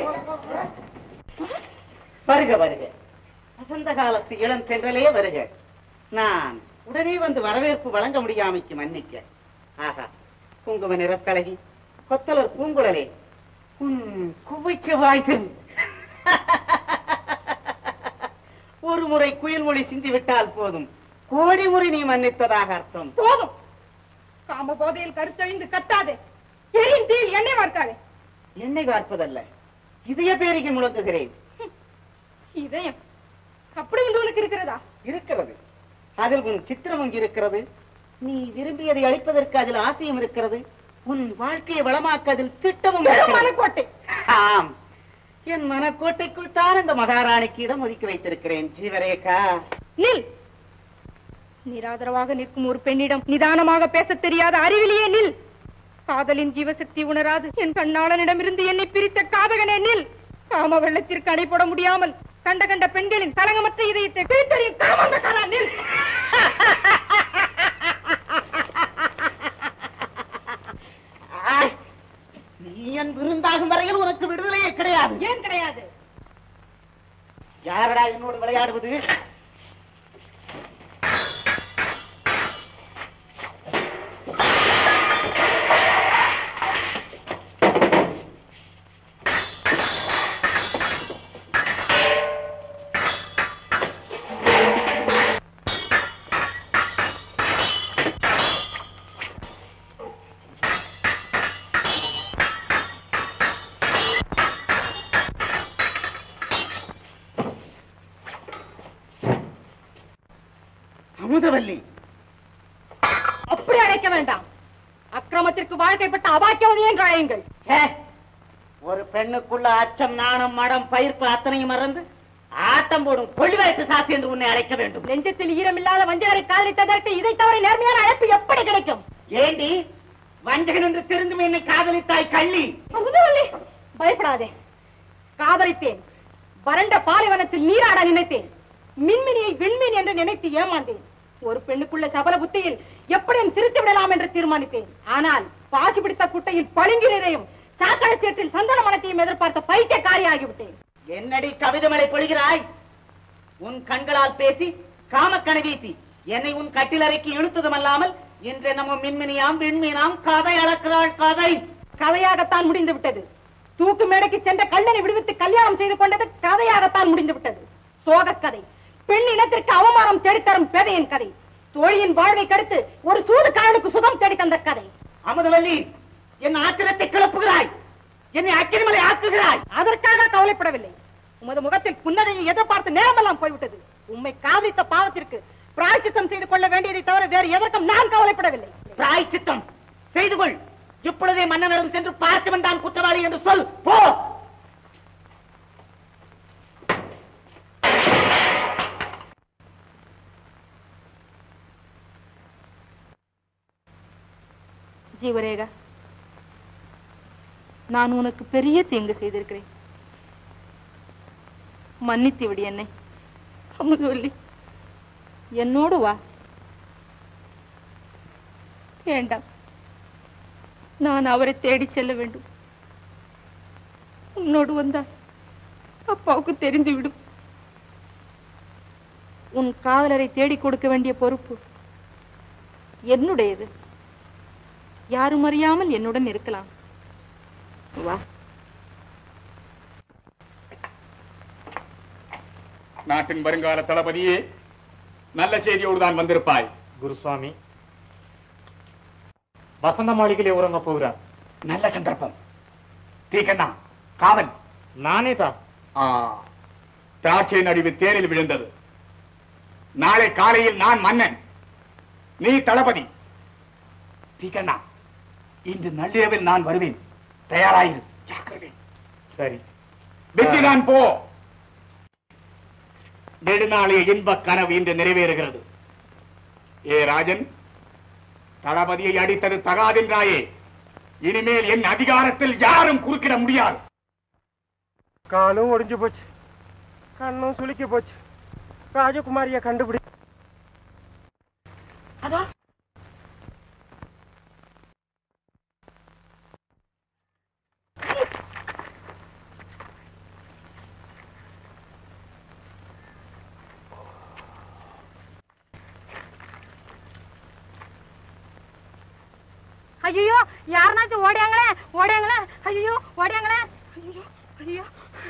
வருக வருக வசந்த காலத்து இளம் தென்றலே வருக நான் உடனே வந்து வரவேற்பு வழங்க முடியாமைக்கு மன்னிக்க ஆகா குங்கும நிறத்தழகி கொத்தலர் பூங்குழலே உன் குவைச்ச வாய்தில் ஒரு முறை குயில் மொழி சிந்தி விட்டால் போதும் கோடி முறை நீ மன்னித்ததாக அர்த்தம் போதும் காம போதையில் கருத்தழிந்து கத்தாதே எரியும் தீயில் எண்ணெய் வார்க்காதே என்னை பார்ப்பதல்ல இதய பேரிகை முழங்குகிறேன் இதயம் அப்படி ஒன்று உனக்கு இருக்கிறதா இருக்கிறது அதில் உன் சித்திரம் அங்கு இருக்கிறது நீ விரும்பியதை அளிப்பதற்கு அதில் ஆசையும் இருக்கிறது உன் வாழ்க்கையை வளமாக்க அதில் திட்டமும் இருக்கிறது. மனக்கோட்டை ஆம் என் மனக்கோட்டைக்குள் தான் இந்த மகாராணிக்கு இடம் ஒதுக்கி வைத்திருக்கிறேன் ஜீவரேகா நில் நிராதரவாக நிற்கும் ஒரு பெண்ணிடம் நிதானமாக பேசத் தெரியாத அறிவிலேயே நில் காதலின் ஜீவசக்தி உணராது என் கண்ணாளனிடமிருந்து என்னை பிரித்த காதகனே நில் காம வெள்ளத்திற்கு அணை போட முடியாமல் கண்ட கண்ட பெண்களின் தரங்கமற்ற இதயத்தை பிரித்தறியும் காமந்தக்காரா நில் ஆய், விளையாடுவது அமுதவல்லி அப்படி அழைக்க வேண்டாம் அக்கிரமத்திற்கு வாழ்க்கைப்பட்ட அபாக்கியவதி என்று அழையுங்கள் ச்சே! ஒரு பெண்ணுக்குள்ள அச்சம் நாணம் மடம் பயிர்ப்பு அத்தனையும் மறந்து ஆட்டம் போடும் கொள்ளிவாய்ப்பு சாசி என்று உன்னை அழைக்க வேண்டும் நெஞ்சத்தில் ஈரமில்லாத வஞ்சகரை காதலித்ததற்கு இதை தவிர நேர்மையான அழைப்பு எப்படி கிடைக்கும் ஏண்டி வஞ்சகன் என்று தெரிந்தும் என்னை காதலித்தாய் கள்ளி அமுதவல்லி பயப்படாதே காதலித்தேன் வறண்ட பாலைவனத்தில் நீராட நினைத்தேன் மின்மினியை விண்மீன் என்று நினைத்து ஏமாந்தேன் ஒரு பெண்ணுக்குள்ள சபல புத்தியில் எப்படியும் திருத்தி விடலாம் என்று தீர்மானித்தேன் ஆனால் பாசி பிடித்த குட்டையில் பளிங்கு நிறையும் சாக்கடை சேற்றில் சந்தன மனத்தையும் எதிர்பார்த்த பைத்தியக்காரி ஆகிவிட்டேன் என்னடி கவிதமலை பொழிகிறாய் உன் கண்களால் பேசி காமக்கணை வீசி என்னை உன் கட்டிலறைக்கு இழுத்ததும் அல்லாமல் இன்று நம்ம மின்மினியாம் விண்மீனாம் கதை அளக்கிறாள் கதை கதையாகத்தான் முடிந்து விட்டது தூக்கு மேடைக்கு சென்ற கள்ளனை விடுவித்து கல்யாணம் செய்து கொண்டது கதையாகத்தான் முடிந்து விட்டது சோகக் கதை பெண் இனத்திற்கு அவமானம் தேடித்தரும் பேதையின் கதை தோழியின் வாழ்வை கடுத்து ஒரு சூதுக்காரனுக்கு சுகம் தேடி தந்த கதை அமுதவல்லி என் ஆத்திரத்தை கிளப்புகிறாய் என்னை அக்கிரிமலை ஆக்குகிறாய் அதற்காக கவலைப்படவில்லை உமது முகத்தில் புன்னகையை எதிர்பார்த்து நேரமெல்லாம் போய்விட்டது உம்மை காதலித்த பாவத்திற்கு பிராய்ச்சித்தம் செய்து கொள்ள வேண்டியதை தவிர வேறு எதற்கும் நான் கவலைப்படவில்லை பிராய்ச்சித்தம் செய்து கொள் இப்பொழுதே மன்னனிடம் சென்று பார்த்தவன் தான் குற்றவாளி என்று சொல் போ ஜீவரேகா நான் உனக்கு பெரிய தீங்கு செய்திருக்கிறேன் மன்னித்து விடு என்னை அமுதவல்லி என்னோடு வா வேண்டாம் நான் அவரை தேடி செல்ல வேண்டும் உன்னோடு வந்தால் அப்பாவுக்கு தெரிந்து விடும் உன் காதலரை தேடி கொடுக்க வேண்டிய பொறுப்பு என்னுடையது யாரும் அறியாமல் என்னுடன் இருக்கலாம் வா நாட்டின் வருங்கால தளபதியே நல்ல செய்தியோடு தான் வந்திருப்பாய் குருசுவாமி வசந்த மாளிகையிலே உறங்க போகிறார் நல்ல சந்தர்ப்பம் தீக்கண்ணா காவல் நானே தான் ஆ, திராட்சை நடுவு தேரில் விழுந்தது நாளை காலையில் நான் மன்னன் நீ தளபதி தீக்கண்ணா இன்று நள்ளிரவில் நான் வருவேன் தயாராயிரு ஜாக்கிரதை சரி வெற்றிதான் போ நெடுநாளைய இன்ப கனவு இன்று நிறைவேறுகிறது ஏ ராஜன் தளபதியை அடித்தது தகாதென்றாயே இனிமேல் என் அதிகாரத்தில் யாரும் குறுக்கிட முடியாது காலும் ஒடிஞ்சு போச்சு கண்ணும் சுளுக்கி போச்சு ராஜகுமாரிய கண்டுபிடி அதோ ஐயோ யாருனாச்சும் ஓடியாங்களே ஓடியாங்களே ஐயோ ஓடியாங்களே ஐயோ ஐயோ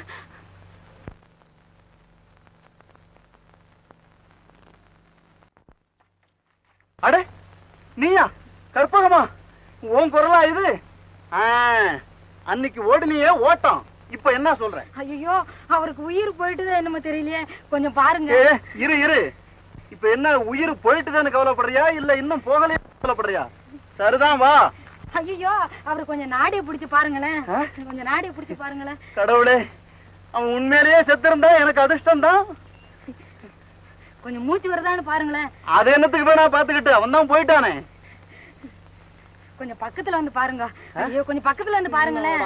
அடே நீயா கற்பகமா உன் குரலா இது ஆ, அன்னைக்கு ஓடுனியே ஓட்டம் இப்ப என்ன சொல்ற ஐயோ அவருக்கு உயிர் போயிட்டுதோ என்னமோ தெரியலையே கொஞ்சம் பாருங்க ஏ, இரு இரு இப்ப என்ன உயிர் போயிட்டுதான்னு கவலைப்படுறியா இல்ல இன்னும் போகலையே கவலைப்படுறியா சரிதான் வா ஐயோ அவர் கொஞ்சம் நாடிய புடிச்சு பாருங்களேன் ஆ? கொஞ்சம் நாடிய புடிச்சு பாருங்களேன் கடவுளே அவன் உண்மையிலேயே செத்திருந்தா எனக்கு அதிர்ஷ்டம் தான் கொஞ்சம் மூச்சு வருதான்னு பாருங்களேன் அது என்னத்துக்கு வேணா பாத்துக்கிட்டு அவன் தான் போயிட்டானே கொஞ்சம் பக்கத்துல வந்து பாருங்க ஐயோ கொஞ்சம் பக்கத்துல வந்து பாருங்களேன்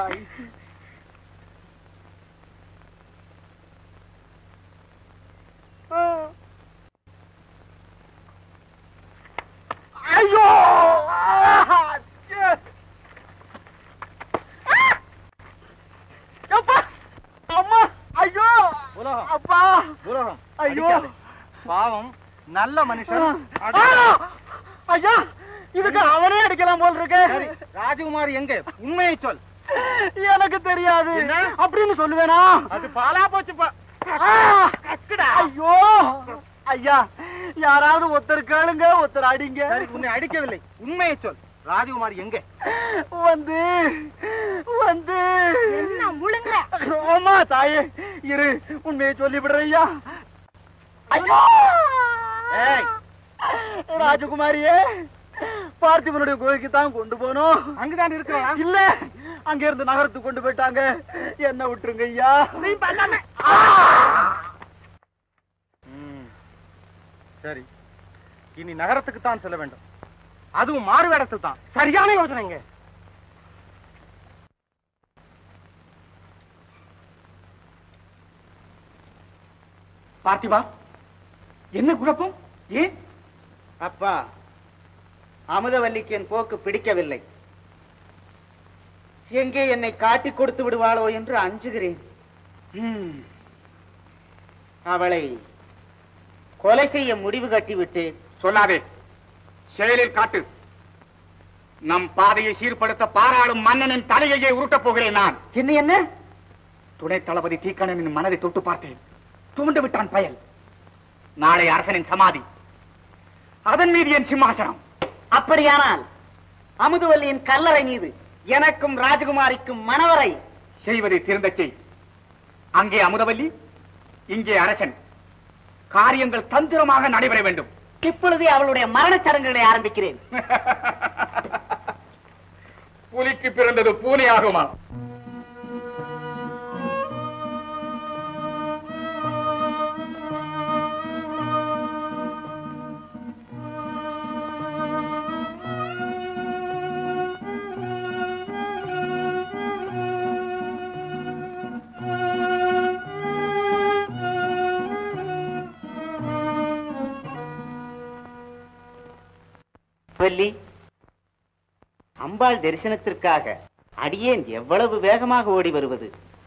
ஐயோ அப்பா அம்மா ஐயோ அப்பா ஐயோ அடிக்காதே. பாவம் நல்ல மனுஷன் ஆ! ஐயா இதுக்கு அவனே அடிக்கலாம் போல் இருக்கு சரி, ராஜகுமார் எங்க உண்மையை சொல் எனக்கு தெரியாது அப்படின்னு சொல்லுவேனா அது பாலா போச்சுப்பா ஆ! ஐயோ ஐயா யாராவது ஒருத்தர் கேளுங்க ஒருத்தர் அடிங்க சரி உன்னை அடிக்கவில்லை உண்மையை சொல் ராஜகுமார் எங்க வந்து வந்து என்ன முழுங்க ஆமா தாயே இரு உண்மையை சொல்லி விடுறையா ஐயோ ஏய் ராஜகுமாரியே பார்த்திபனுடைய கோயிலுக்கு தான் கொண்டு போனோம் அங்கதான் இருக்கிறா இல்ல அங்க இருந்து நகரத்துக்கு கொண்டு போயிட்டாங்க என்ன விட்டுருங்க ஐயா ம். சரி இனி நகரத்துக்கு தான் செல்ல வேண்டும் அதுவும் மாறு வேடத்தில் தான் சரியான யோசனைங்க பார்த்திபா என்ன குழப்பம் ஏன் அப்பா அமுதவல்லிக்கு என் போக்கு பிடிக்கவில்லை எங்கே என்னை காட்டிக் கொடுத்து விடுவாளோ என்று அஞ்சுகிறேன் ம், அவளை கொலை செய்ய முடிவு கட்டிவிட்டு சொல்லாதே செயலில் காட்டு நம் பாதையை சீர்படுத்த பாராளும் மன்னனின் தலையையே உருட்டப் போகிறேன் நான் என்ன என்ன துணை தளபதி தீக்கணனின் மனதை தொட்டு பார்த்தேன் துவண்டு விட்டான் பயல் நாளை அரசனின் சமாதி அதன் மீது என் சிம்மாசனம் அப்படியானால் அமுதவல்லியின் கல்லறை மீது எனக்கும் ராஜகுமாரிக்கும் மணவரை செய்வதை திருந்தச் செய் அங்கே அமுதவல்லி இங்கே அரசன் காரியங்கள் தந்திரமாக நடைபெற வேண்டும் இப்பொழுதே அவளுடைய மரணச் சடங்குகளை ஆரம்பிக்கிறேன் புலிக்கு பிறந்தது பூனை ஆகுமா வள்ளி அம்பாள் தரிசனத்திற்காக அடியேன் எவ்வளவு வேகமாக ஓடி வருவது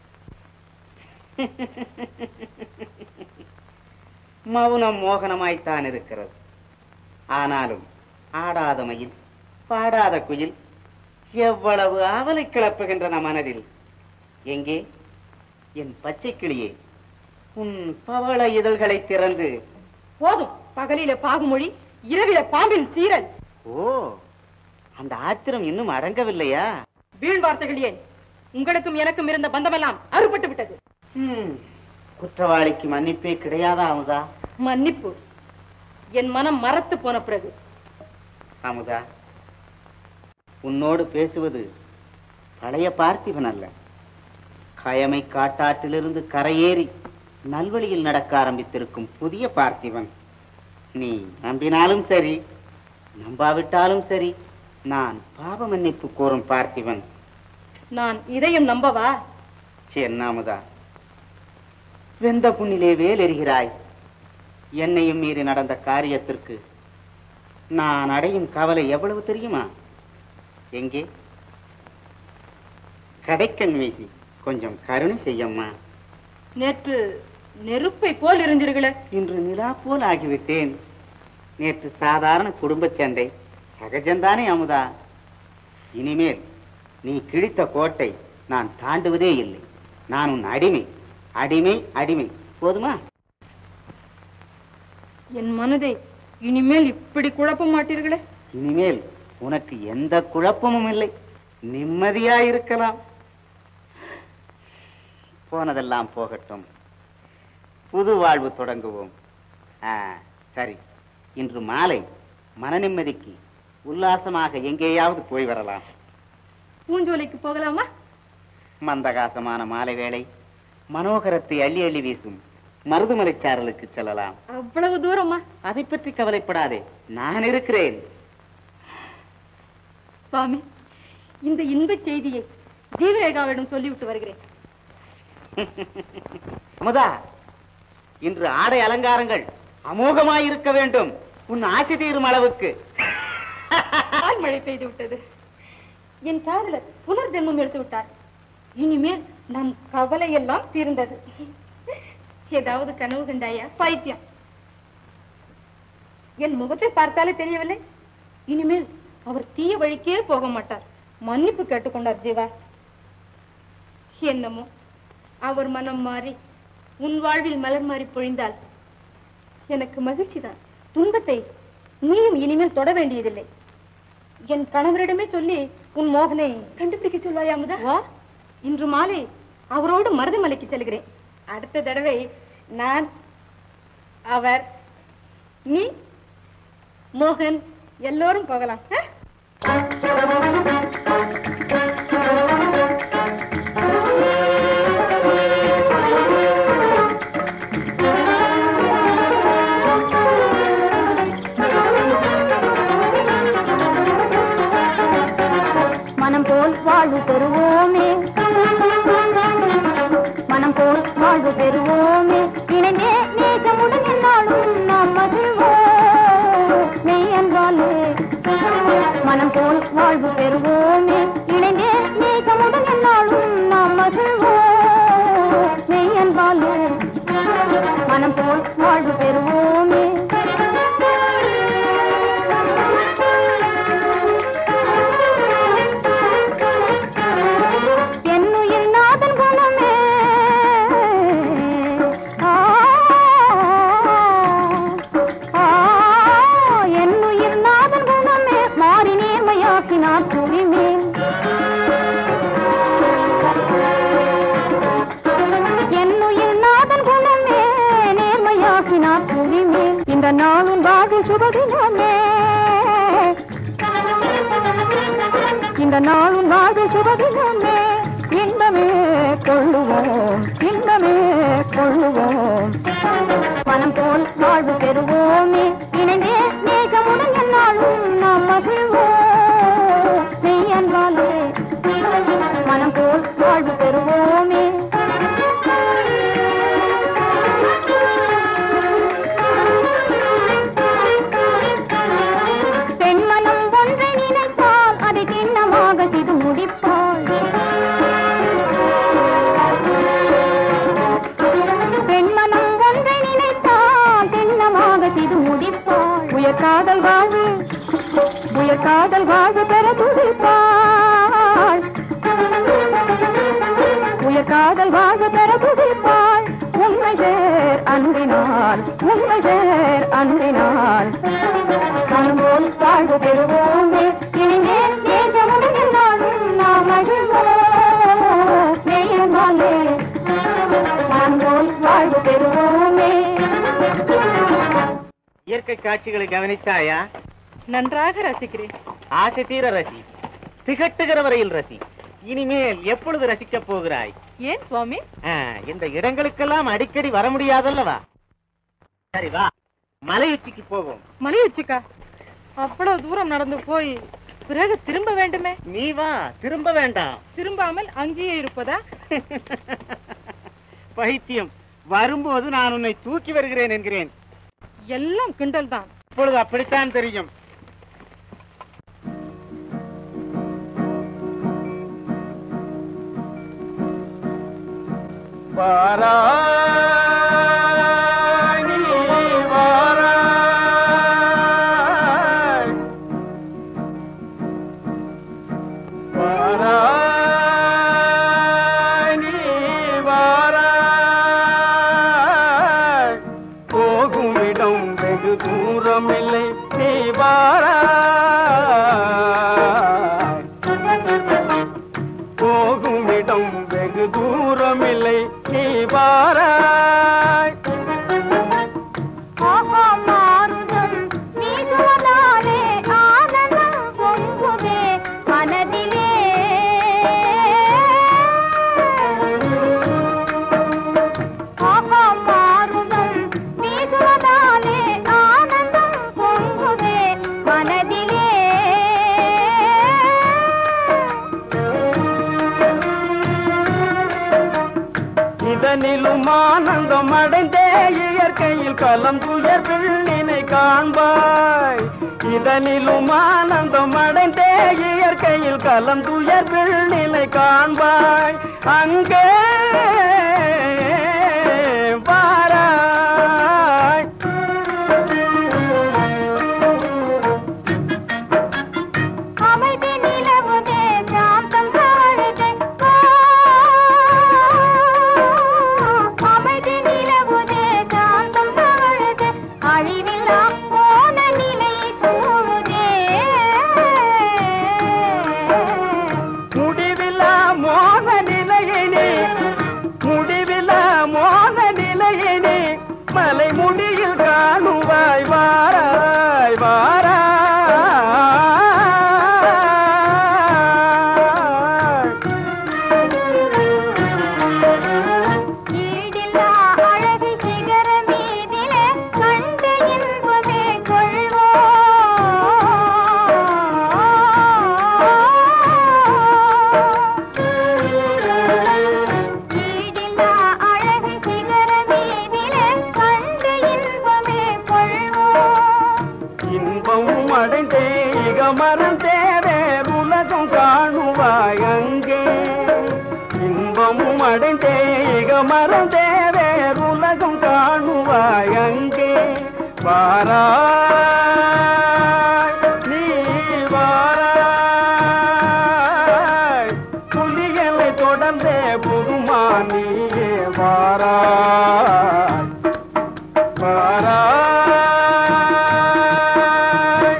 மௌனம் மோகனமாய்த்தான் இருக்கிறது ஆனாலும் ஆடாத மயில் பாடாத குயில் எவ்வளவு ஆவலை கிளப்புகின்றன மனதில் எங்கே என் பச்சை கிளியே உன் பவள இதழ்களை திறந்து போதும் பகலில பாகுமொழி இரவில பாம்பின் சீரல் ஓ அந்த ஆத்திரம் இன்னும் அடங்கவில்லையா வீண் வார்த்தைகள் ஏன் உங்களுக்கும் எனக்கும் இருந்த பந்தமெல்லாம் அறுபட்டு விட்டது ஹம், குற்றவாளிக்கு மன்னிப்பே கிடையாதா அமுதா மன்னிப்பு என் மனம் மறத்து போன பிறகு அமுதா உன்னோடு பேசுவது பழைய பார்த்திபன் அல்ல கயமை காட்டாற்றிலிருந்து கரையேறி நல்வழியில் நடக்க ஆரம்பித்திருக்கும் புதிய பார்த்திபன் நீ நம்பினாலும் சரி நம்பாவிட்டாலும் சரி நான் பாவ மன்னிப்பு கோரும் பார்த்திபன் நான் இதையும் நம்பவா என்ன அமுதா வெந்த புண்ணிலே வேலெறிகிறாய் என்னையும் மீறி நடந்த காரியத்திற்கு நான் அடையும் கவலை எவ்வளவு தெரியுமா எங்கே கடைக்கண் வீசி கொஞ்சம் கருணை செய்யம்மா நேற்று நெருப்பை போல் இருந்தீர்களே இன்று நிலா போல் ஆகிவிட்டேன் நேற்று சாதாரண குடும்ப சண்டை சகஜம்தானே அமுதா இனிமேல் நீ கிழித்த கோட்டை நான் தாண்டுவதே இல்லை நான் உன் அடிமை அடிமை அடிமை போதுமா என் மனதை இனிமேல் இப்படி குழப்ப மாட்டீர்களே இனிமேல் உனக்கு எந்த குழப்பமும் இல்லை நிம்மதியா இருக்கலாம் போனதெல்லாம் போகட்டும் புது வாழ்வு தொடங்குவோம் ஆ, சரி இன்று மாலை மன நிம்மதிக்கு உல்லாசமாக எங்கேயாவது போய் வரலாம் பூஞ்சோலைக்கு போகலாமா மந்தகாசமான மாலை வேளை மனோகரத்தை அள்ளி அள்ளி வீசும் மருதுமலை சாரலுக்கு செல்லலாம் அவ்வளவு தூரமா அதை பற்றி கவலைப்படாதே நான் இருக்கிறேன் சுவாமி இந்த இன்பச் செய்தியை ஜீவரேகாவிடம் சொல்லிவிட்டு வருகிறேன் அமுதா இன்று ஆடை அலங்காரங்கள் அமோகமாயிருக்க வேண்டும் உன் ஆசை தீரும் அளவுக்கு மழை பெய்து விட்டது என் காதலர் புனர்ஜென்மம் எடுத்து விட்டார் இனிமேல் நம் கவலை எல்லாம் தீர்ந்தது ஏதாவது கனவு கண்டாயா பைத்தியம் என் முகத்தை பார்த்தாலே தெரியவில்லை இனிமேல் அவர் தீய வழிக்கே போக மாட்டார் மன்னிப்பு கேட்டுக்கொண்டார் ஜீவா என்னமோ அவர் மனம் மாறி உன் வாழ்வில் மலர் மாறி பொழிந்தால் எனக்கு மகிழ்ச்சிதான் துன்பத்தை நீயும் இனிமேல் தொட வேண்டியதில்லை என் கணவரிடமே சொல்லி உன் மோகனை கண்டுபிடிக்க சொல்வாயா அமுதா வா இன்று மாலை அவரோடு மருதமலைக்கு செல்கிறேன் அடுத்த தடவை நான் அவர் நீ மோகன் எல்லோரும் போகலாம் ஆ? மனம் போல் வாழ்வு பெறுவோமே மனம் போல் வாழ்வு பெறுவோமே இணைந்தே நேசமுடன் என்னாலும் நாம் மகிழ்வோம் மெய் என்றாலே மனம் போல் வாழ்வு பெறுவோமே இணைந்தே நேசமுடன் என்னாலும் நாம் மகிழ்வோம் மெய் என்றாலே மனம் போல் வாழ்வு பெறுவோமே என்னுயிர் நாதன் குணமே ஆ, ஆ, என்னுயிர் நாதன் குணமே மாறி நேர்மையாக்கினார் புவிமேல் என்னுயிர் நாதன் குணமே நேர்மையாக்கினார் புவிமேல் இந்த நாளும் வாழ்வில் சுபதினமே இந்த நாளும் வாழ்வு சுபதினமே இன்பமே கொள்ளுவோம் இன்பமே கொள்ளுவோம் மனம் போல் வாழ்வு பெறுவோமே இணைந்தே நேசமுடன் என்னாலும் நாம் மகிழ்வோம் மெய் என்றாலே மனம் போல் வாழ்வு பெறுவோமே பெண்மனம் ஒன்றை நினைத்தால் அதை திண்ணமாக சிது முடிப்பாள் பெண்மனம் ஒன்றை நினைத்தால் திண்ணமாக சிது முடிப்பாள் உயர் காதல் வாழ்வு உயர் காதல் வாழ்வு பெற துடிப்பாள் உயர் காதல் வாழ்வு பெற துடிப்பாள் உண்மை சேர் அன்பினால் உண்மை சேர் அன்பினால் மனம் போல் வாழ்வு பெறுவோமே இனிமே தேசமுடன் எல்லாரும் நாம் மகிழ்வோம் நேயமாலே மனம் போல் வாழ்வு பெறுவோமே இயற்கை காட்சிகளை கவனித்தாயா நன்றாக ரசிக்கிறேன் ஆசை தீர ரசி திகட்டுகிற வரையில் ரசி இனிமேல் எப்பொழுது ரசிக்கப் போகிறாய் ஏன் சுவாமி ஆ, இந்த இடங்களுக்கெல்லாம் அடிக்கடி வர முடியாதல்லவா சரி வா மலை உச்சிக்கு போவோம் மலை உச்சிக்கா அவ்வளவு தூரம் நடந்து போய் பிறகு திரும்ப வேண்டுமே நீ வா திரும்ப வேண்டாம் திரும்பாமல் அங்கேயே இருப்பதா பைத்தியம் வரும்போது நான் உன்னை தூக்கி வருகிறேன் என்கிறேன் எல்லாம் கிண்டல் தான் இப்பொழுது அப்படித்தான் தெரியும் வாராணி வாராய் வாராணி வாராய் போகும் இடம் வெகு தூரம் இல்லை நீ வாராய் போகும் இடம் வெகு தூரம் இல்லை நீ வாராய் ஆஹா மாருதம் வீசுவதாலே ஆனந்தம் பொங்குதே மனதிலே ஆஹா மாருதம் வீசுவதாலே ஆனந்தம் பொங்குதே மனதிலே இதனிலும் ஆனந்தம் அடைந்தே இயற்கையில் கலம் துயர் பிள்ளினை காண்பாய் இதனிலும் ஆனந்தம் அடைந்தே இயற்கையில் கலம் துயர் பிள்ளினை காண்பாய் அங்கே வாராய் இன்பமும் அடைந்தே இக மறந்தே வேறுலகம் காணுவாய் அங்கே இன்பமும் அடைந்தே இக மறந்தே வேறுலகம் காணுவாய் அங்கே வாராய் நீ வாராய் புலிகளை தொடர்ந்தே புதுமானியே வாராய் வாராய்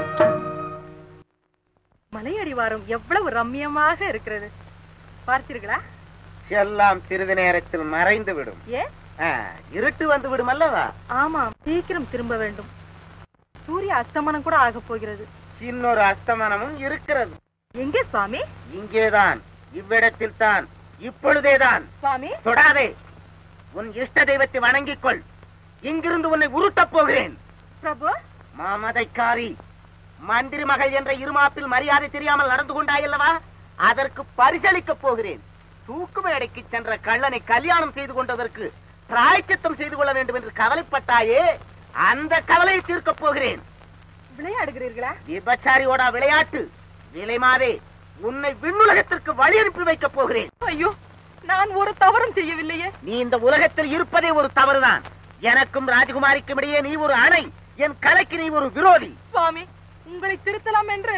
மலையடிவாரம் எவ்வளவு ரம்மியமாக இருக்கிறது பார்த்தீர்களா எல்லாம் சிறிது நேரத்தில் மறைந்து விடும் ஏன் ஆ, இருட்டு வந்து விடும் அல்லவா ஆமாம் சீக்கிரம் திரும்ப வேண்டும் சூரிய அஸ்தமனம் கூட ஆகப் போகிறது இன்னொரு அஸ்தமனமும் இருக்கிறது எங்கே சுவாமி இங்கேதான் இவ்விடத்தில் தான் இப்பொழுதேதான் சுவாமி தொடாதே உன் இஷ்ட தெய்வத்தை வணங்கிக் கொள் இங்கிருந்து உன்னை உருட்டப் போகிறேன் பிரபு மாமதைக்காரி மந்திரி மகள் என்ற இருமாப்பில் மரியாதை தெரியாமல் நடந்து கொண்டாயல்லவா அதற்கு பரிசளிக்கப் போகிறேன் தூக்கு மேடைக்கு சென்ற கள்ளனை கல்யாணம் செய்து கொண்டதற்கு பிராய்ச்சித்தம் செய்து கொள்ள வேண்டும் என்று கவலைப்பட்டாயே அந்த கவலையை தீர்க்கப் போகிறேன் விளையாடுகிறீர்களா விபச்சாரியோட விளையாட்டு விலைமாதே உன்னை விண்ணுலகத்திற்கு வழி அனுப்பி வைக்கப் போகிறேன் ஐயோ நான் ஒரு தவறும் செய்யவில்லையே நீ இந்த உலகத்தில் இருப்பதே ஒரு தவறுதான் எனக்கும் ராஜகுமாரிக்கும் இடையே நீ ஒரு அணை என் கலைக்கு நீ ஒரு விரோதி சுவாமி உங்களை திருத்தலாம் என்று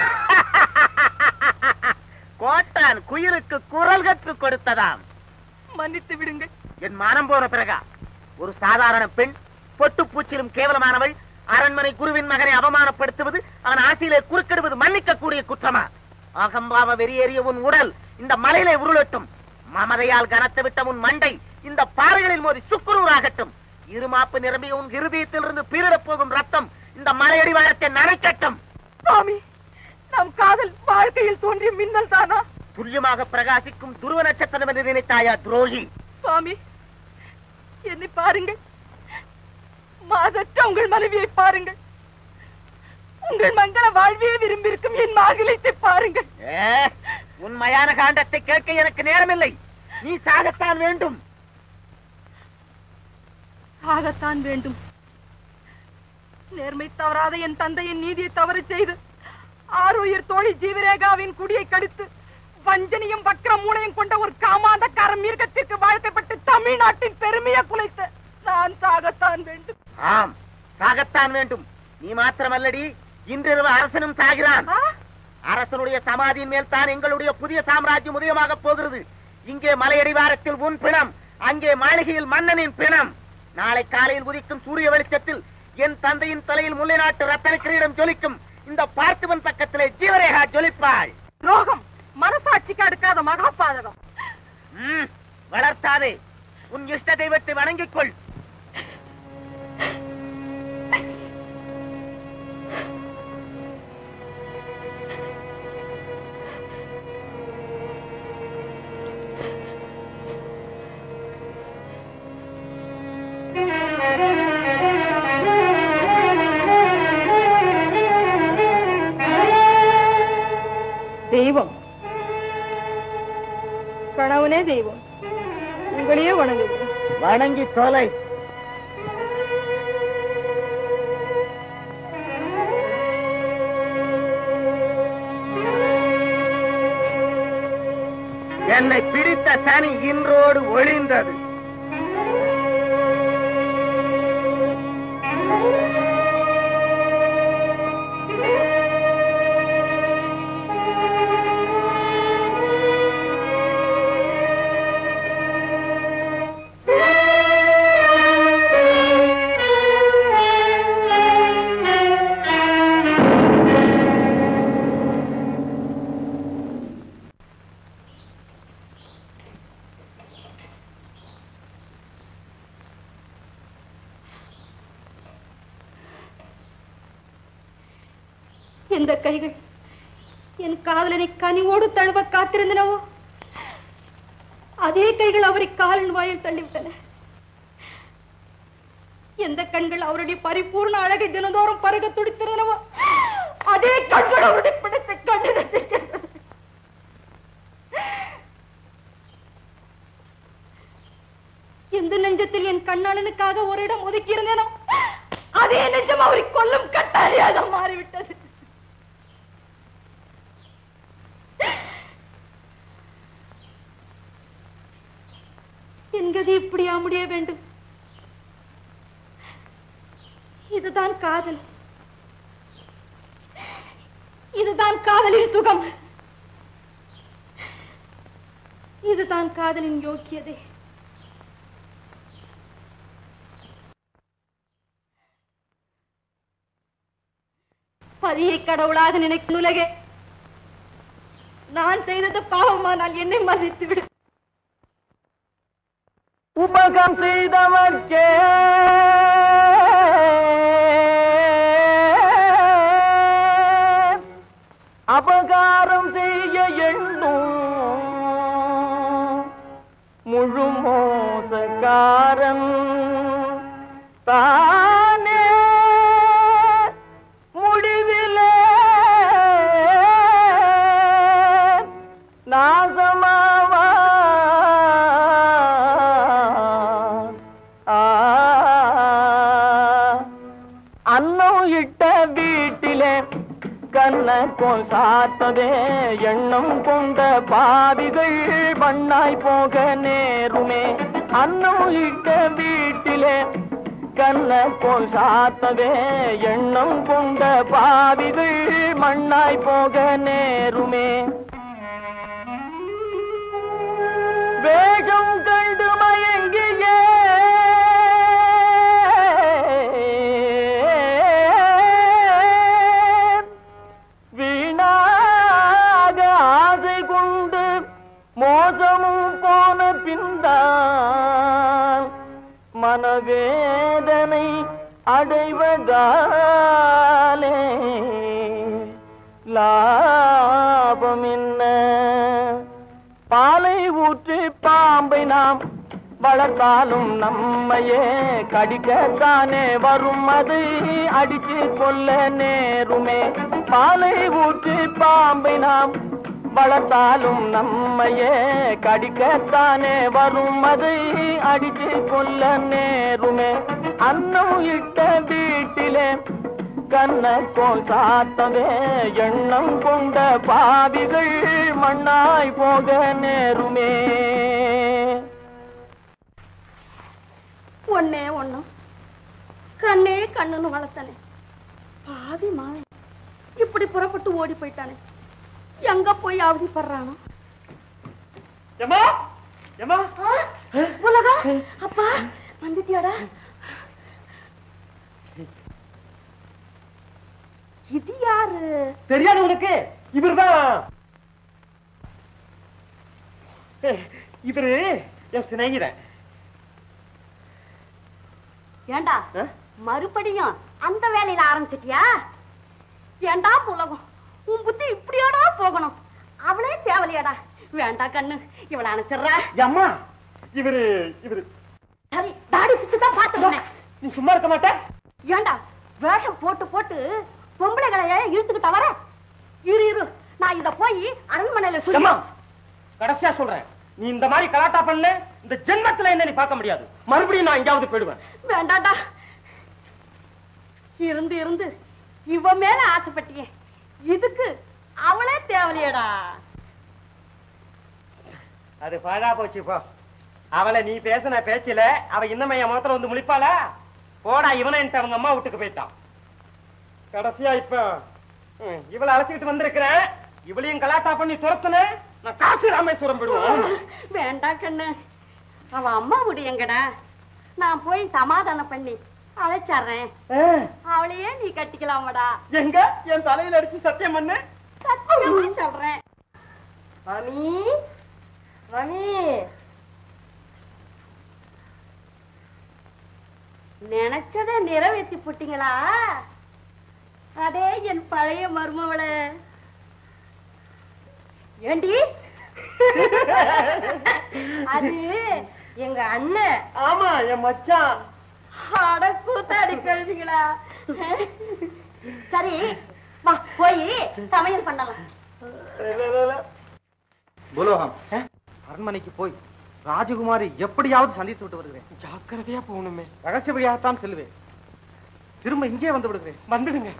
கோட்டான் குயிலுக்கு குரல் கற்றுக் கொடுத்ததாம் மன்னித்து விடுங்கள் என் மானம் போன பிறகா ஒரு சாதாரண பெண் பொட்டு பூச்சிலும் கேவலமானவள் அரண்மனை குருவின் மகனை அவமானப்படுத்துவது அவன் ஆசையிலே குறுக்கிடுவது மன்னிக்க கூடிய குற்றமா அகம்பாவ வெறியேறிய உன் உடல் இந்த மலையிலே உருளட்டும் மமதையால் கனத்து விட்ட உன் மண்டை இந்த பாறைகளில் மோதி சுக்குநூறாகட்டும் இருமாப்பு நிரம்பிய உன் இருதயத்திலிருந்து பீரிடப் போகும் ரத்தம் இந்த மலையடிவாரத்தை நனைக்கட்டும் சுவாமி நம் காதல் வாழ்க்கையில் தோன்றிய மின்னல் தானா துல்லியமாக பிரகாசிக்கும் துருவ நட்சத்திரம் என்று நினைத்தாயா துரோகி சுவாமி என்னை பாருங்கள் மாசற்ற உங்கள் மனைவியை பாருங்கள் உங்கள் மங்கள வாழ்வையே விரும்பியிருக்கும் என் மாகிலத்தை பாருங்கள் ஏ, உன் மயான காண்டத்தை கேட்க எனக்கு நேரமில்லை நீ சாகத்தான் வேண்டும் ஆகத்தான் வேண்டும் நேர்மை தவறாத என் தந்தையின் நீதியை தவறு செய்து ஆறுயிர் தோழி ஜீவரேகாவின் குடியை கடித்து வஞ்சனையும் வக்கர மூளையும் கொண்ட ஒரு காமாந்தக்கார மிருகத்திற்கு வாழ்க்கைப்பட்டு தமிழ்நாட்டின் பெருமையை குலைத்த நான் சாகத்தான் வேண்டும் ஆம் சாகத்தான் வேண்டும் நீ மாத்திரமல்லடி இன்றிரவு அரசனும் சாகிறான் ஆ? அரசனுடைய சமாதியின் மேல் தான் எங்களுடைய புதிய சாம்ராஜ்யம் உதயமாக போகிறது இங்கே மலையடிவாரத்தில் உன் பிணம் அங்கே மாளிகையில் மன்னனின் பிணம் நாளை காலையில் உதிக்கும் சூரிய வெளிச்சத்தில் என் தந்தையின் தலையில் முல்லை நாட்டு ரத்தன கிரீடம் ஜொலிக்கும் இந்த பார்த்திபன் பக்கத்திலே ஜீவரேகா ஜொலிப்பாள் துரோகம் மனசாட்சிக்கு அடுக்காத மகாபாதகம் ம், வளர்த்தாதே உன் இஷ்ட தெய்வத்தை வணங்கிக் கொள் தெய்வம் கணவனே தெய்வம் உங்களையே வணங்குகிறேன் வணங்கி தொலை என்னை பிடித்த சனி இன்றோடு ஒளிந்தது எந்த கைகள் என் காதலனை கனிவோடு தழுவ காத்திருந்தனவோ அதே கைகள் அவரை காலின் வாயில் தள்ளிவிட்டன எந்த கண்கள் அவருடைய பரிபூர்ண அழகை தினந்தோறும் பருக துடித்திருந்தனவோ அதே கண்கள் அவருடைய பிடித்த கண்டு எந்த நெஞ்சத்தில் என் கண்ணாளனுக்காக ஒரு இடம் ஒதுக்கி இருந்தேனோ அதே நெஞ்சம் அவரை கொல்லும் கட்டாரியாக மாறிவிட்டது கதி இப்படியா முடிய வேண்டும் இதுதான் காதல் இதுதான் காதலின் சுகம் இதுதான் காதலின் யோக்கியதை பதியை கடவுளாக நினைக்கும் உலகே நான் செய்தது பாவமானால் என்னை மன்னித்து விடு உபகம் செய்தவர்க்கே அபகாரம் செய்ய எண்ணும் முழு மோசக்காரன் தானே முடிவிலே நாசமாவான் ஆ அன்னம் இட்ட வீட்டிலே கண்ணக்கோல் சாத்ததே எண்ணம் கொண்ட பாவிகள் பண்ணாய் போக நேருமே அன்னம் இட்ட வீட்டிலே கண்ணக்கோல் சாத்ததே எண்ணம் கொண்ட பாவிகள் மண்ணாய் போக நேருமே வேகம் கண்டு மயங்கியே வீணாக ஆசை கொண்டு மோசமும் போன பின்தான் மனவேதனை அடைவதாலே லாபம் என்ன பாலை ஊற்றி பாம்பை நாம் வளர்த்தாலும் நம்மையே கடிக்கத்தானே வரும் அது அடிச்சு கொல்ல நேருமே பாலை ஊற்றி பாம்பை நாம் வளர்த்தாலும் நம்மையே கடிக்கத்தானே வரும் அது அடிச்சு கொல்ல நேருமே அன்னம் இட்ட வீட்டிலே கண்ணக்கோல் சாத்தவே எண்ணம் கொண்ட பாவிகள் மண்ணாய் போக நேருமே ஒன்னே ஒண்ணும் கண்ணே கண்ணுன்னு வளர்த்தனே பாவி மாவன் இப்படி புறப்பட்டு ஓடி போயிட்டானே எங்க போய் அவதிப்படுறானோ ஏமா ஏமா உலகா அப்பா வந்துட்டியாடா இது யாரு தெரியாது உனக்கு இவர்தான் இவரு என் சிநேகிதன் ஏண்டா ஆ? மறுபடியும் அந்த வேலையில ஆரம்பிச்சிட்டியா ஏண்டா புலகம் உன் புத்தி இப்படியாடா போகணும் அவளே தேவலையாடா வேண்டா கண்ணு இவளை அனுப்பிச்சிடுற அம்மா இவரு இவரு சரி தாடி பிச்சுதான் பாத்துக்கிறேன் நீ சும்மா இருக்க மாட்ட ஏண்டா வேஷம் போட்டு போட்டு பொம்பளைகளை இழுத்துக்கிட்ட வர இரு இரு நான் இத போய் அரண்மனையில சொல்லி அம்மா கடைசியா சொல்றேன் நீ இந்த மாதிரி கலாட்டா பண்ண இந்த ஜென்மத்துல என்ன நீ பார்க்க முடியாது மறுபடியும் நான் எங்கேயாவது போயிடுவேன் வேண்டாடா இருந்து இருந்து இவ மேல ஆசைப்பட்டியே இதுக்கு அவளே தேவலையடா அது பாழா போச்சு போ அவளை நீ பேசின பேச்சில அவ இன்னமே என் முகத்துல வந்து முழிப்பாளா போடா இவனை என்கிட்ட அவங்க அம்மா வீட்டுக்கு போயிட்டான் கடைசியா இப்ப ம், இவளை அழைச்சிக்கிட்டு வந்திருக்கிறேன் இவளையும் கலாட்டா பண்ணி துரத்துன நான் காசு ராமேஸ்வரம் போயிடுவோம் வேண்டாம் கண்ணு அவ அம்மா வீடு எங்கடா நான் போய் சமாதானம் பண்ணி அழைச்சறேன் அவளையே நீ கட்டிக்கலாமடா எங்க என் தலையில அடிச்சு சத்தியம் பண்ணு சத்தியமா சொல்றேன் மாமி மாமி நினைச்சதை நிறைவேற்றி போட்டீங்களா அதே என் பழைய மருமவளை ஏண்டி அது எங்க அண்ணன் ஆமா என் மச்சான் அட கூத்தாடி கழுதிங்களா சரி வா போய் சமையல் பண்ணலாம் புலோகம் அரண்மனைக்கு போய் ராஜகுமாரி எப்படியாவது சந்தித்து விட்டு வருகிறேன் ஜாக்கிரதையா போகணுமே ரகசிய வழியாகத்தான் செல்வேன் திரும்ப இங்கே வந்து விடுகிறேன் வந்துடுங்க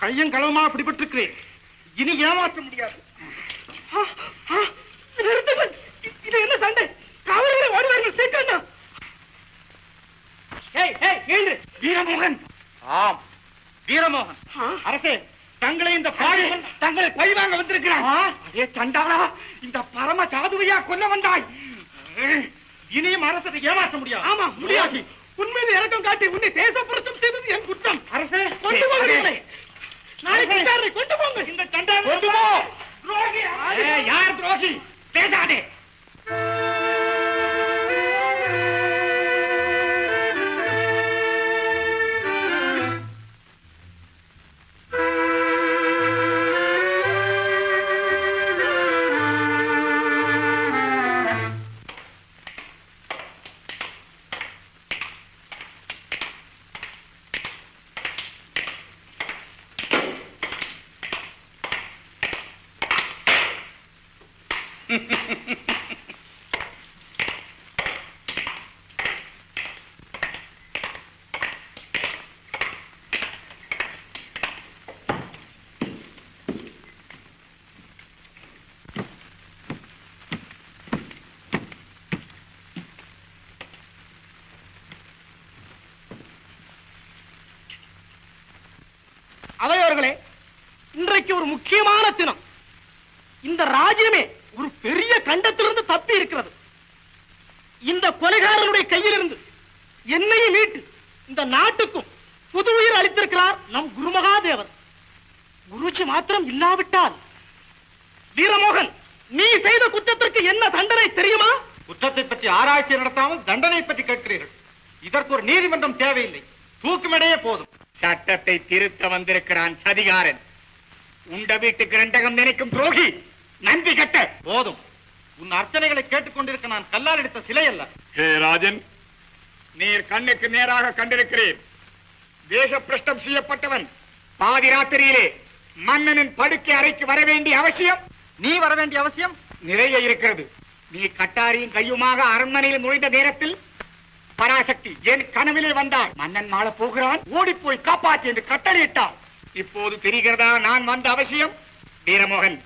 கையும் களவுமா பிடிபட்டிருக்கிறேன் இனி ஏமாற்ற முடியாது ஆ, ஆ, நிறுத்துங்கள். இ- இது என்ன சண்டை காவலர்களை ஓடுவார்கள் சீக்கிரம் ஏய் ஏய் எழுந்து வீரமோகன் ஆம் வீரமோகன் அரசே தங்களை இந்த பாழியவன் தங்களை பழிவாங்க வந்திருக்கிறான் அதே சண்டாளா இந்த பரம சாதுவையா கொல்ல வந்தாய் இனியும் அரசரை ஏமாற்ற முடியாது ஆமா முடியாது உண்மையில இறக்கம் காட்டி உன்னை தேச புரட்சம் செய்தது என் குற்றம் அரசே கொண்டு போங்க இவனை. நாளைக்கு விசாரணை கொண்டு போங்க இந்த சண்டாள கொண்டு போ துரோகி யார் துரோகி பேசாதே அவையோர்களே இன்றைக்கு ஒரு முக்கியமான தினம் இந்த ராஜ்யமே ஒரு பெரிய கண்டத்திலிருந்து தப்பி இருக்கிறது இந்த கொலைகாரனுடைய கையிலிருந்து என்னையும் மீட்டு இந்த நாட்டுக்கும் புது உயிர் அளித்திருக்கிறார் நம் குருமகாதேவர் குருஜி மாத்திரம் இல்லாவிட்டால் வீரமோகன் நீ செய்த குற்றத்திற்கு என்ன தண்டனை தெரியுமா குற்றத்தை பற்றி ஆராய்ச்சி நடத்தாமல் தண்டனை பற்றி கேட்கிறீர்கள் இதற்கு ஒரு நீதிமன்றம் தேவையில்லை தூக்குமடையே போதும் சட்டத்தை திருத்த வந்திருக்கிறான் சதிகாரன் உண்ட வீட்டுக்கு ரெண்டகம் நினைக்கும் துரோகி நன்றி கட்ட போதும் உன் அர்ச்சனைகளை கேட்டுக்கொண்டிருக்க நான் கல்லால் எடுத்த சிலை அல்ல ஹே ராஜன் நீர் கண்ணுக்கு நேராக கண்டிருக்கிறேன் தேச பிரஷ்டம் செய்யப்பட்டவன் பாதி ராத்திரியிலே மன்னனின் படுக்கை அறைக்கு வர வேண்டிய அவசியம் நீ வர வேண்டிய அவசியம் நிறைய இருக்கிறது நீ கட்டாரியும் கையுமாக அரண்மனையில் நுழைந்த நேரத்தில் பராசக்தி என் கனவிலே வந்தாள் மன்னன் மாள போகிறான் ஓடிப்போய் காப்பாற்று என்று கட்டளையிட்டாள் இப்போது தெரிகிறதா நான் வந்த அவசியம் வீரமோகன்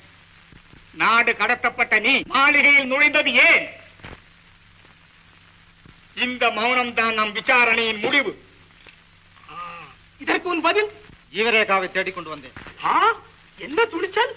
நாடு கடத்தப்பட்ட நீ மாளிகையில் நுழைந்தது ஏன் இந்த மௌனம் தான் நம் விசாரணையின் முடிவு இதற்கு உன் பதில் ஜீவரேகாவை தேடிக் கொண்டு வந்தேன் என்ன துணிச்சல்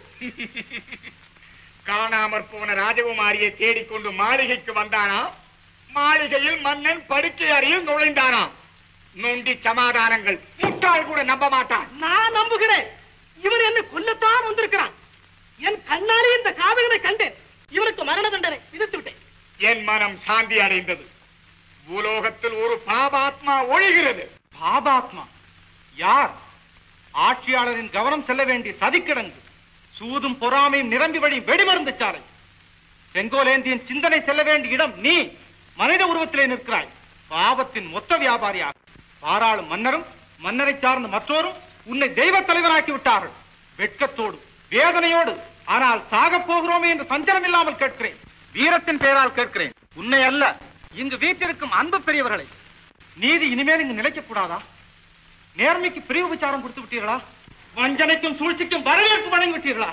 காணாமற் போன ராஜகுமாரியை தேடிக்கொண்டு மாளிகைக்கு வந்தானா மாளிகையில் மன்னன் படுக்கை அறையில் நுழைந்தானா நொண்டி சமாதானங்கள் முட்டாள் கூட நம்ப மாட்டான் நான் நம்புகிறேன் இவன் என்னை கொல்லத்தான் வந்திருக்கிறான் என் கண்ணாலே இந்த காதகனை கண்டேன் இவனுக்கு மரண தண்டனை விதித்து விட்டேன் என் மனம் சாந்தி அடைந்தது பூலோகத்தில் ஒரு பாபாத்மா ஒழிகிறது பாபாத்மா யார் ஆட்சியாளரின் கவனம் செல்ல வேண்டிய சதிக்கிடங்கு சூதும் பொறாமையும் நிரம்பி வழி வெடிமருந்து சாலை செங்கோலேந்தியின் சிந்தனை செல்ல வேண்டிய இடம் நீ மனித உருவத்திலே நிற்கிறாய் பாவத்தின் மொத்த வியாபாரியாக பாராளும் மன்னரும் மன்னரை சார்ந்த மற்றோரும் உன்னை தெய்வ தலைவராக்கி விட்டார்கள் வெட்கத்தோடு வேதனையோடு ஆனால் சாகப் போகிறோமே என்று சஞ்சலம் இல்லாமல் கேட்கிறேன் வீரத்தின் பெயரால் கேட்கிறேன் உன்னை அல்ல இங்கு வீட்டிற்கும் அன்பு பெரியவர்களை நீதி இனிமேல் இங்கு நிலைக்க கூடாதா நேர்மைக்கு பிரிவு விசாரம் கொடுத்து விட்டீர்களா வஞ்சனைக்கும் சூழ்ச்சிக்கும் வரவேற்பு வழங்கி விட்டீர்களா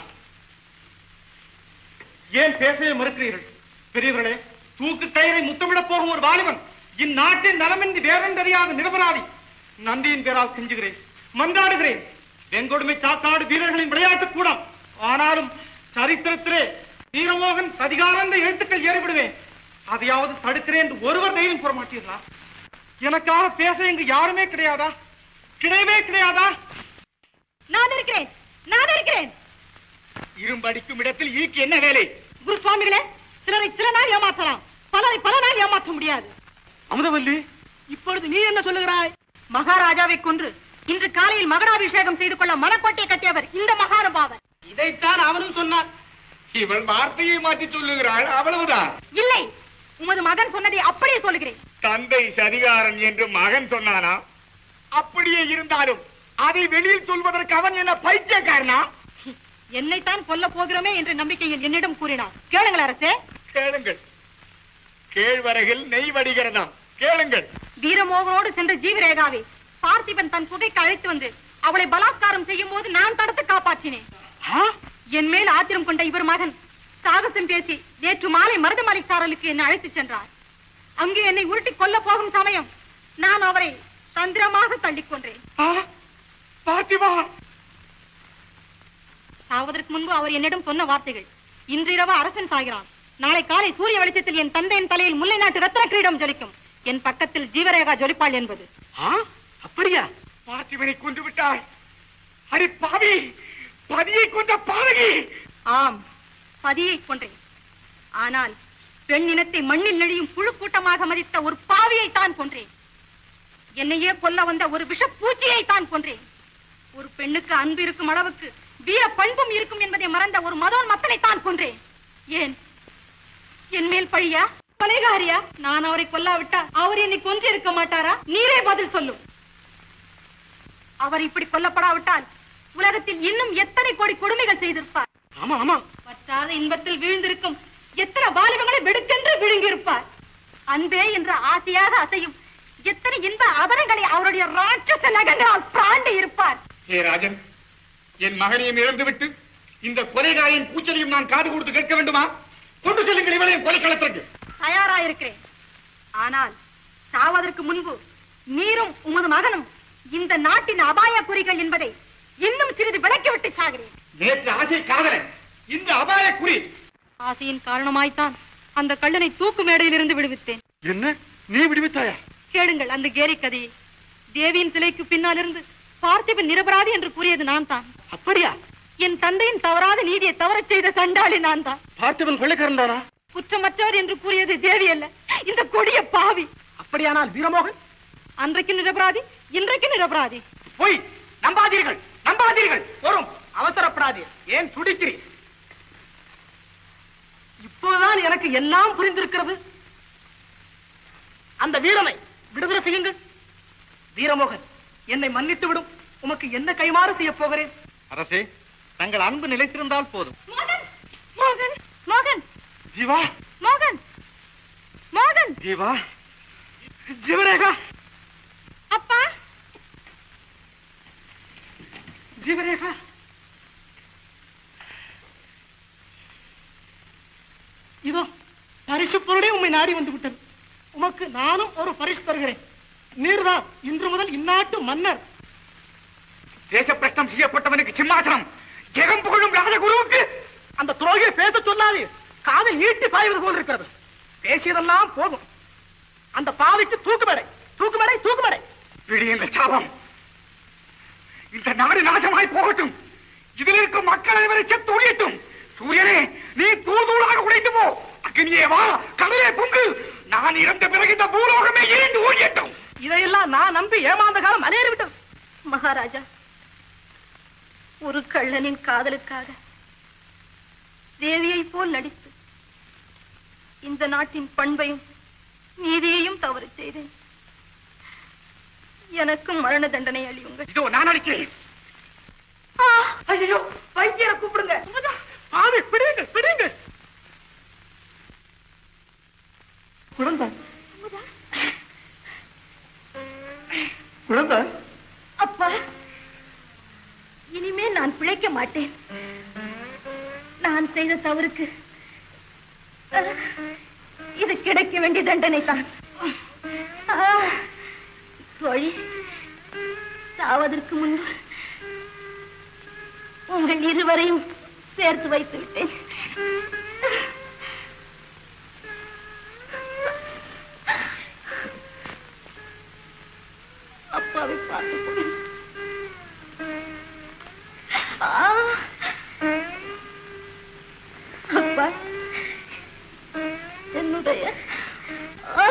ஏன் பேசவே மறுக்கிறீர்கள் பெரியவர்களே தூக்கு கயிறை முத்தமிடப் போகும் ஒரு வாலிபன் இந்நாட்டின் நலமின்றி வேறென்றறியாத நிரபராதி நன்றியின் பேரால் கெஞ்சுகிறேன் மன்றாடுகிறேன் வெங்கொடுமை சாத்தாடு வீரர்களின் விளையாட்டு கூடம் ஆனாலும் சரித்திரத்திலே வீரமோகன் சதிகாரம் என்ற எழுத்துக்கள் ஏறிவிடுவேன் அதையாவது தடுக்கிறேன் என்று ஒருவர் தெய்வம் கூற மாட்டீர்களா எனக்காக பேச இங்கு யாருமே கிடையாதா கிடையவே கிடையாதா நான் இருக்கிறேன் நான் இருக்கிறேன் இரும்படிக்கும் இடத்தில் ஈக்கு என்ன வேலை குருசுவாமிகளே சிலரை சில நாள் ஏமாற்றலாம் பலரை பல நாள் ஏமாற்ற முடியாது அமுதவல்லி இப்பொழுது நீ என்ன சொல்லுகிறாய் மகாராஜாவை கொன்று இன்று காலையில் மகனாபிஷேகம் செய்து கொள்ள மனக்கோட்டை கட்டியவர் இந்த மகானுபாவர் இதைத்தான் அவனும் சொன்னான் இவள் வார்த்தையை மாற்றி சொல்லுகிறாள் அவ்வளவுதான் இல்லை உமது மகன் சொன்னதை அப்படியே சொல்லுகிறேன் தந்தை சதிகாரன் என்று மகன் சொன்னானா அப்படியே இருந்தாலும் அதை வெளியில் சொல்வதற்கு அவன் என்ன பைத்தியக்காரனா என்னைத்தான் கொல்ல போகிறோமே என்ற நம்பிக்கையில் என்னிடம் கூறினார் கேளுங்கள் அரசே கேளுங்கள் கேழ்வரகில் நெய் வடிகிறதாம் கேளுங்கள் வீரமோகனோடு சென்ற ஜீவரேகாவை பார்த்திபன் தன் குகைக்கு அழைத்து வந்து அவளை பலாத்காரம் செய்யும் போது நான் தடுத்து காப்பாற்றினேன் என் மேல் ஆத்திரம் கொண்ட இவர் மகன் சாகசம் பேசி நேற்று மாலை மருதமலை சாரலுக்கு என்னை அழைத்துச் சென்றார் அங்கே என்னை உருட்டி கொல்ல போகும் சமயம் நான் அவரை தந்திரமாக தள்ளிக் கொன்றேன் பாத்திமா சாவதற்கு முன்பு அவர் என்னிடம் சொன்ன வார்த்தைகள் இன்றிரவு அரசன் சாகிறான் நாளை காலை சூரிய வெளிச்சத்தில் என் தந்தையின் தலையில் முல்லை நாட்டு ரத்ன கிரீடம் ஜொலிக்கும் என் பக்கத்தில் ஜீவரேகா ஜொலிப்பாள் என்பது அப்படியா பார்த்திபனை கொண்டு விட்டாய் அடி பாவி பதியை கொண்ட பாதகி ஆம் பதியை கொன்றேன் ஆனால் பெண் இனத்தை மண்ணில் நெழியும் புழு கூட்டமாக மதித்த ஒரு பாவியை தான் கொன்றேன் என்னையே கொல்ல வந்த ஒரு விஷ பூச்சியை தான் கொன்றேன் ஒரு பெண்ணுக்கு அன்பு இருக்கும் அளவுக்கு வீர பண்பும் இருக்கும் என்பதை மறந்த ஒரு மதோன் மத்தனை தான் கொன்றேன் ஏன் என் மேல் பழியா கொலைகாரியா நான் அவரை கொல்லாவிட்டா அவர் என்னை கொன்று இருக்க மாட்டாரா நீரே பதில் சொல்லும் அவர் இப்படி கொல்லப்படாவிட்டால் உலகத்தில் இன்னும் எத்தனை கோடி கொடுமைகள் செய்திருப்பார் ஆமா ஆமா பற்றாத இன்பத்தில் வீழ்ந்திருக்கும் எத்தனை வாலிபங்களை வெடுக்கென்று விழுங்கியிருப்பார் அன்பே என்ற ஆசையாக அசையும் எத்தனை இன்ப அதரங்களை அவருடைய ராட்சச நகங்களால் பிராண்டி இருப்பார் ஹே ராஜன் என் மகனையும் இழந்துவிட்டு இந்த கொலைகாரியின் கூச்சலையும் நான் காது கொடுத்து கேட்க வேண்டுமா கொண்டு செல்லுங்கள் இவளையும் கொலைக்களத்திற்கு தயாராயிருக்கிறேன் ஆனால் சாவதற்கு முன்பு நீரும் உமது மகனும் இந்த நாட்டின் அபாய குறிகள் என்பதை இன்னும் சிறிது விளக்கிவிட்டு சாகிறேன் நேற்று ஆசை காதலன் இந்த அபாய குறி ஆசையின் காரணமாய்த்தான் அந்த கள்ளனை தூக்கு மேடையில் இருந்து விடுவித்தேன் என்ன நீ விடுவித்தாயா கேளுங்கள் அந்த கேலி கதையை தேவியின் சிலைக்கு பின்னால் இருந்து பார்த்திபன் நிரபராதி என்று கூறியது நான் தான் அப்படியா என் தந்தையின் தவறாத நீதியை தவறச் செய்த சண்டாளி நான் தான் பார்த்திபன் கொள்ளைக்காரன் தானா குற்றமற்றவர் என்று கூறியது தேவி அல்ல இந்த கொடிய பாவி அப்படியானால் வீரமோகன் அன்றைக்கு நிரபராதி இன்றைக்கு நிரபராதி போய் நம்பாதீர்கள் நம்பாதீர்கள் வரும் அவசரப்படாதீர் ஏன் துடிக்கிறீர் இப்போதுதான் எனக்கு எல்லாம் புரிந்திருக்கிறது அந்த வீரனை விடுதலை செய்யுங்கள் வீரமோகன் என்னை மன்னித்து விடும் உமக்கு என்ன கைமாறு செய்ய போகிறேன் அரசே தங்கள் அன்பு நிலைத்திருந்தால் போதும் மோகன் மோகன் மோகன் ஜீவா மோகன் மோகன் ஜீவா ஜீவரேகா அப்பா ஜீவரேகா இதோ பரிசு பொருளே உம்மை நாடி வந்து விட்டது உமக்கு நானும் ஒரு பரிசு தருகிறேன் நீர்தான் இன்று முதல் இந்நாட்டு மன்னர் தேச பிரஷ்டம் செய்யப்பட்டவனுக்கு சிம்மாசனம் ஜெகம் புகழும் ராஜகுருவுக்கு அந்த துரோகியை பேச சொல்லாது காதில் ஈட்டி பாய்வது போல் இருக்கிறது பேசியதெல்லாம் போதும் அந்த பாவிக்கு தூக்குமடை தூக்குமடை தூக்குமடை பிடியின் சாபம் இந்த நாடு நாசமாய் போகட்டும் இதில் இருக்கும் மக்கள் அனைவரை செத்து ஒழியட்டும் சூரியனே நீ தூள் தூளாக உடைத்து போ அக்னியே வா கடலே பொங்கு நான் இறந்த பிறகு இந்த பூலோகமே ஏந்து ஒழியட்டும் இதையெல்லாம் நான் நம்பி ஏமாந்த காலம் அலையறி விட்டது மகாராஜா ஒரு கள்ளனின் காதலுக்காக தேவியை போல் நடித்து இந்த நாட்டின் பண்பையும் நீதியையும் தவறு செய்தேன் எனக்கும் மரண தண்டனை அளியுங்கள் இதோ நான் அடிக்கிறேன் ஐயோ வைத்தியரை கூப்பிடுங்க ஆவி பிடிங்க பிடிங்க குழந்தை குழந்தை அப்பா இனிமேல் நான் பிழைக்க மாட்டேன் நான் செய்த தவறுக்கு அஹ், இது கிடைக்க வேண்டிய தண்டனை தான் தோழி சாவதற்கு முன்பு உங்கள் இருவரையும் சேர்த்து வைத்து விட்டேன் அப்பாவை பார்த்து போய் ஆ. அப்பா என்னுடைய ஆ.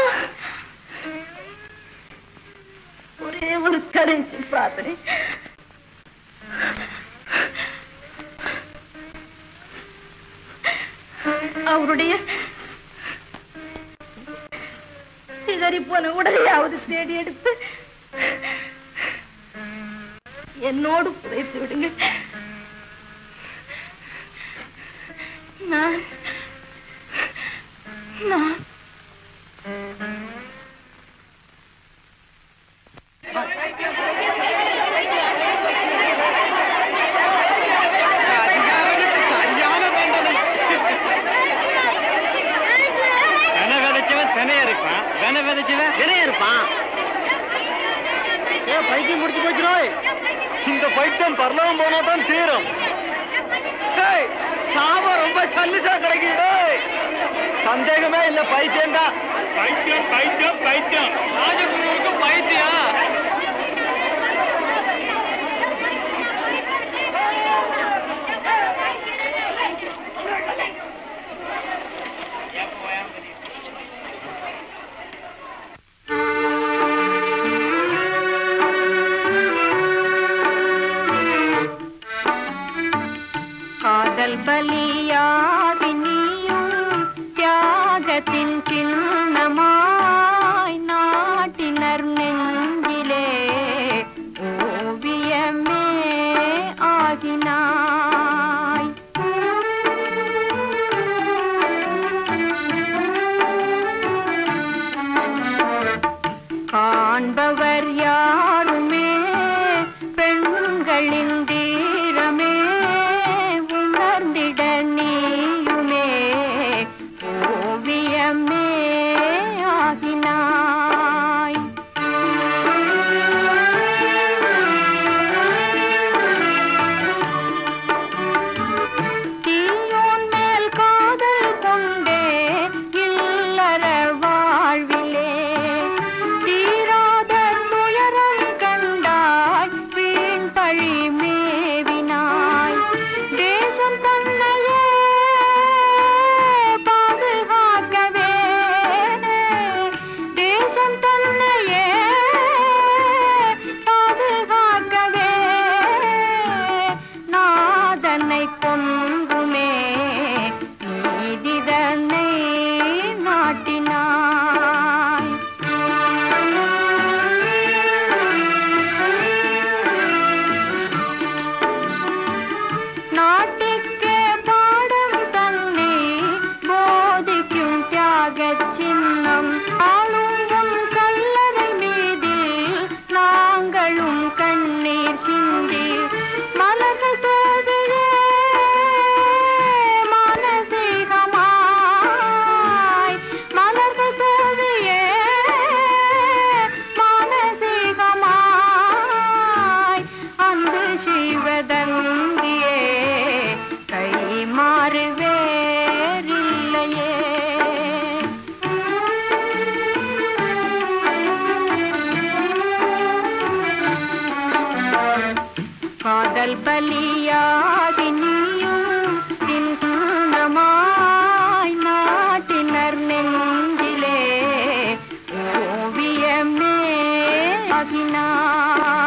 ஒரே ஒரு கடைசி பிரார்த்தனை அவருடைய சிதறி போன உடலையாவது தேடி எடுத்து என்னோடு புதைத்து விடுங்கள் நான் நான் வேண விதைச்சுவேன் வினைய இருப்பான் ஏ பைத்தியம் முடிச்சு போச்சுரோய் இந்த பைத்தியம் பரலவம் போனா தான் தீரும் டேய், சாபம் ரொம்ப சல்லிசா கிடைக்குது டேய். சந்தேகமே இல்ல பைத்தியம் தான் பைத்தியம் பைத்தியம் பைத்தியம் ராஜகுருவுக்கு பைத்தியம் காதல் பலியாகி நீயும் தியாகத்தின் சின்னமாய் நாட்டினர் நெஞ்சிலே ஓவியமே ஆகினாய் காண்பவர் யாருமே பெண்களின் தீரமே உணர்ந்திட நீயுமே ஓவியமே ஆகினாய் தீயோன் மேல் காதல் கொண்டே இல்லற வாழ்விலே தீராத துயரம் கண்டாய் வீண் பழி மேவினாய் தேசம் தன்னையே பாதுகாக்கவே தேசம் தன்னையே பாதுகாக்கவே நாதனை கொன்றுமே நீதிதனை நாட்டினாய் நாட்டுக்கே பாடம் தன்னை போதிக்கும் தியாகச் சின்னம் ஆளும் உன் கல்லறை மீதில் நாங்களும் கண்ணீர் சிந்தி மலர்கள் தோதியே மானசீகமாய் மலர்கள் தோதியே மானசீகமாய் அன்பு செய்வதங்கியே கை மாறு வேறில்லையே காதல் பலியாகி நீயும் தின்னமாய் நாட்டினர் நெஞ்சிலே ஓவியமே ஆகினாய்